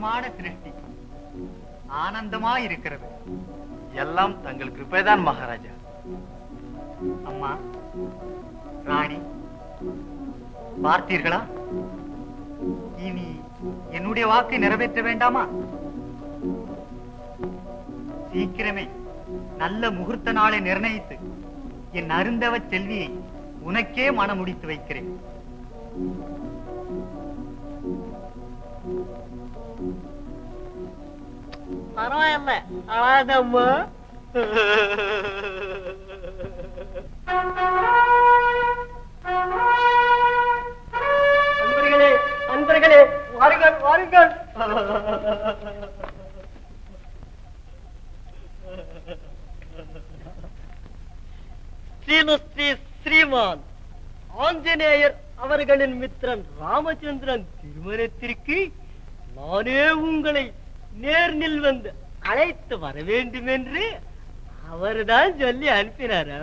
அற்புதமான சிருஷ்டி ஆனந்தமாயிருக்கிறது எல்லாம் தங்கள் கிருபைதான் மகாராஜா அம்மா ராணி பார்த்தீர்களா இனி என்னுடைய வாக்கை நிறைவேற்ற வேண்டாமா சீக்கிரமே நல்ல முகூர்த்த நாளை நிர்ணயித்து என் அருந்தவ செல்வியை உனக்கே மனமுடித்து வைக்கிறேன் பரவாயில்ல அழாதம்மா அன்பர்களே அன்பர்களே வாருங்கள் வாருங்கள் ஸ்ரீலுஸ்ரீ ஸ்ரீமான் ஆஞ்சநேயர் அவர்களின் மித்திரன் ராமச்சந்திரன் திருமணத்திற்கு நானே உங்களை நேர்நில் வந்து அழைத்து வர வேண்டும் என்று அவர்தான் சொல்லி அனுப்பினாரா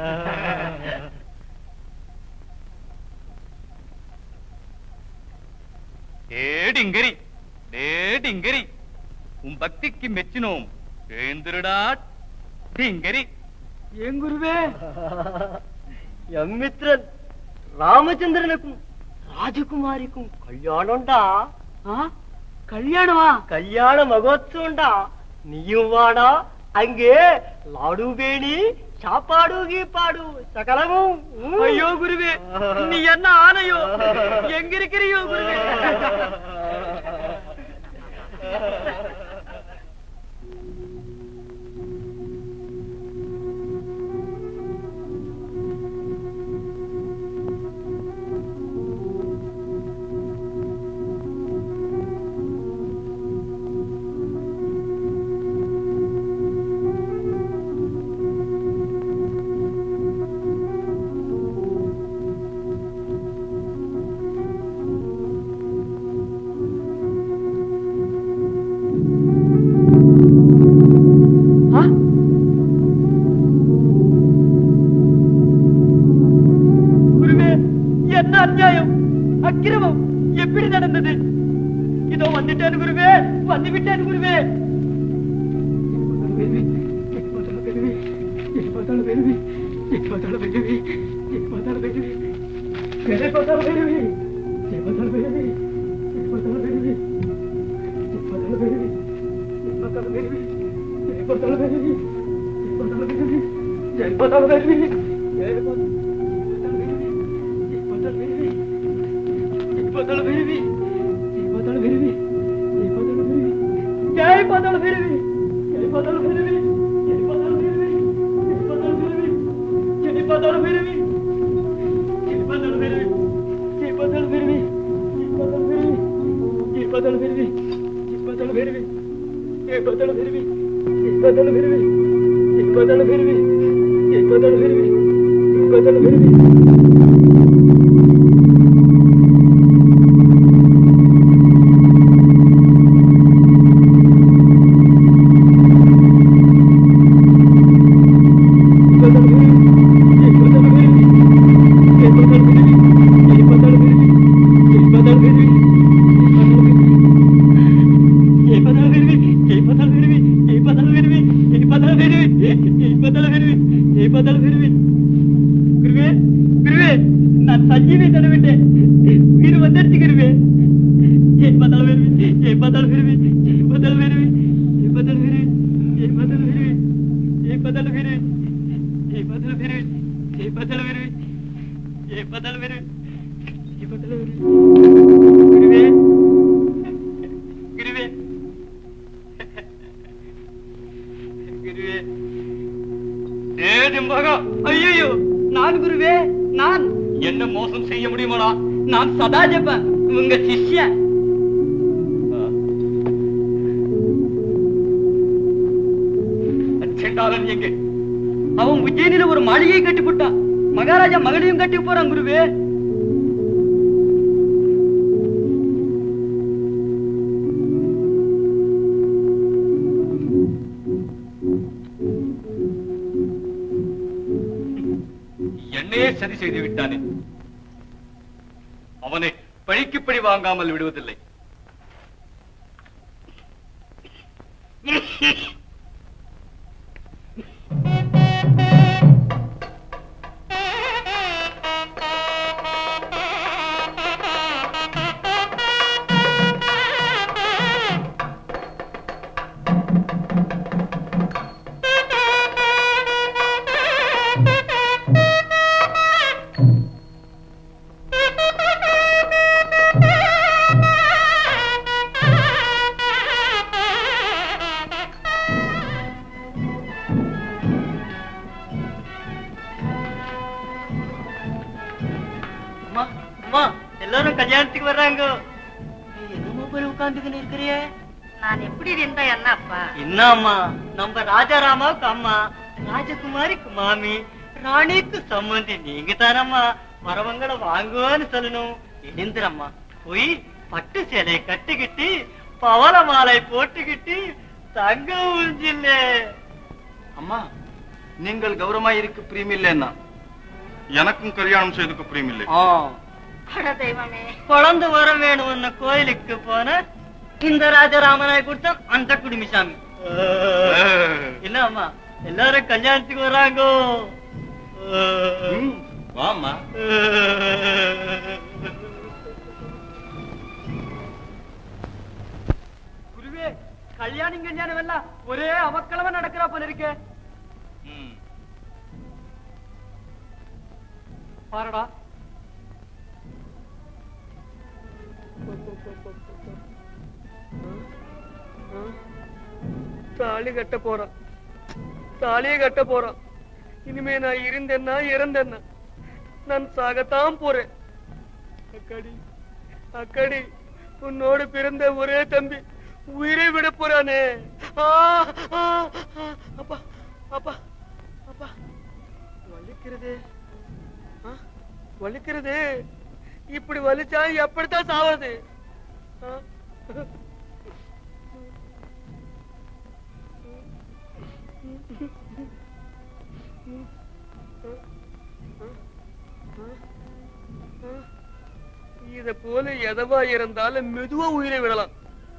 டேடிங்கரி டேடிங்கரி உன் பக்திக்கு மெச்சினோம் எழுந்திருடா டிங்கரி என் குருவே எம் மித்திரன் ராமச்சந்திரனுக்கும் ராஜகுமாரிக்கும் கல்யாணம்டா கல்யாணமா கல்யாண மகோத்சவம்டா நீயும் வாடா அங்கே லாடு வேணி சாப்பாடு கீப்பாடு சகலமும் ஐயோ குருவே நீ என்ன ஆனையோ எங்க இருக்கிறியோ குருவே குருவே என்ன அநியாயம் அக்கிரமம் எப்படி நடந்தது இதோ வந்துட்டேன் குருவே வந்து விட்டேன் குருவே ஜெய் பதல் விருவி ஜெய் பதல் விருவி ஜெய் பதல் விருவி ஜெய் பதல் விருவி ஜெய் பதல் விருவி ஜெய் பதல் விருவி ஜெய் பதல் விருவி ஜெய் பதல் விருவி ஜெய் பதல் விருவி ஜெய் பதல் விருவி ஜெய் பதல் விருவி ஜெய் பதல் விருவி ஜெய் பதல் விருவி ஜெய் பதல் விருவி ஜெய் பதல் விருவி நான் சஞ்சீவி தடவிட்டேன் உயிர் வந்துடுச்சு குருவே ஜெய் பதல் விருவி ஜெய் பதல் விருவி ஜெய் பதல் விருவி ஜெய் பதல் விருவி ஜெய் பதல் விருவி ஜெய் பதல் விருவி ஜெய் பதல் விருவி ஜெய் பதல் விருவி ஜெய் பதல் விருவி ஜெய் பதல் விருவி குருவே குருவே குருவே ஏடிம்பகா ஐயோ நான் குருவே நான் என்ன மோசம் செய்ய முடியுமாடா நான் சதா ஜப்பன் உங்க சிஷ்யன் செண்டாளன் எங்கே அவன் உஜ்ஜயினில ஒரு மாளிகையை கட்டி போட்டான் மகாராஜா மகளையும் கட்டி போறான் குருவே என்னையே சதி செய்து விட்டானே அவனை பழிக்கு பழி வாங்காமல் விடுவதில்லை அம்மா அம்மா எல்லாரும் கல்யாணத்துக்கு வர்றாங்க நீ என்னமோ போய் உட்காந்துக்கின்னு இருக்கிறியே நான் எப்படி இருந்தா என்னப்பா என்னம்மா நம்ம ராஜாராமாவுக்கு அம்மா ராஜகுமாரிக்கு மாமி ராணிக்கு சம்மந்தி நீங்க தானம்மா வரவங்களை வாங்குவான்னு சொல்லணும் எழுந்திரம்மா போய் பட்டு சேலையை கட்டிக்கிட்டு பவள மாலை போட்டுக்கிட்டு தங்க ஊஞ்சில்ல அம்மா நீங்கள் கௌரவமாயிருக்கு பிரியமில்லைன்னா எனக்கும் கல்யாணம் செய்துக்க பிரியமில்லை அட தெய்வமே குழந்தை வர வேணும்னு கோயிலுக்கு போன இந்த ராஜராமனாய் கொடுத்த அந்த குடுமிசாமி இல்ல அம்மா எல்லாரும் கல்யாணத்துக்கு வராங்கோ வாமா குருவே கல்யாணம் கல்யாணம் எல்லாம் ஒரே அவக்களவா நடக்கிறா போல இருக்கே பாருடா தாலி கட்ட போறான் தாலியை கட்ட போறான் இனிமே நான் இருந்தேன்னா இறந்தேன்னா நான் சாகத்தான் போறேன் அக்கடி அக்கடி உன்னோடு பிறந்த ஒரே தம்பி உயிரை விட போறானே ஆ, ஆ, ஆ, அப்பா அப்பா அப்பா வலிக்கிறதே ஆ, வலிக்கிறதே இப்படி வலிச்சா எப்படித்தான் சாவது ஆ? இத போல எதவா இருந்தாலும் மெதுவா உயிரை விடலாம்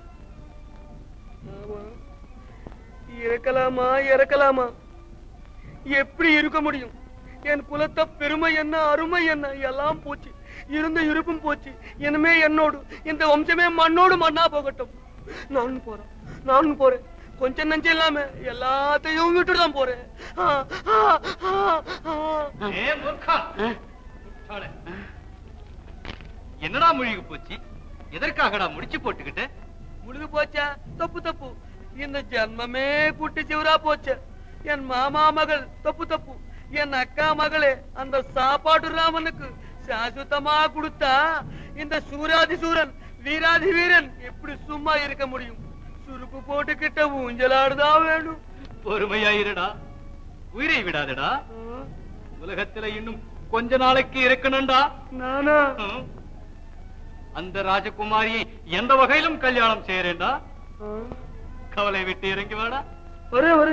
ஆமா. இறக்கலாமா இறக்கலாமா எப்படி இருக்க முடியும் என் குலத்த பெருமை என்ன அருமை என்ன எல்லாம் போச்சு இருந்த இருப்பும் போச்சு இனிமே என்னோடு இந்த வம்சமே மண்ணோடு மண்ணா போகட்டும் நானும் போறேன் நானும் போறேன் கொஞ்சம் நஞ்சம் இல்லாம எல்லாத்தையும் விட்டுட்டு தான் போறேன் ஆ, ஆ, ஆ, ஆ. ஏ மூர்க்கா முட்டாளே. என்னடா முழுகி போச்சு எதற்காகடா முடிச்சு போட்டுக்கிட்டு முழுகு போச்சா தப்பு தப்பு இந்த ஜென்மமே குட்டி சிவரா போச்சு என் மாமா மகள் தப்பு தப்பு என் அக்கா மகளே அந்த சாப்பாடு ராமனுக்கு சாசுத்தமா கொடுத்தா இந்த சூராதி சூரன் வீராதி வீரன் எப்படி சும்மா இருக்க முடியும் சுருக்கு போட்டுக்கிட்ட ஊஞ்சலாடுதான் வேணும் பொறுமையாயிருடா உயிரை விடாதடா உலகத்துல இன்னும் கொஞ்ச நாளைக்கு இருக்கணும்டா நானா ம். அந்த ராஜகுமாரியை எந்த வகையிலும் கல்யாணம் செய்யறேன்டா கவலை விட்டு இறங்கி வாடா ஒரு ஒரு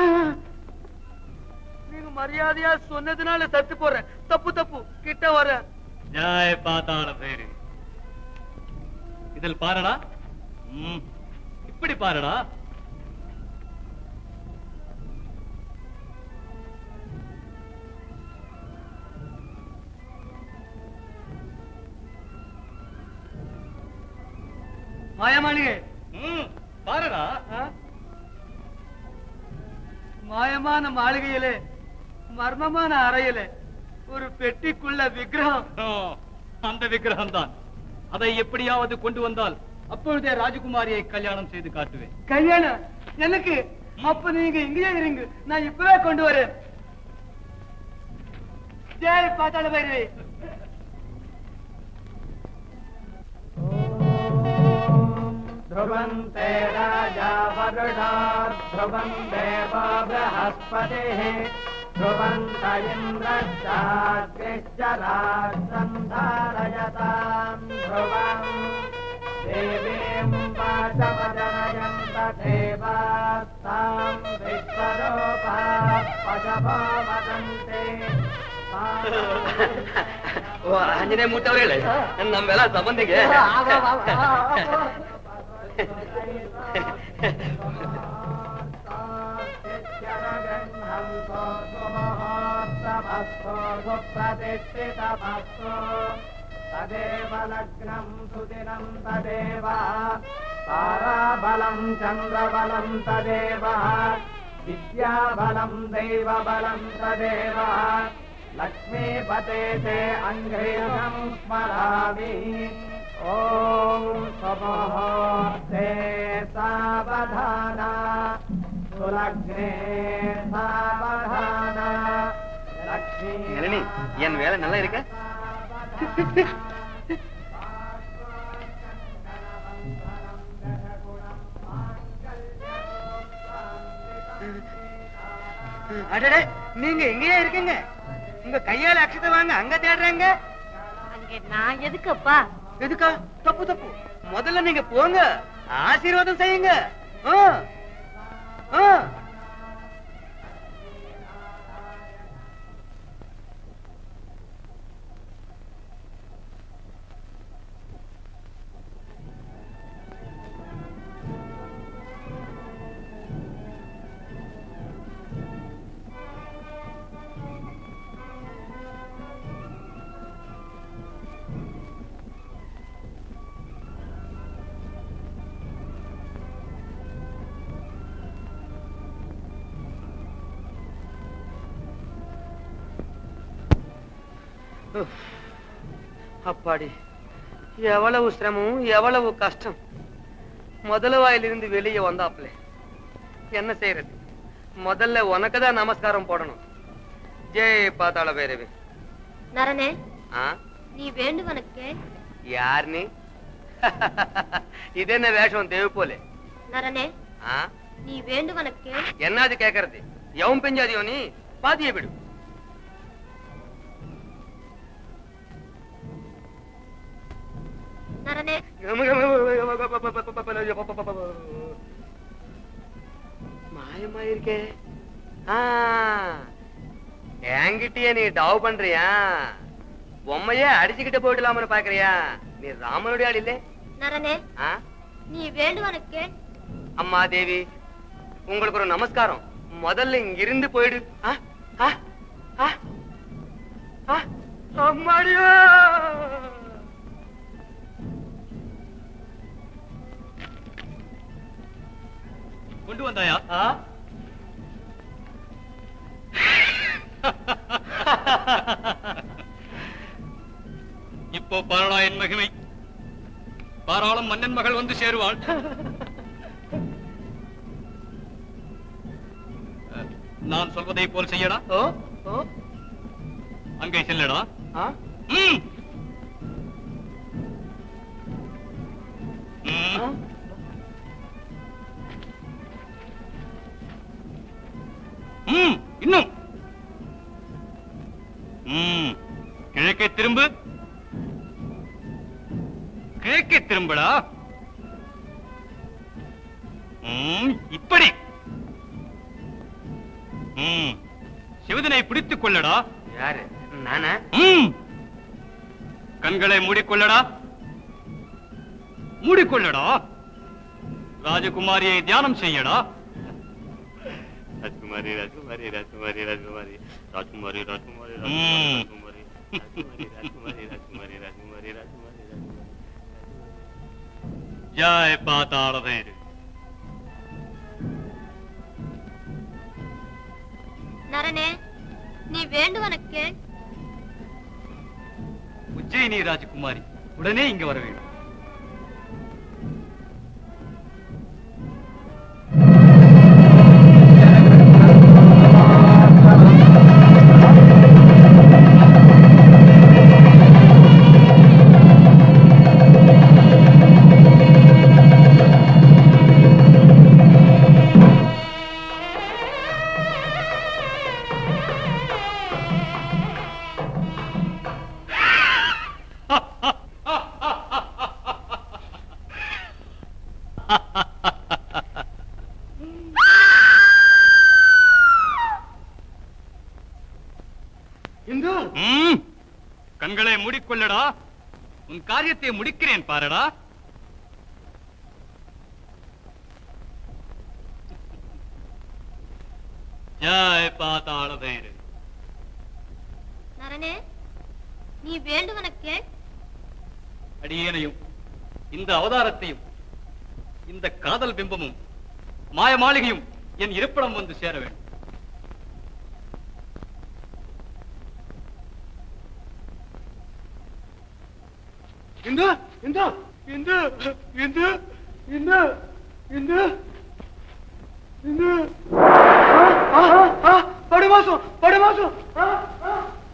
நீங்க மரியாதையா சொன்னதுனால சத்து போறேன் தப்பு தப்பு கிட்ட வர ஜாய் பாத்தாள பேரு இதில் பாருடா ம், இப்படி பாருடா மாயமாளிகை ம், பாருடா மாயமான மாளிகையிலே மர்மமான அறையிலே ஒரு பெட்டிக்குள்ள விக்கிரகம் ஆ, அந்த விக்கிரகம் தான் அதை எப்படியாவது கொண்டு வந்தால் அப்பொழுதே ராஜகுமாரியை கல்யாணம் செய்து காட்டுவேன் கல்யாணம் எனக்கு அப்ப நீங்க இங்கேயே இருங்க நான் இப்பவே கொண்டு வரேன் ஜெய் பாத்தாள பைரவி ध्रुवन्ते राजा वरुणात् ध्रुवम् देवा बृहस्पतिः ध्रुवन्त इन्द्रश्चाग्निश्चराक्षम् धारयताम् ध्रुवम् देवीम् वाचमजनयन्त देवास्ताम् विश्वरूपा पशवो वदन्ति ಓ ಆಂಜನೇಯ ಮೂಟವ್ರೇಳೆ ನಮ್ಮೆಲ್ಲ ಸಂಬಂಧಿಗೆ अस्तो सुप्रतिष्ठितमस्तु तदेव लग्नम् सुदिनम् तदेव ताराबलम् चन्द्रबलम् तदेव विद्याबलम् दैवबलम् तदेव लक्ष्मीपते ते अङ्घ्रियम् स्मरामि ॐ स्वमुहूर्ते सावधाना सुलग्ने सावधाना लक्ष्मी நளினி என் வேலை நல்லா இருக்க அடடே நீங்க எங்கேயா இருக்கீங்க உங்க கையால அக்ஷதை வாங்க அங்க தேடுறாங்க அங்க நான் எதுக்குப்பா எதுக்கா தப்பு தப்பு முதல்ல நீங்க போங்க ஆசீர்வாதம் செய்யுங்க ஆ. ஆ. உஃப். அப்பாடி எவ்வளவு சிரமம் எவ்வளவு கஷ்டம் முதல வாயிலிருந்து வெளியே வந்தாப்ல என்ன செய்யறது முதல்ல உனக்கு தான் நமஸ்காரம் போடணும் ஜெய் பாத்தாள பைரவி நரனே ஆ நீ வேண்டுவனுக்கு யார் நீ இது என்ன வேஷம் தேவை போல நரனே ஆ நீ வேண்டுவனுக்கு என்னது கேக்குறது எவன் பெஞ்சாதியோ நீ பாதிய விடு நரனே மாயமா இருக்கே ஆ, என்கிட்டயே நீ டவ் பண்றியா பொம்மையே அடிச்சுக்கிட்டு போயிடலாம்னு பாக்குறியா நீ ராமனுடைய ஆள் இல்லே நரனே ஆ? நீ வேண்டுவனுக்கு அம்மா தேவி உங்களுக்கு ஒரு நமஸ்காரம் முதல்ல இங்கிருந்து போயிடு ஆ? ஆ? ஆ? ஆ? அம்மாடியோ கொண்டு வந்தாயா இப்போ பாரடா என் மகிமை பாராளும் மன்னன் மகள் வந்து சேருவாள் அஹ், நான் சொல்வதை போல் செய்யடா ஓ ஓ அங்கே செல்லடா ஆ ம். ம். ம், இன்னும் ம், கிழக்கே திரும்பு கிழக்கே திரும்புடா ம், இப்படி ம், சிவதனை பிடித்துக் கொள்ளடா யாரு நானா ம். கண்களை மூடிக்கொள்ளடா மூடிக்கொள்ளடா ராஜகுமாரியை தியானம் செய்யடா ராஜ்குமாரி ராஜ்குமாரி ராஜ்குமாரி ராஜ்குமாரி ராஜ்குமாரி ராஜ்குமாரி ம். ராஜ்குமாரி ராஜ்குமாரி ராஜ்குமாரி ராஜ்குமாரி ராஜ்குமாரி ராஜ்குமாரி ஜாய் பாத்தாளதேரு நரனே நீ வேண்டுவனுக்கு உஜ்ஜயினி ராஜகுமாரி உடனே இங்க வர வேண்டும் இந்து ம். கண்களை மூடிக்கொள்ளடா உன் காரியத்தை முடிக்கிறேன் பாரடா ஜாய் பாத்தாளதேரு நரனே நீ வேண்டுவன கேள் அடியேனையும் இந்த அவதாரத்தையும் இந்த காதல் பிம்பமும் மாய மாளிகையும் என் இருப்பிடம் வந்து சேர வேண்டும் இந்து இந்து இந்து இந்து இந்து இந்து இந்து ஆ, ஆ, ஆ, படுமாசம் படுமாசம் ஆ, ஆ.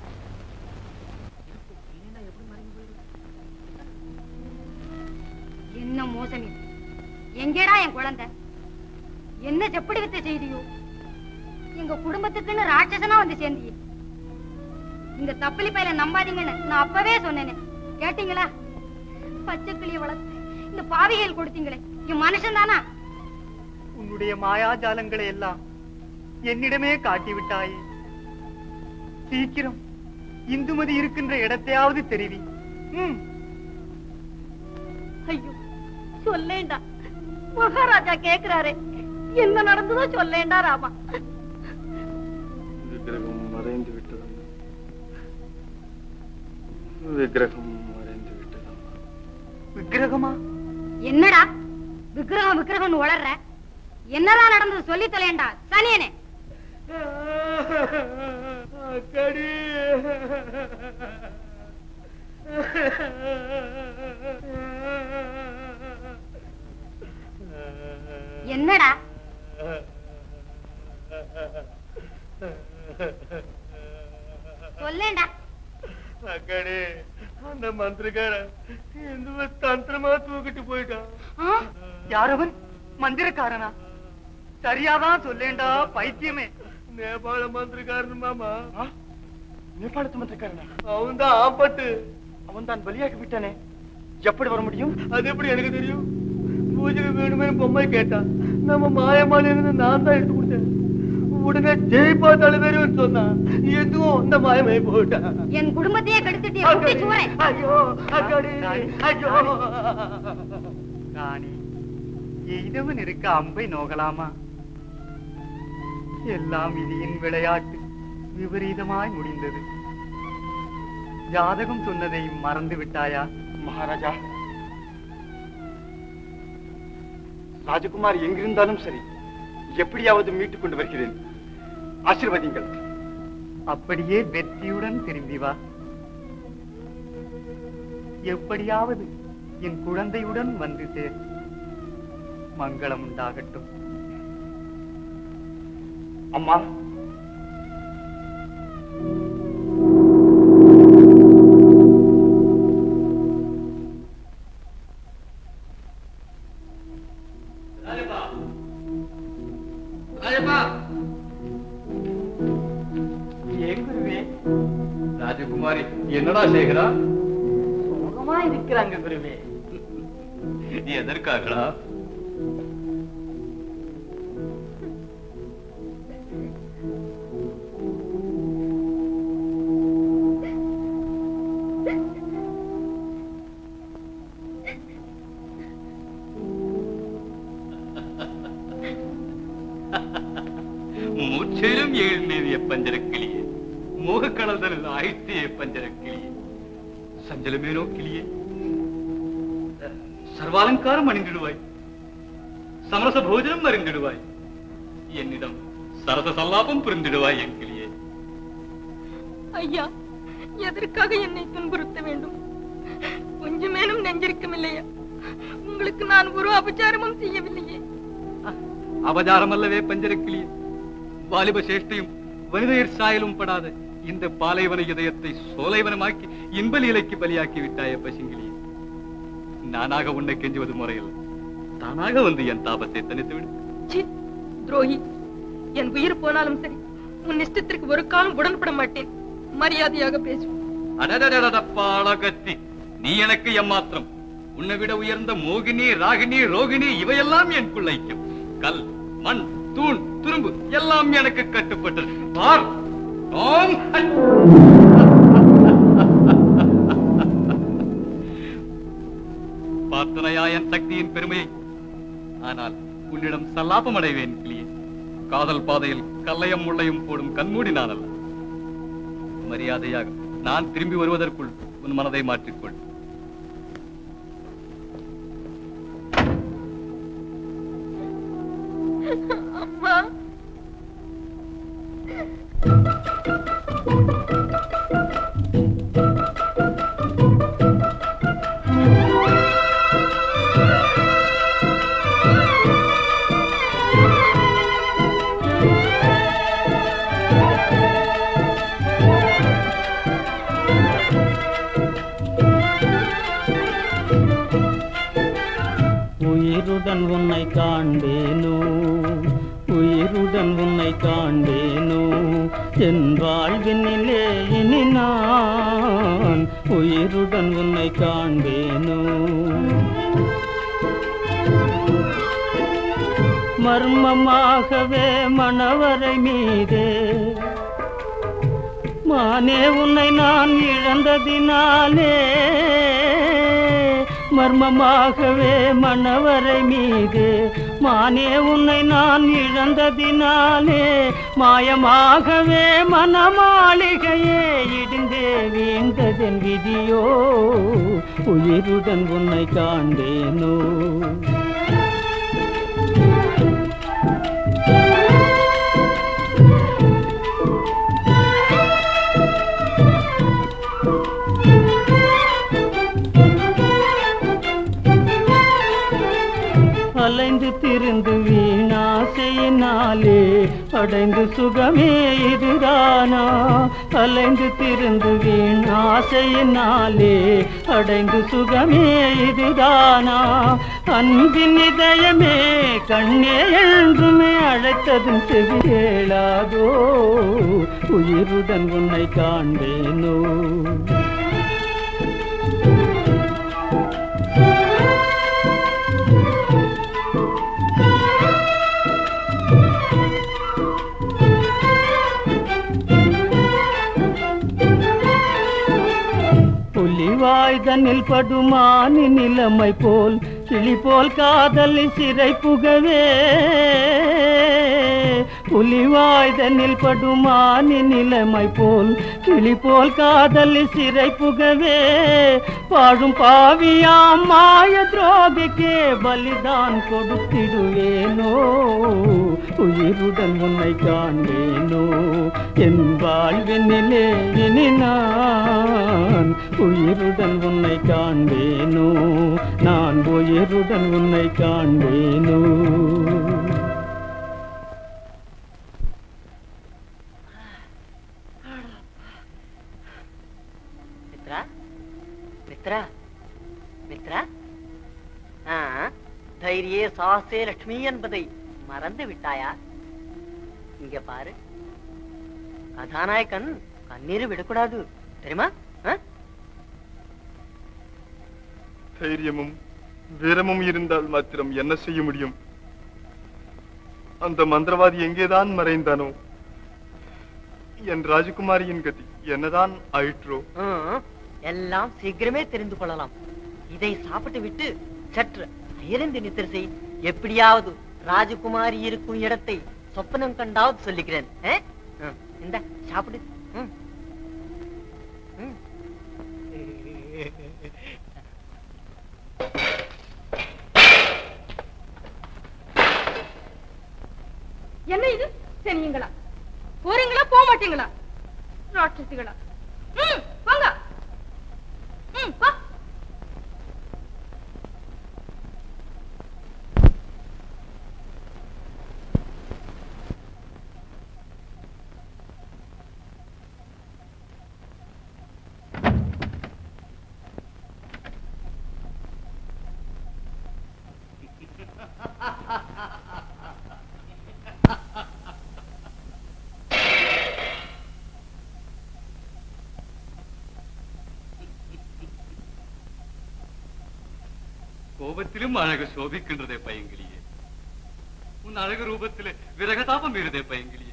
என்ன மோசம் இது எங்கேடா என் குழந்தை என்ன செப்படி வித்த செய்தியோ எங்க குடும்பத்துக்குன்னு ராட்சசனா வந்து சேர்ந்தியே இந்த தப்பிலி பையல நம்பாதீங்கன்னு நான் அப்பவே சொன்னேனே கேட்டீங்களா பச்சை கிளிய வளர்த்து இந்த பாவிகள் கொடுத்தீங்களே என் மனுஷன் தானா உன்னுடைய மாயாஜாலங்களை எல்லாம் என்னிடமே காட்டிவிட்டாயே சீக்கிரம் இந்துமதி இருக்கின்ற இடத்தையாவது தெரிவி ம் ஐயோ சொல்லேண்டா மகாராஜா கேக்குறாரே என்ன நடந்ததோ சொல்லேண்டா ராமா விக்கிரகம் மறைந்து விட்டது விக்கிரகம் மறைந்து விட்டது விக்கிரகமா என்னடா விக்கிரகம் விக்கிரகம்னு வளர்ற என்னதான் நடந்தது சொல்லி தொலையண்டா சனியனே அக்கடி என்னடா சொல்லேண்டா அக்கடி அந்த மந்திரக்கார இந்த தந்திரமா தூக்கிட்டு போயிட்டான் யாரவன் மந்திரக்காரனா சரியாதான் சொல்லேண்டா பைத்தியமே நேபாள மந்திரக்காரன் மாமா நேபாளத்து மந்திரக்காரனா அவன் தான் ஆப்பட்டு அவன் தான் பலியாக்கி விட்டானே எப்படி வர முடியும் அது எப்படி எனக்கு தெரியும் பூஜைக்கு வேணுமே பொம்மை கேட்டான் நம்ம மாயமாலிருந்து நான் தான் எடுத்து கொடுத்தேன் உடனே ஜெயிப்பா தலைவரும் சொன்னான் எதுவும் இந்த மாயமாயி போயிட்டான் என் குடும்பத்தையே கெடுத்துட்டிய குட்டி சூரன் ஐயோ அக்காடி ஐயோ ராணி எய்தவன் இருக்க அம்பை நோகலாமா எல்லாம் விதியின் விளையாட்டு விபரீதமாய் முடிந்தது ஜாதகம் சொன்னதை மறந்து விட்டாயா மகாராஜா ராஜகுமார் எங்கிருந்தாலும் சரி எப்படியாவது மீட்டுக் கொண்டு வருகிறேன் ஆசீர்வதிங்கள் அப்படியே வெற்றியுடன் திரும்பி வா எப்படியாவது என் குழந்தையுடன் வந்து சேர் மங்களம் உண்டாகட்டும் அம்மா ராஜப்பா ஏன் குருவே ராஜகுமாரி என்னடா சேகரா சுகமா இருக்கிறாங்க குருவே எதற்காகடா முற்றிலும் எழுந்தேறிய பஞ்சரக்கிளியே மோகக்கடல்தனில் ஆழ்த்திய பஞ்சரக்கிளியே சஞ்சலமேனோ கிளியே சர்வாலங்காரம் அணிந்திடுவாய் சமரச போஜனம் அறிந்திடுவாய் என்னிடம் சரச சல்லாபம் புரிந்திடுவாய் என் கிளியே ஐயா எதற்காக என்னை துன்புறுத்த வேண்டும் கொஞ்சமேனும் நெஞ்சிருக்கமில்லையா உங்களுக்கு நான் ஒரு அபச்சாரமும் செய்யவில்லையே அவதாரம் அல்லவே பஞ்சரக்கிளியே வாலிப சேஷ்டையும் வனிதையர் சாயலும் படாத இந்த பாலைவன இதயத்தை சோலைவனமாக்கி இன்பலீலைக்கு பலியாக்கி விட்டாய பசுங்கிளியே நானாக உன்னை கெஞ்சுவது முறையில் தானாக வந்து என் தாபத்தை தனித்து விடு சி துரோகி என் உயிர் போனாலும் சரி உன் இஷ்டத்திற்கு ஒரு காலம் உடன்பட மாட்டேன் மரியாதையாக பேசு அடடடடட பாலகத்தி நீ எனக்கு எம்மாத்திரம் உன்னை விட உயர்ந்த மோகினி ராகினி ரோகிணி இவையெல்லாம் என் பிள்ளைக்கும் கல் மண் தூண் துரும்பு எல்லாம் எனக்கு கட்டுப்பட்டது பார் ஓம் ஹட். பார்த்தனையா என் சக்தியின் பெருமையை ஆனால் உன்னிடம் சல்லாபம் அடைவேன் கிளியே காதல் பாதையில் கல்லையும் முள்ளையும் போடும் கண்மூடி நான் அல்ல மரியாதையாக நான் திரும்பி வருவதற்குள் உன் மனதை மாற்றிக்கொள் அம்மா உயிருடன் உன்னை காண்பேனோ உயிருடன் உன்னை காண்பேனோ என் வாழ்வினிலே இனி நான் உயிருடன் உன்னை காண்பேனோ மர்மமாகவே மணவரை மீதே மானே உன்னை நான் இழந்ததினாலே மர்மமாகவே மணவரை மீது மானே உன்னை நான் இழந்ததினாலே மாயமாகவே மனமாளிகையே இடிந்தே வீழ்ந்ததென் விதியோ உயிருடன் உன்னை காண்பேனோ அலைந்து திரிந்து வீணாசையினாலே அடைந்து சுகமே இதுதானா அலைந்து திரிந்து வீணாசையினாலே அடைந்து சுகமே இதுதானா அன்பின் இதயமே கண்ணே என்றுமே அழைத்ததும் செவி கேளாதோ உயிருடன் உன்னை காண்பேனோ புலிவாய்தனில் படுமானி நிலைமை போல் கிளி போல் காதலில் சிறை புகவே புலிவாய்தனில் படுமானி நிலைமை போல் கிளி போல் காதலில் சிறை புகவே பாழும் பாவியாம் மாய துரோகிக்கே பலிதான் கொடுத்திடுவேனோ உயிருடன் உன்னை காண்பேனோ என் வாழ்வினிலே இனி நான் உயிருடன் உன்னை காண்பேனோ நான் உயிருடன் உன்னை காண்பேனோ மித்ரா மித்ரா மித்ரா ஆ, தைரியே சாசே லட்சுமி என்பதை மறந்து விட்டாயா இங்க பாரு கதாநாயகன் கண்ணீர் விடக்கூடாது தெரியுமா ஆ? தைரியமும் வீரமும் இருந்தால் மாத்திரம் என்ன செய்ய முடியும் அந்த மந்திரவாதி எங்கேதான் மறைந்தானோ என் ராஜகுமாரியின் கதி என்னதான் ஆயிற்றோ ம், எல்லாம் சீக்கிரமே தெரிந்து கொள்ளலாம் இதை சாப்பிட்டு விட்டு சற்று அயர்ந்து நித்திர செய் எப்படியாவது ராஜகுமாரி இருக்கும் இடத்தை சொப்பனம் கண்டாவது சொல்லிக்கிறேன் ஆ? ம், இந்தா சாப்பிடு ம். ம். என்ன இது சனியுங்களா போறீங்களா போக மாட்டீங்களா ராட்சசிகளா ம் வாங்க ம் வா கோபத்திலும் அழகு சோபிக்கின்றதே பையங்கிலியே உன் அழகு ரூபத்திலே விரகதாபம் இருதே பையங்கிலியே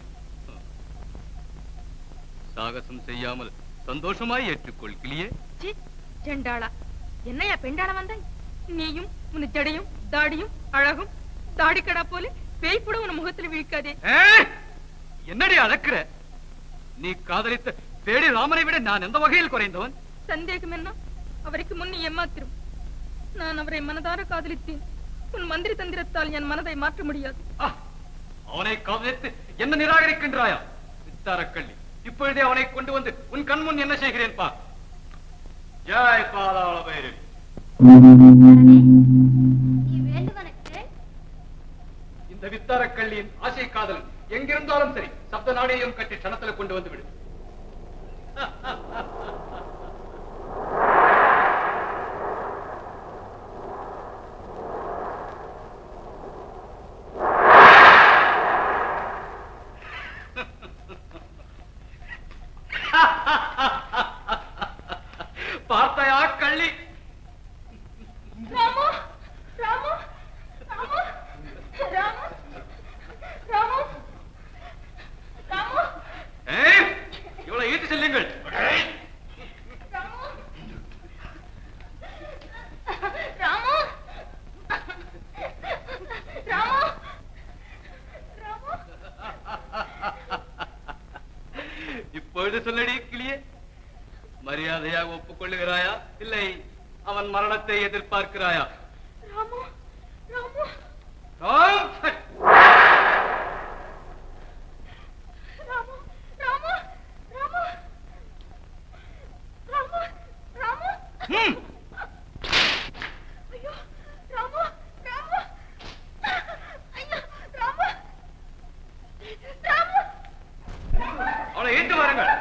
சாகசம் செய்யாமல் சந்தோஷமாய் ஏற்றுக்கொள் கிளியே சி செண்டாளா என்னையா பெண்டாள வந்தாய் நீயும் உன் ஜடையும் தாடியும் அழகும் தாடிக்கடா போல பேய்ப்புட உன் முகத்துல விழிக்காதே என்னடி அழக்கிற நீ காதலித்த பேடி ராமனை விட நான் எந்த வகையில் குறைந்தவன் சந்தேகம் என்ன அவருக்கு முன் ஏமாத்திரும் நான் அவரை மனதார காதலித்தேன் உன் மந்திரி தந்திரத்தால் என் மனதை மாற்ற முடியாது அவனை காதலித்து என்ன நிராகரிக்கின்றாயா வித்தாரக்கள்ளி இப்பொழுதே அவனை கொண்டு வந்து உன் கண் முன் என்ன செய்கிறேன் பா ஜெய் பாதாள பைரவி நீ வேண்டுவனக்கு இந்த வித்தாரக்கள்ளியின் ஆசை காதல் எங்கிருந்தாலும் சரி சப்த நாடையும் கட்டி சனத்துல கொண்டு வந்து விடு பார்த்தாயா கள்ளி ராமு ராமு ராமு ராமு ராமு ராமு ஏய், இவளை ஈட்டு செல்லுங்கள் ராமு ராமு இப்பொழுது சொல்லடி கிளியே மரியாதையாக ஒப்புக்கொள்ளுகிறாயா இல்லை அவன் மரணத்தை எதிர்பார்க்கிறாயா ராமு ராமு ராம்! ராமு ராமு ராமு ராமு ராமு ம். ஐயோ ராமு ராமு ஐயோ ராமு ராமு அவளை ஈட்டு வாருங்கள்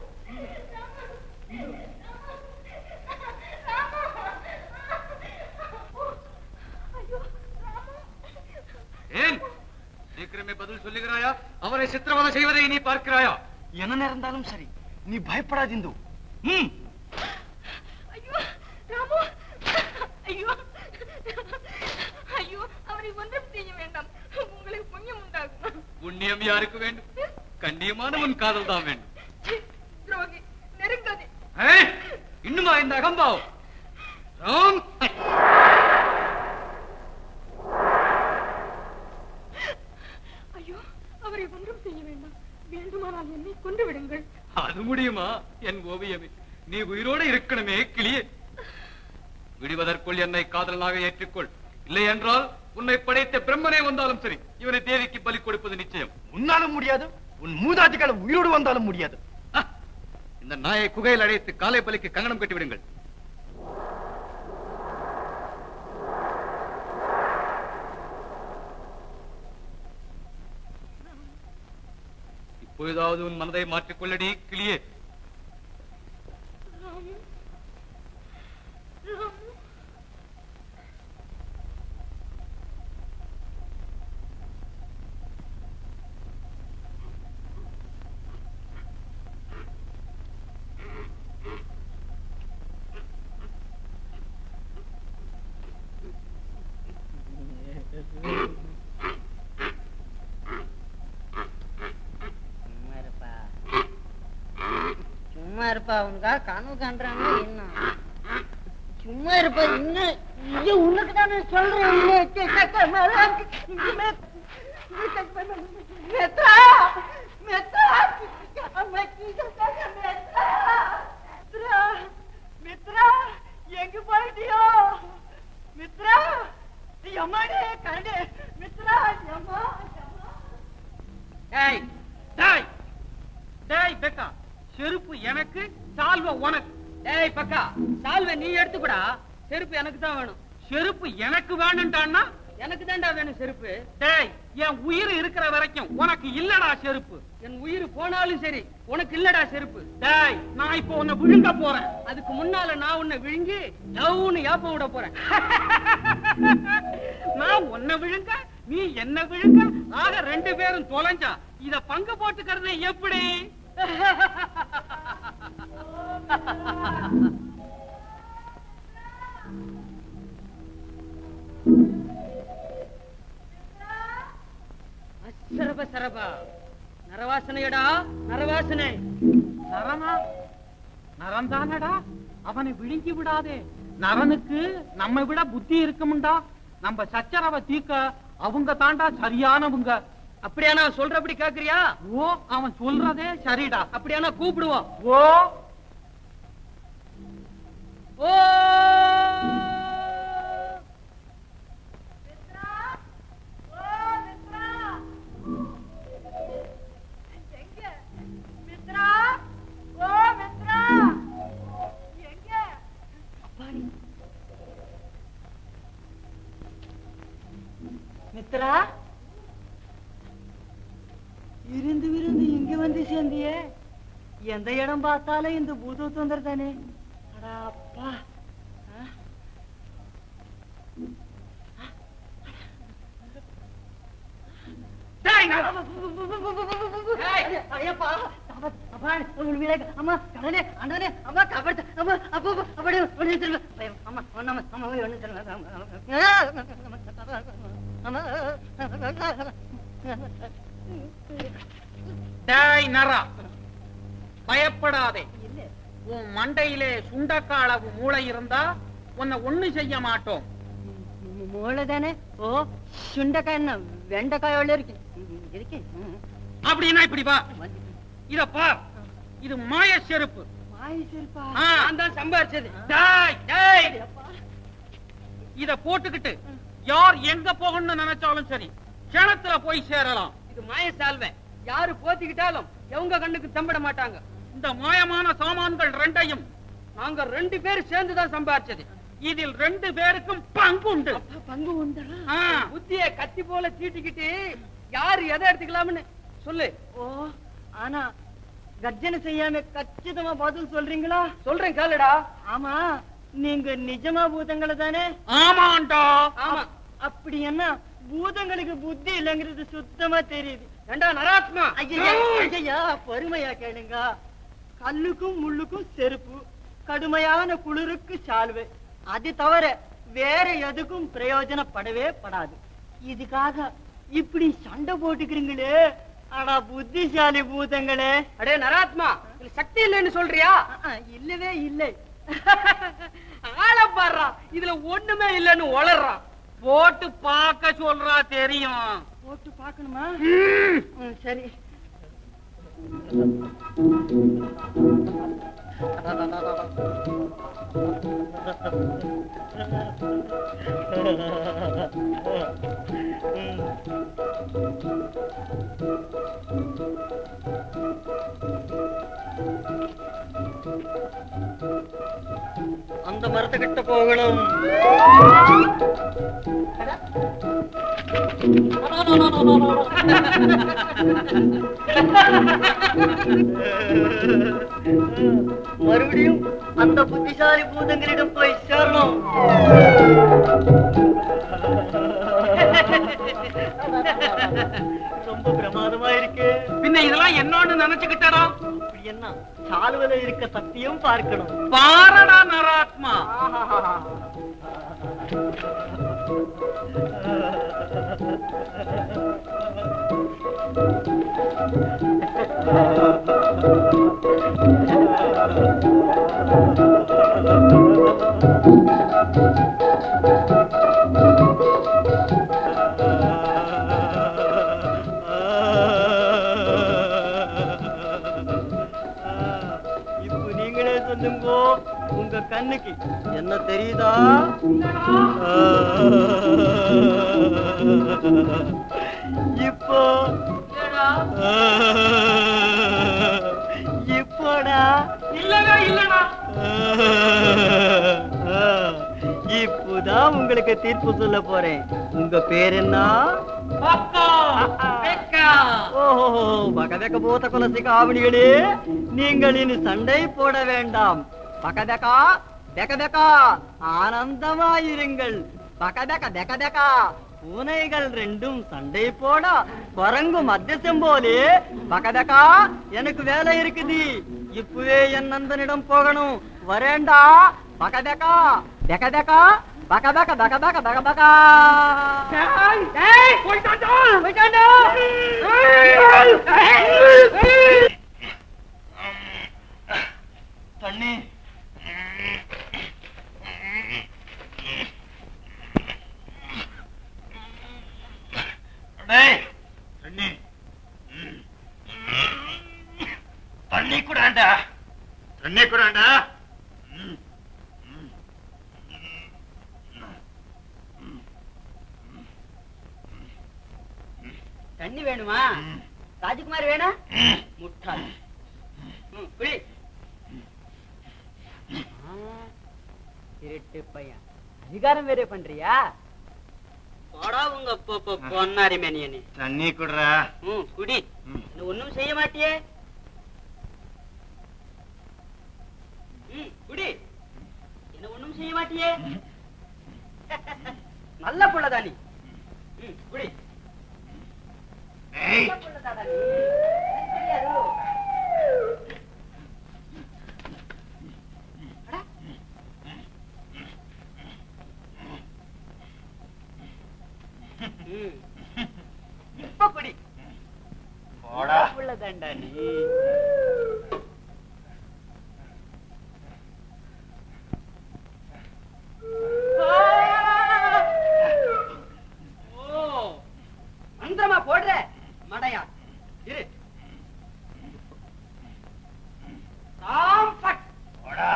ஏன் சீக்கிரமே பதில் சொல்லுகிறாயா அவரை சித்திரவதை செய்வதை நீ பார்க்கிறாயா என்ன நேர்ந்தாலும் சரி நீ பயப்படாதிந்து ம் ஐயோ ராமு ஐயோ ஐயோ அவரை ஒன்றும் செய்ய வேண்டாம் உங்களுக்கு புண்ணியம் உண்டாகும் புண்ணியம் யாருக்கு வேண்டும் கண்ணியமான உன் காதல் தான் வேண்டும் சீ, துரோகி நெருங்காதே ஏய், இன்னுமா இந்த அகம்பாவம் ராம் ஐயோ அவரை ஒன்றும் செய்ய வேண்டாம் வேண்டுமானால் என்னை கொண்டு விடுங்கள் அது முடியுமா என் ஓவியமே நீ உயிரோடு இருக்கணுமே கிளியே விடுவதற்குள் என்னை காதலனாக ஏற்றுக்கொள் இல்லை என்றால் உன்னை படைத்த பிரம்மனே வந்தாலும் சரி இவனை தேவிக்கு பலி கொடுப்பது நிச்சயம் உன்னாலும் முடியாது உன் மூதாட்டிகளும் உயிரோடு வந்தாலும் முடியாது இந்த நாயை குகையில் அழைத்து காலை பலிக்கு கங்கணம் கட்டி விடுங்கள் இப்பொழுதாவது உன் மனதை மாற்றிக்கொள்ளடி கிளியே ராமு ராமு சும்மா இருப்பா சும்மா இருப்பா உனக்கா கனவு காண்றாங்க என்ன சும்மா இருப்பா இன்னும் இது உனக்கு தானே சொல்றேன் மெத்ரா மெத்ரா மித்ரா மித்ரா எங்க போயிட்டியோ மித்ரா எம்மாடி கரடி மித்ரா எம்மா டேய் டேய் டேய் பெக்கா செருப்பு எனக்கு சால்வை உனக்கு டேய் பக்கா சால்வை நீ எடுத்துக்கூடா செருப்பு எனக்கு தான் வேணும் செருப்பு எனக்கு வேணும்டான்னா எனக்கு தான்டா வேணும் செருப்பு டேய் என் உயிர் இருக்கிற வரைக்கும் உனக்கு இல்லடா செருப்பு என் உயிர் போனாலும் சரி உனக்கு இல்லடா செருப்பு டேய் நான் இப்போ உன்னை விழுங்க போறேன் அதுக்கு முன்னால நான் உன்னை விழுங்கி ஜவுன்னு ஏப்ப விட போறேன் நான் உன்னை விழுங்க நீ என்ன விழுங்க ஆக ரெண்டு பேரும் தொலைஞ்சா இத பங்கு போட்டுக்கிறது எப்படி சரப சரபா நரவாசனையடா நரவாசனை நரமா நரந்தானடா அவனை விழுங்கி விடாதே நரனுக்கு நம்ம விட புத்தி இருக்குமுண்டா நம்ம சச்சரவை தீக்க அவங்க தாண்டா சரியானவங்க அப்படியானா அவன் சொல்றபடி கேக்குறியா ஓ அவன் சொல்றதே சரிடா அப்படியானா கூப்பிடுவோம் ஓ ஓ மித்ரா ஓ மித்ரா எங்க மித்ரா இருந்து விருந்து இங்க வந்து சேர்ந்தியே எந்த இடம் பார்த்தாலும் இந்த பூத தொந்தர் தானே அடா அப்பா ஆ? டேய், நான்- டேய், ஐயப்பா, அப்பா, அப்பா, உன் வீரே, அம்மா, கடனே, அண்ணனே, அம்மா, கபடு, அம்மா, அப்பா, அப்பா, அப்படியே, ஒண்ணு திரும்ப. ஐயோ, அம்மா, ஒண்ணு, அம்மா, அம்மா, ஒண்ணு திரும்ப. அம்மா, டேய் நரா பயப்படாதே உன் மண்டையிலே சுண்டக்காளவு மூளை இருந்தா உன்னை ஒண்ணு செய்ய மாட்டோம் மூளை தானே ஓ சுண்டைக்காய் என்ன வெண்டைக்காயோட இருக்கு இருக்கு ம். அப்படின்னா இப்படி வா இத பார் இது மாய செருப்பு வாய் சிரிப்பா ஆ. நான் தான் சம்பாரிச்சது டேய் டேய் இத போட்டுக்கிட்டு யார் எங்க போகணும்னு நினைச்சாலும் சரி கிணத்துல போய் சேரலாம் இது மாய சால்வை யாரு போத்திக்கிட்டாலும் எவங்க கண்ணுக்கு தம்பிட மாட்டாங்க இந்த மாயமான சாமான்கள் ரெண்டையும் நாங்க ரெண்டு பேரும் சேர்ந்து தான் சம்பாரிச்சது இதில் ரெண்டு பேருக்கும் பங்கு உண்டு பங்கு உண்டா ஆ. புத்திய கத்தி போல தீட்டிக்கிட்டு யாரு எதை எடுத்துக்கலாம்னு சொல்லு ஓ ஆனா கர்ஜனை செய்யாம கச்சிதமா பதில் சொல்றீங்களா சொல்றேன் கேளுடா ஆமா நீங்க நிஜமா பூதங்களை தானே ஆமாண்டா ஆமா அப்படி என்ன பூதங்களுக்கு புத்தி இல்லைங்கிறது சுத்தமா தெரியுது ஏண்டா நராத்மா ஐயா ஐயா பொறுமையா கேளுங்க கல்லுக்கும் முள்ளுக்கும் செருப்பு கடுமையான குளிருக்கு சால்வை அது தவிர வேற எதுக்கும் பிரயோஜனப்படவே படாது இதுக்காக இப்படி சண்டை போட்டுக்கிறீங்களே ஆனா புத்திசாலி பூதங்களே அடே நராத்மா இதுல சக்தி இல்லைன்னு சொல்றியா இல்லவே இல்லை ஆள பாடுறா இதுல ஒண்ணுமே இல்லைன்னு வளர்றான் போட்டு பார்க்க சொல்றா தெரியும் போட்டு பார்க்கணுமா ம், சரி அந்த மரத்துக்கிட்ட போகணும் மறுபடியும் அந்த புத்திசாலி பூதங்களிடம் போய் சேரணும் ரொம்ப பிரமாதமா இருக்கு பின்ன இதெல்லாம் என்னன்னு நினைச்சுக்கிட்டடா அப்படி என்ன சாலுவல இருக்க சத்தியம் பார்க்கணும் பாரடா நராத்மா இப்போ நீங்களே சொல்லுங்க உங்க கண்ணுக்கு என்ன தெரியுதா இப்போ இப்போடா இல்லடா இல்லடா இப்போதான் உங்களுக்கு தீர்ப்பு சொல்ல போறேன் உங்க பேர் என்ன பக்கா பெக்கா ஓஹோ பகதக்க பூத்த குலசி காவணிகளே நீங்கள் இனி சண்டை போட வேண்டாம் பகதக்கா பெகதக்கா ஆனந்தமாயிருங்கள் பகதக்க பெகதக்கா பூனைகள் ரெண்டும் சண்டை போட குரங்கு மத்தியசம் போலே பகதக்கா எனக்கு வேலை இருக்குது இப்பவே என் நண்பனிடம் போகணும் வரேண்டா பகதக்கா பெகதக்கா பகபக பகபக பகபகா தண்ணி டேய் தண்ணி வேண்டாண்டா தண்ணி வேணுமா ராஜகுமார் வேணா முட்டாள் ம், குடி ஆ, திருட்டு பையன் அதிகாரம் வேற பண்றியா போடா உங்க பொ- பொ- பொன்னாரி மேனியனே தண்ணி குடுறா ம் குடி என்ன ஒண்ணும் செய்ய மாட்டியே ம் குடி என்ன ஒண்ணும் செய்ய மாட்டியே நல்ல புள்ளதா நீ ம் குடி நல்ல புள்ளதாடா நீ எனக்கு தெரியாது அட. ம். இப்ப குடி போடா. நல்ல புள்ளதாண்டா நீ ஓ மந்திரமா போடுற மடையா இரு சாம்பட் போடா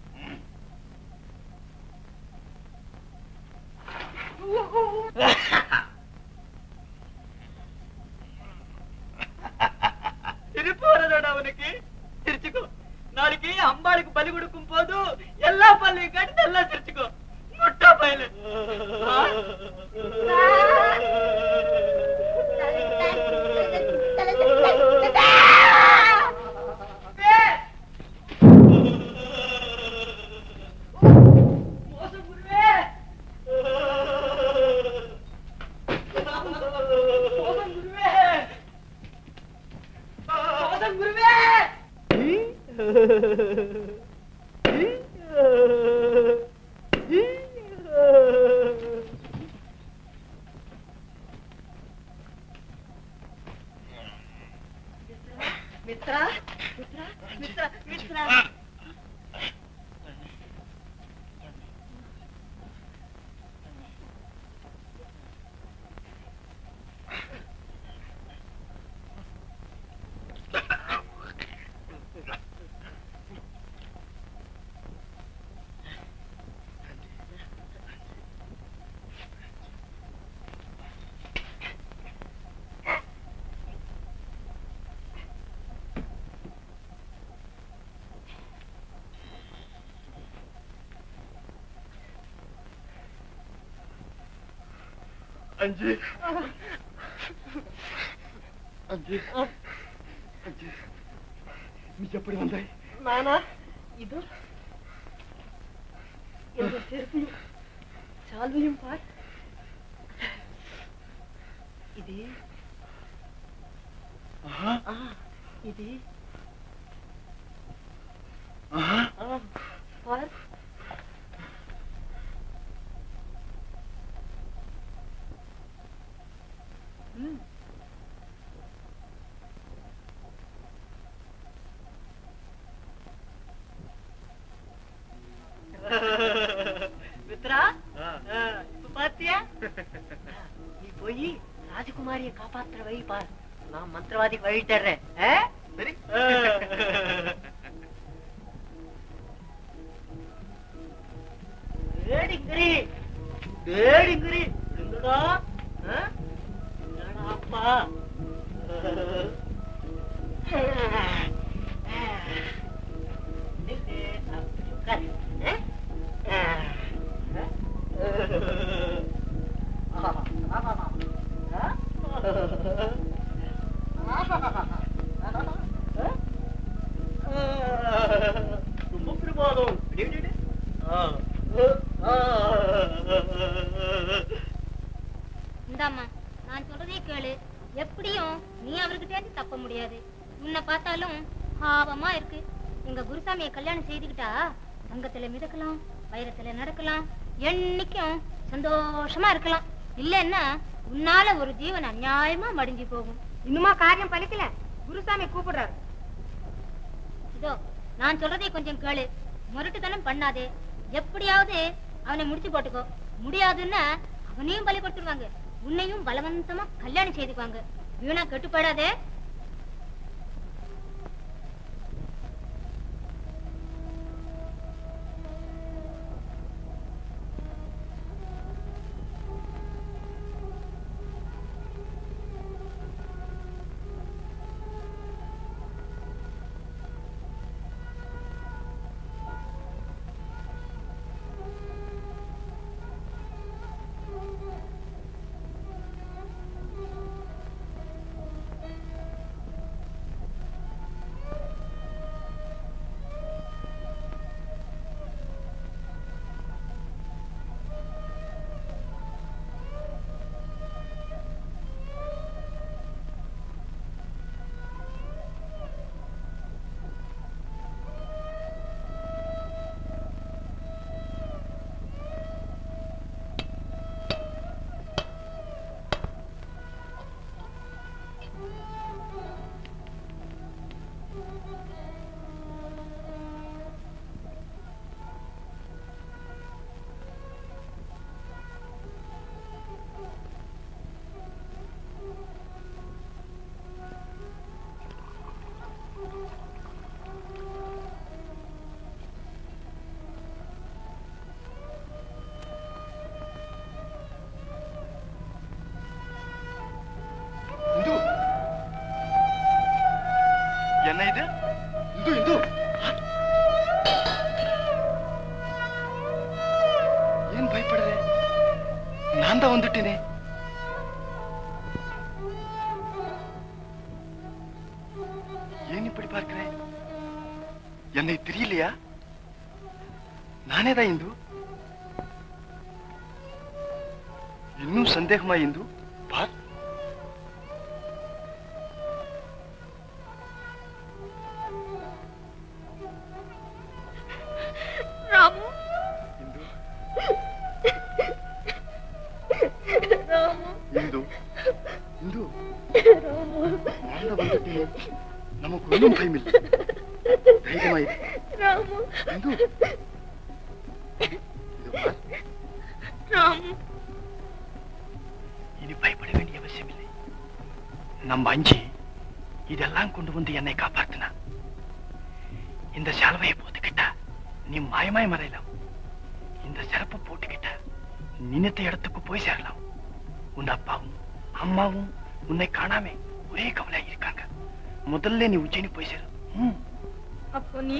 சிரிப்பு வரதோட அவனுக்கு சிரிச்சுக்கோ நாளைக்கு அம்பாளுக்கு பலி கொடுக்கும் போது எல்லா பல்லையும் கட்டி நல்லா சிரிச்சுக்கோ முட்டா பயலு மித்ரா மித்ரா மித்ரா மித்ரா அஞ்சு அஞ்சு அஞ்சு நீ எப்படி வந்தாய் நானா இது இந்த செருப்பையும் சால்வையும் பார் இது ஆஹா ஆ, இது ஆஹா ஆ, பார் ம். மித்ரா ஆ, இப்ப பாத்தியா நீ போய் ராஜகுமாரிய காப்பாத்துற வழி பார் நான் மந்திரவாதிக்கு வழி தர்றேன் ஆ? சரி டேடிங்கிரி டேடிங்கிரி எங்கடா ஆ? என்னடா அப்பா நில்லு, அப்படி உட்காரு. ஆ? ரொம்ப பிரமாதம் டேய், டேய், டேய். ஆ. ஆ. இந்தாம்மா நான் சொல்றதே கேளு எப்படியும் நீ அவர்கிட்ட இருந்து தப்ப முடியாது உன்னை பார்த்தாலும் பாவமா இருக்கு எங்க குருசாமியை கல்யாணம் செய்துக்கிட்டா தங்கத்துல மிதக்கலாம் வைரத்துல நடக்கலாம் என்னைக்கும் சந்தோஷமா இருக்கலாம் இல்லன்னா உன்னால ஒரு ஜீவன் அநியாயமா மடிஞ்சு போகும் இன்னுமா காரியம் பலிக்கல குருசாமி கூப்பிடுறாரு இதோ நான் சொல்றதை கொஞ்சம் கேளு முரட்டுத்தனம் பண்ணாதே எப்படியாவது அவனை முடிச்சு போட்டுக்கோ முடியாதுன்னா அவனையும் பலி கொடுத்துருவாங்க உன்னையும் பலவந்தமா கல்யாணம் செய்துக்குவாங்க வீணா கெட்டுப்படாதே நான் தான் வந்துட்டேனே ஏன் இப்படி பார்க்கிறேன் என்னை தெரியலையா நானே தான் இந்து இன்னும் சந்தேகமா இந்து பார் ராமு ராமு இந்து இந்து ராமு நான் தான் வந்துட்டேனே நமக்கு ஒன்றும் பயமில்லை தைரியமாயிரு ராமு இந்து ராமு இனி பயப்பட வேண்டிய அவசியமில்லை நம்ம அஞ்சி இதெல்லாம் கொண்டு வந்து என்னை காப்பாத்தினா இந்த சால்வையை போட்டுக்கிட்டா நீ மாயமாய் மறையலாம் இந்த சிறப்பு போட்டுக்கிட்ட நினைத்த இடத்துக்கு போய் சேரலாம் உன் அப்பாவும் அம்மாவும் உன்னை காணாம ஒரே கவலையா இருக்காங்க முதல்ல நீ உஜ்ஜயினி போய் சேரு ம், அப்போ நீ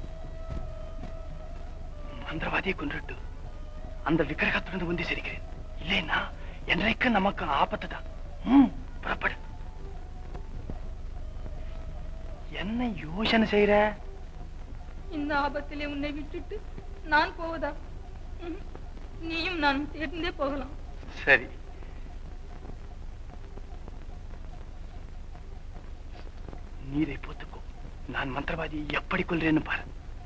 மந்திரவாதியை கொன்றுட்டு அந்த விக்கிரகத்திலிருந்து வந்து சிரிக்கிறேன் இல்லைன்னா என்றைக்கு நமக்கு ஆபத்து தான் ம், புறப்படு என்ன யோசனை செய்யற இந்த ஆபத்திலே உன்னை விட்டுட்டு நான் போவதா ம்ஹும். நீயும் நானும் சேர்ந்தே போகலாம் சரி நீரை போத்துக்கோ நான் மந்திரவாதியை எப்படி கொல்றேன்னு பாரு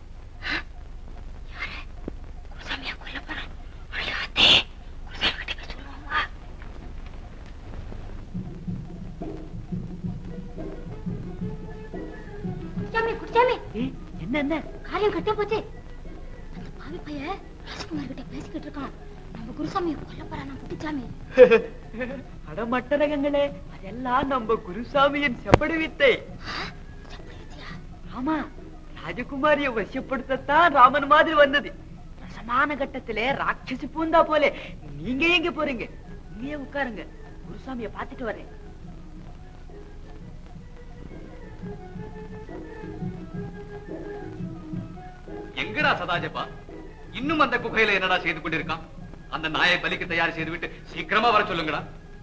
குடிச்சாமி குடிச்சாமி என்ன என்ன காரியம் கட்டே போச்சு அந்த பாவி பைய ராஜகுமார் கிட்ட பேசிக்கிட்டு இருக்கான் நம்ம குருசாமியை கொல்ல போறானா குட்டிச்சாமி அடமட்டரகங்களே அதெல்லாம் நம்ம குருசாமியின் செப்படி வித்தை ஆமா ராஜகுமாரிய வசியப்படுத்தத்தான் ராமன் மாதிரி வந்தது ரசமான கட்டத்திலே ராட்சசி பூந்தா போலே நீங்க எங்க போறீங்க இங்கேயே உட்காருங்க குருசாமிய பாத்துட்டு வரேன் எங்கடா சதாஜப்பா இன்னும் அந்த குகையில என்னடா செய்து கொண்டிருக்கான் அந்த நாயை பலிக்கு தயார் செய்து விட்டு சீக்கிரமா வர சொல்லுங்கடா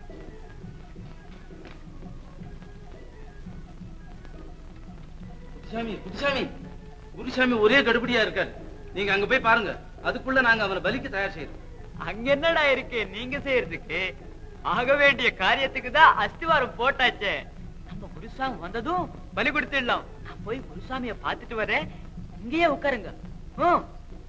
குருசாமி குருசாமி குருசாமி ஒரே கடுபடியா இருக்காரு நீங்க அங்க போய் பாருங்க அதுக்குள்ள நாங்க அவனை பலிக்கு தயார் செய்யறோம் அங்க என்னடா இருக்கு நீங்க செய்யறதுக்கு ஆக வேண்டிய காரியத்துக்கு தான் அஸ்திவாரம் போட்டாச்சே நம்ம குருசாமி வந்ததும் பலி கொடுத்துடலாம் நான் போய் குருசாமிய பாத்துட்டு வரேன் இங்கேயே உட்காருங்க ஹம்.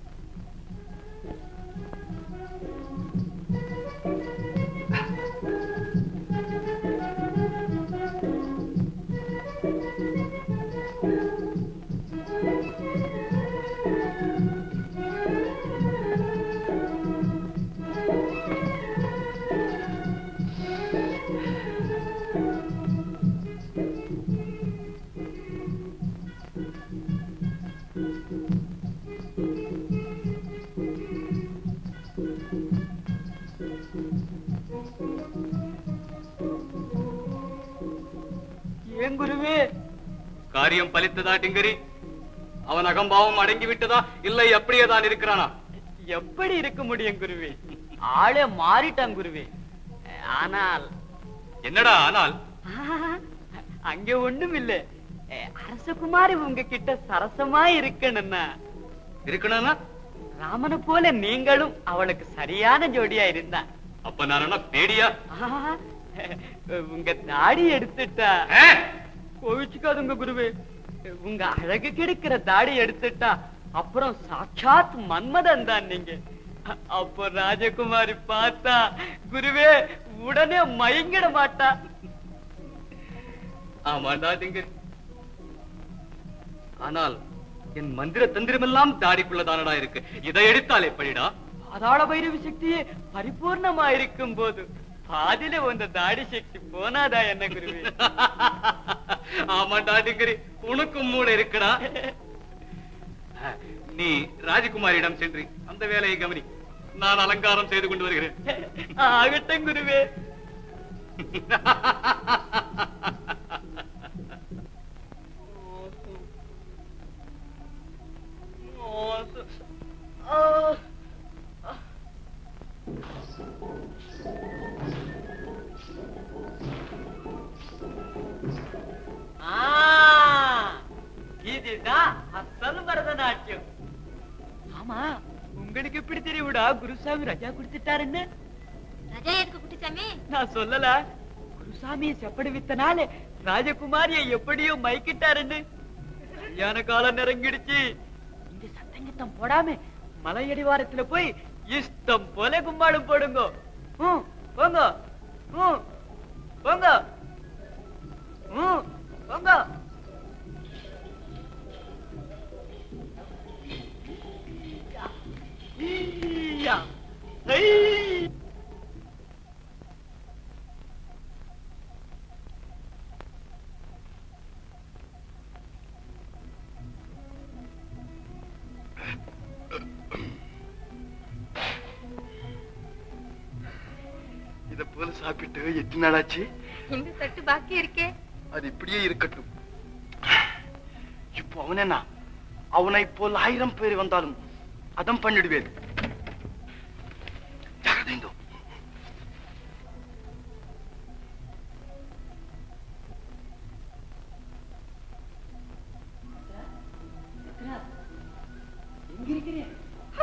ஏன் குருவே காரியம் பலித்ததா டிங்கரி அவன் அகம்பாவம் அடங்கி விட்டதா இல்லை அப்படியே தான் இருக்கிறானா எப்படி இருக்க முடியும் குருவே ஆளே மாறிட்டான் குருவே ஆனால் என்னடா ஆனால் அங்க ஒண்ணும் இல்ல அரசகுமாரி உங்ககிட்ட சரசமா இருக்கணும்னா இருக்கணும்னா ராமனை போல நீங்களும் அவளுக்கு சரியான ஜோடியா இருந்தா அப்ப நான் என்ன பேடியா ஆஹா, உங்க தாடி எடுத்துட்டா கோவிச்சுக்காதுங்க குருவே உங்க அழகு கிடைக்கிற தாடி எடுத்துட்டா அப்புறம் சாட்சாத் மன்மதன் தான் நீங்க அப்போ ராஜகுமாரி பார்த்தா குருவே உடனே மயங்கிட மாட்டா ஆமாண்டா டிங்கரி ஆனால் என் மந்திர தந்திரமெல்லாம் தாடிக்குள்ளதானடா இருக்கு இதை எடுத்தால் எப்படிடா பாதாள பைரவி சக்தியே பரிபூர்ணமா இருக்கும் போது பாதியில வந்த தாடி சக்தி போனாதா என்ன குருவே ஆமாண்டா டிங்கரி உனக்கும் மூளை இருக்குடா நீ ராஜகுமாரியிடம் சென்று அந்த வேலையை கவனி நான் அலங்காரம் செய்து கொண்டு வருகிறேன் ஆகட்டும் குருவே பரதநாட்டியம் ஆமா உங்களுக்கு எப்படி தெரியும்டா குருசாமி ரஜா கொடுத்துட்டாருன்னு ரஜா எதுக்கு குட்டிச்சாமி நான் சொல்லல குருசாமியை செப்படி வித்தனால ராஜகுமாரிய எப்படியோ மைக்கிட்டாருன்னு கல்யாண காலம் நெருங்கிடுச்சு இந்த சத்தங்கித்தம் போடாம மலையடிவாரத்துல போய் இஷ்டம் போல கும்மாளம் போடுங்க ம், போங்க ம், போங்க ம், போங்க ஈயா. ஐ. இத போல சாப்பிட்டு எட்டு நாளாச்சு இந்த தட்டு பாக்கி இருக்கே அது இப்படியே இருக்கட்டும் இப்போ அவன் என்ன அவனை போல் ஆயிரம் பேர் வந்தாலும் அதம் பண்ணிடுவேன் ஜாகிரதைங்கோ. எங்க இருக்கிறேன்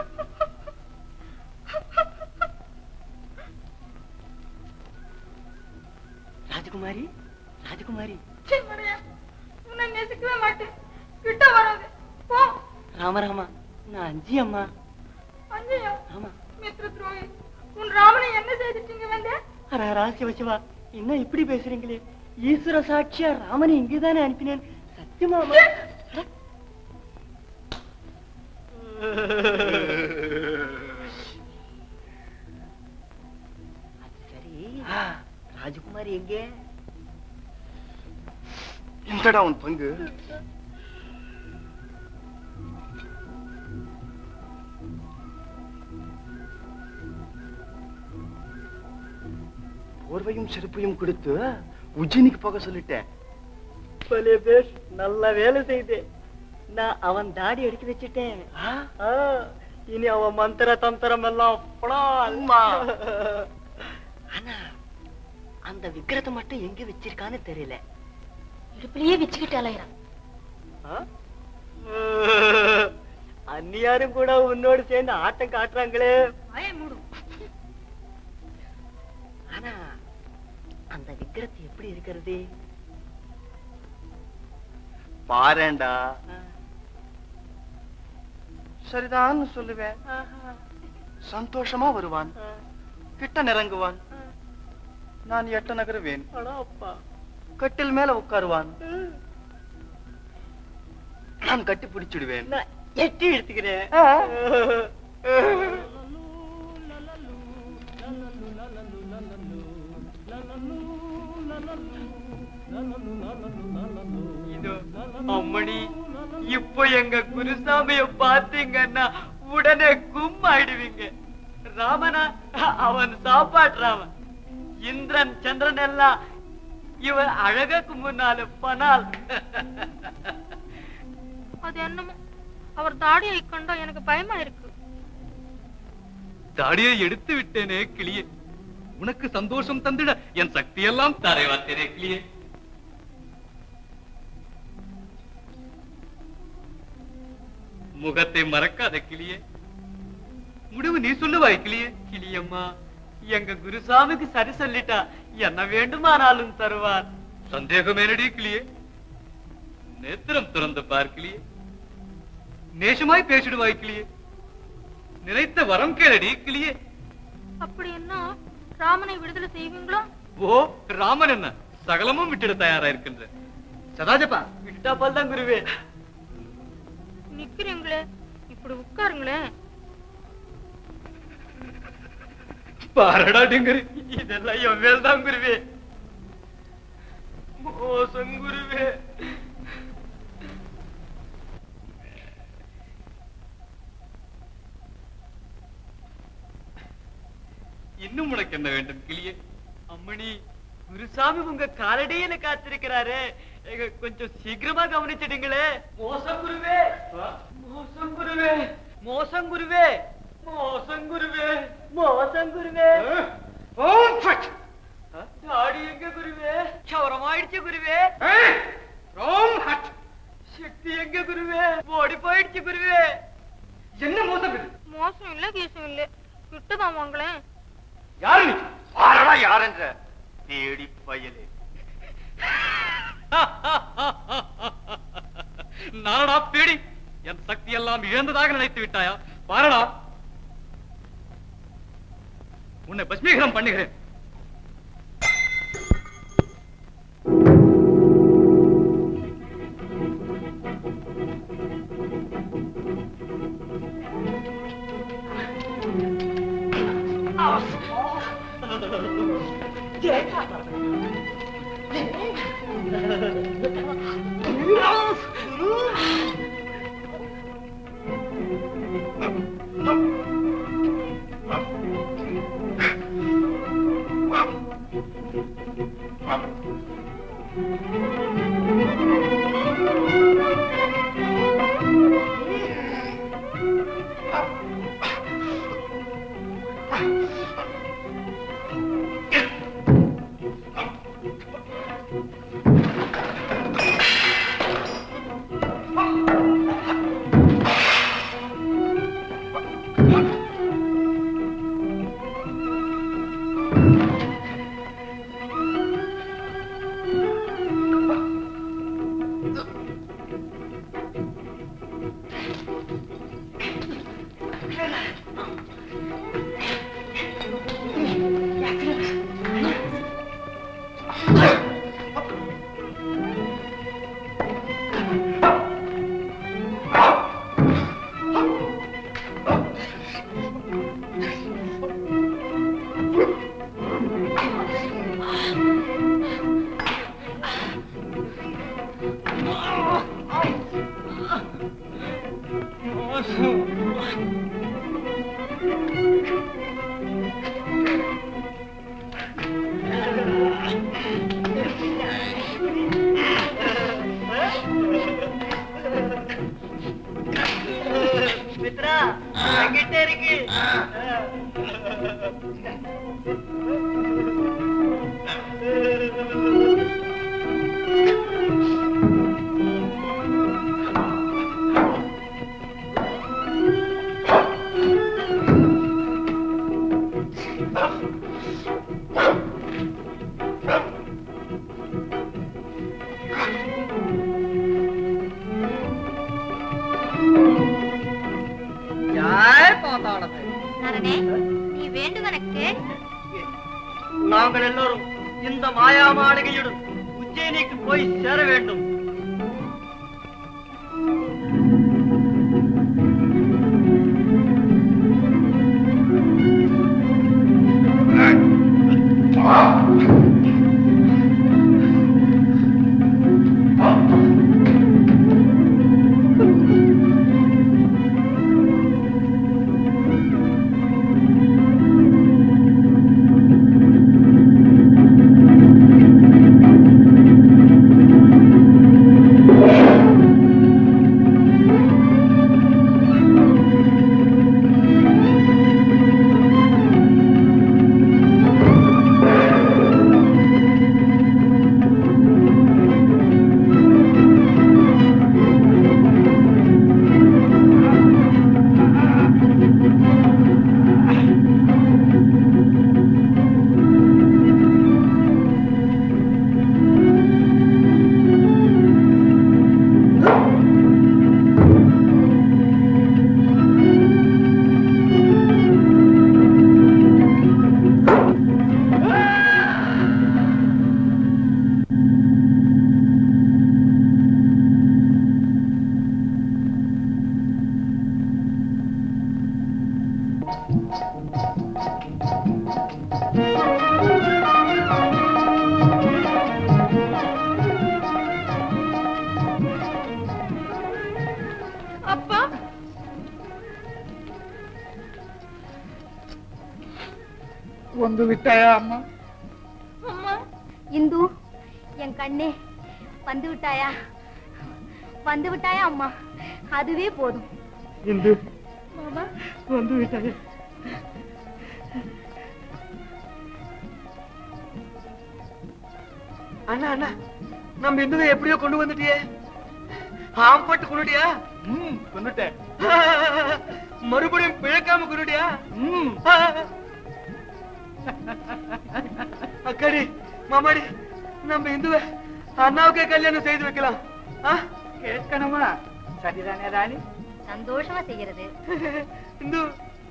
ராஜகுமாரி ராஜகுமாரி உன்னை நேசிக்கவே மாட்டேன் கிட்ட வராது போ ராம ராமா நான் அஞ்சி அம்மா அஞ்சயா ஆமா மித்ர துரோகி உன் ராமனை என்ன செய்துட்டீங்க வந்து அரா சிவ சிவா என்ன இப்படி பேசுறீங்களே ஈஸ்வர சாட்சியா ராமனை இங்கதானே அனுப்பினேன் சத்தியமாமா சரி ராஜகுமாரி எங்கே இந்தடா உன் பங்கு போர்வையும் செருப்பையும் கொடுத்து உஜ்ஜினிக்கு போக சொல்லிட்டேன் பலே பேர் நல்ல வேலை செய்தேன் நான் அவன் தாடி அடிக்க வச்சுட்டேன் ஆ, இனி அவன் மந்திர தந்திரம் எல்லாம் படால். ஆனா அந்த விக்கிரத்தை மட்டும் எங்க வச்சிருக்கான்னு தெரியல இடுப்புலயே வச்சுக்கிட்டு அலையிறான் ஆ? அந்நியாரும் கூட உன்னோடு சேர்ந்து ஆட்டம் காட்டுறாங்களே வாயை மூடும் ஆனா அந்த விக்கிரத்து எப்படி இருக்கிறது பாரேண்டா சரிதான் சொல்லுவேன் சந்தோஷமா வருவான் கிட்ட நெருங்குவான் நான் எட்ட நகருவேன் அடா அப்பா கட்டில் மேல உட்காருவான் நான் கட்டி பிடிச்சிடுவேன் நான் எட்டி எடுத்துக்கிறேன் இதோ அம்மணி இப்போ எங்க குருசாமிய பாத்தீங்கன்னா உடனே கும்மாயிடுவீங்க ராமனா அவன் சாப்பாடுறாவன் இந்திரன் சந்திரன் எல்லாம் இவன் அழகுக்கு முன்னால பனால் அது என்னமோ அவர் தாடியை கண்டா எனக்கு பயமா இருக்கு தாடியை எடுத்து விட்டேனே கிளியே உனக்கு சந்தோஷம் தந்திட என் சக்தியெல்லாம் தாரை வார்த்தேனே கிளியே முகத்தை மறக்காத கிளியே முடிவு நீ சொல்லுவாய் கிளியே கிளியம்மா எங்க குருசாமிக்கு சரி சொல்லிட்டா என்ன வேண்டுமானாலும் தருவார் சந்தேகமேனடி கிளியே நேத்திரம் திறந்து பார் கிளியே நேசமாய் பேசிடுவாய் கிளியே நினைத்த வரம் கேளடி கிளியே அப்படி என்ன ராமனை விடுதலை செய்வீங்களா ஓ ராமன் என்ன சகலமும் விட்டுட தயாரா இருக்கின்ற சதாஜப்பா விட்டா தான் குருவே நிக்கிறீங்களே இப்படி உட்காருங்களேன் பாரடா டிங்கரி இதெல்லாம் என் மேல் தான் குருவே மோசம் குருவே இன்னும் உனக்கு என்ன வேண்டும் கிளியே அம்மணி குருசாமி உங்க காலடியில காத்திருக்கிறாரு எங்க கொஞ்சம் சீக்கிரமா கவனிச்சிடுங்களே மோசம் குருவே மோசம் குருவே மோசம் குருவே மோசம் குருவே மோசம் குருவே தாடி எங்க குருவே சவரமாயிடுச்சு குருவே சக்தி எங்க குருவே ஓடி போயிடுச்சு குருவே என்ன மோசம் இது மோசம் இல்ல கீசம் இல்ல விட்டுதான் வாங்களேன் யாரு நீ பாரடா யாரென்ற தேடி பயலே நானடா பேடி என் சக்தி எல்லாம் இழந்ததாக நினைத்து விட்டாயா பாரடா உன்னை பஸ்மீகரம் பண்ணுகிறேன் மித்ரா எங்கிட்ட இருக்கு ஜாய் பாத்தாளத்தை நரனே நீ வேண்டுவன கேள் நாங்கள் எல்லோரும் இந்த மாயா மாளிகையுடன் உஜ்ஜயினிக்கு போய் சேர வேண்டும் அப்பா வந்து விட்டாயா அம்மா அம்மா இந்து என் கண்ணே வந்து விட்டாயா வந்து விட்டாயா அம்மா அதுவே போதும் இந்து மாமா வந்து விட்டாயா அண்ணா அண்ணா நம்ம இந்துவை எப்படியோ கொண்டு வந்துட்டியே ஆம் போட்டு கொண்டுட்டியா கொண்டுட்டேன் மறுபடியும் பிழைக்காம கொண்டுட்டியா அக்காடி மாமாடி நம்ம இந்துவ அண்ணாவுக்கே கல்யாணம் செய்து வைக்கலாம் கேட்கணுமா சரிதானே ராணி சந்தோஷமா செய்யறது இந்து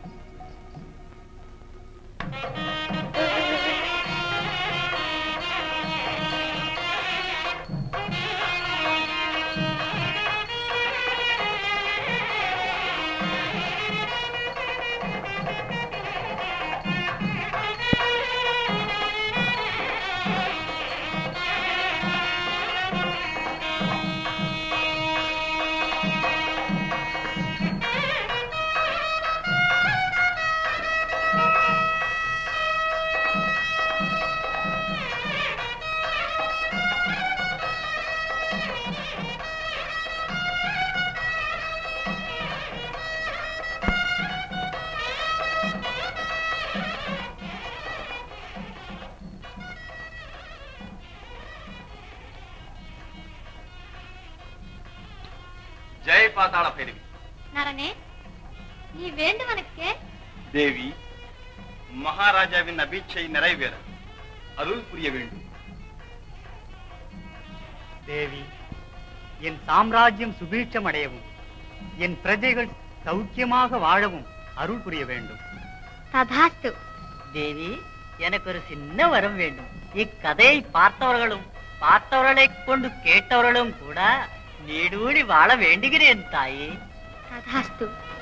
ஜெய் பாதாள பைரவி நரனே நீ வேண்டுவனுக்கு தேவி மகாராஜாவின் அபீட்சை நிறைவேற அருள் புரிய வேண்டும் தேவி என் சாம்ராஜ்யம் சுபீட்சம் அடையவும் என் பிரஜைகள் சௌக்கியமாக வாழவும் அருள் புரிய வேண்டும் ததாஸ்து தேவி எனக்கு ஒரு சின்ன வரம் வேண்டும் இக்கதையை பார்த்தவர்களும் பார்த்தவர்களை கொண்டு கேட்டவர்களும் கூட நீடூழி வாழ வேண்டுகிறேன் தாயே ததாஸ்து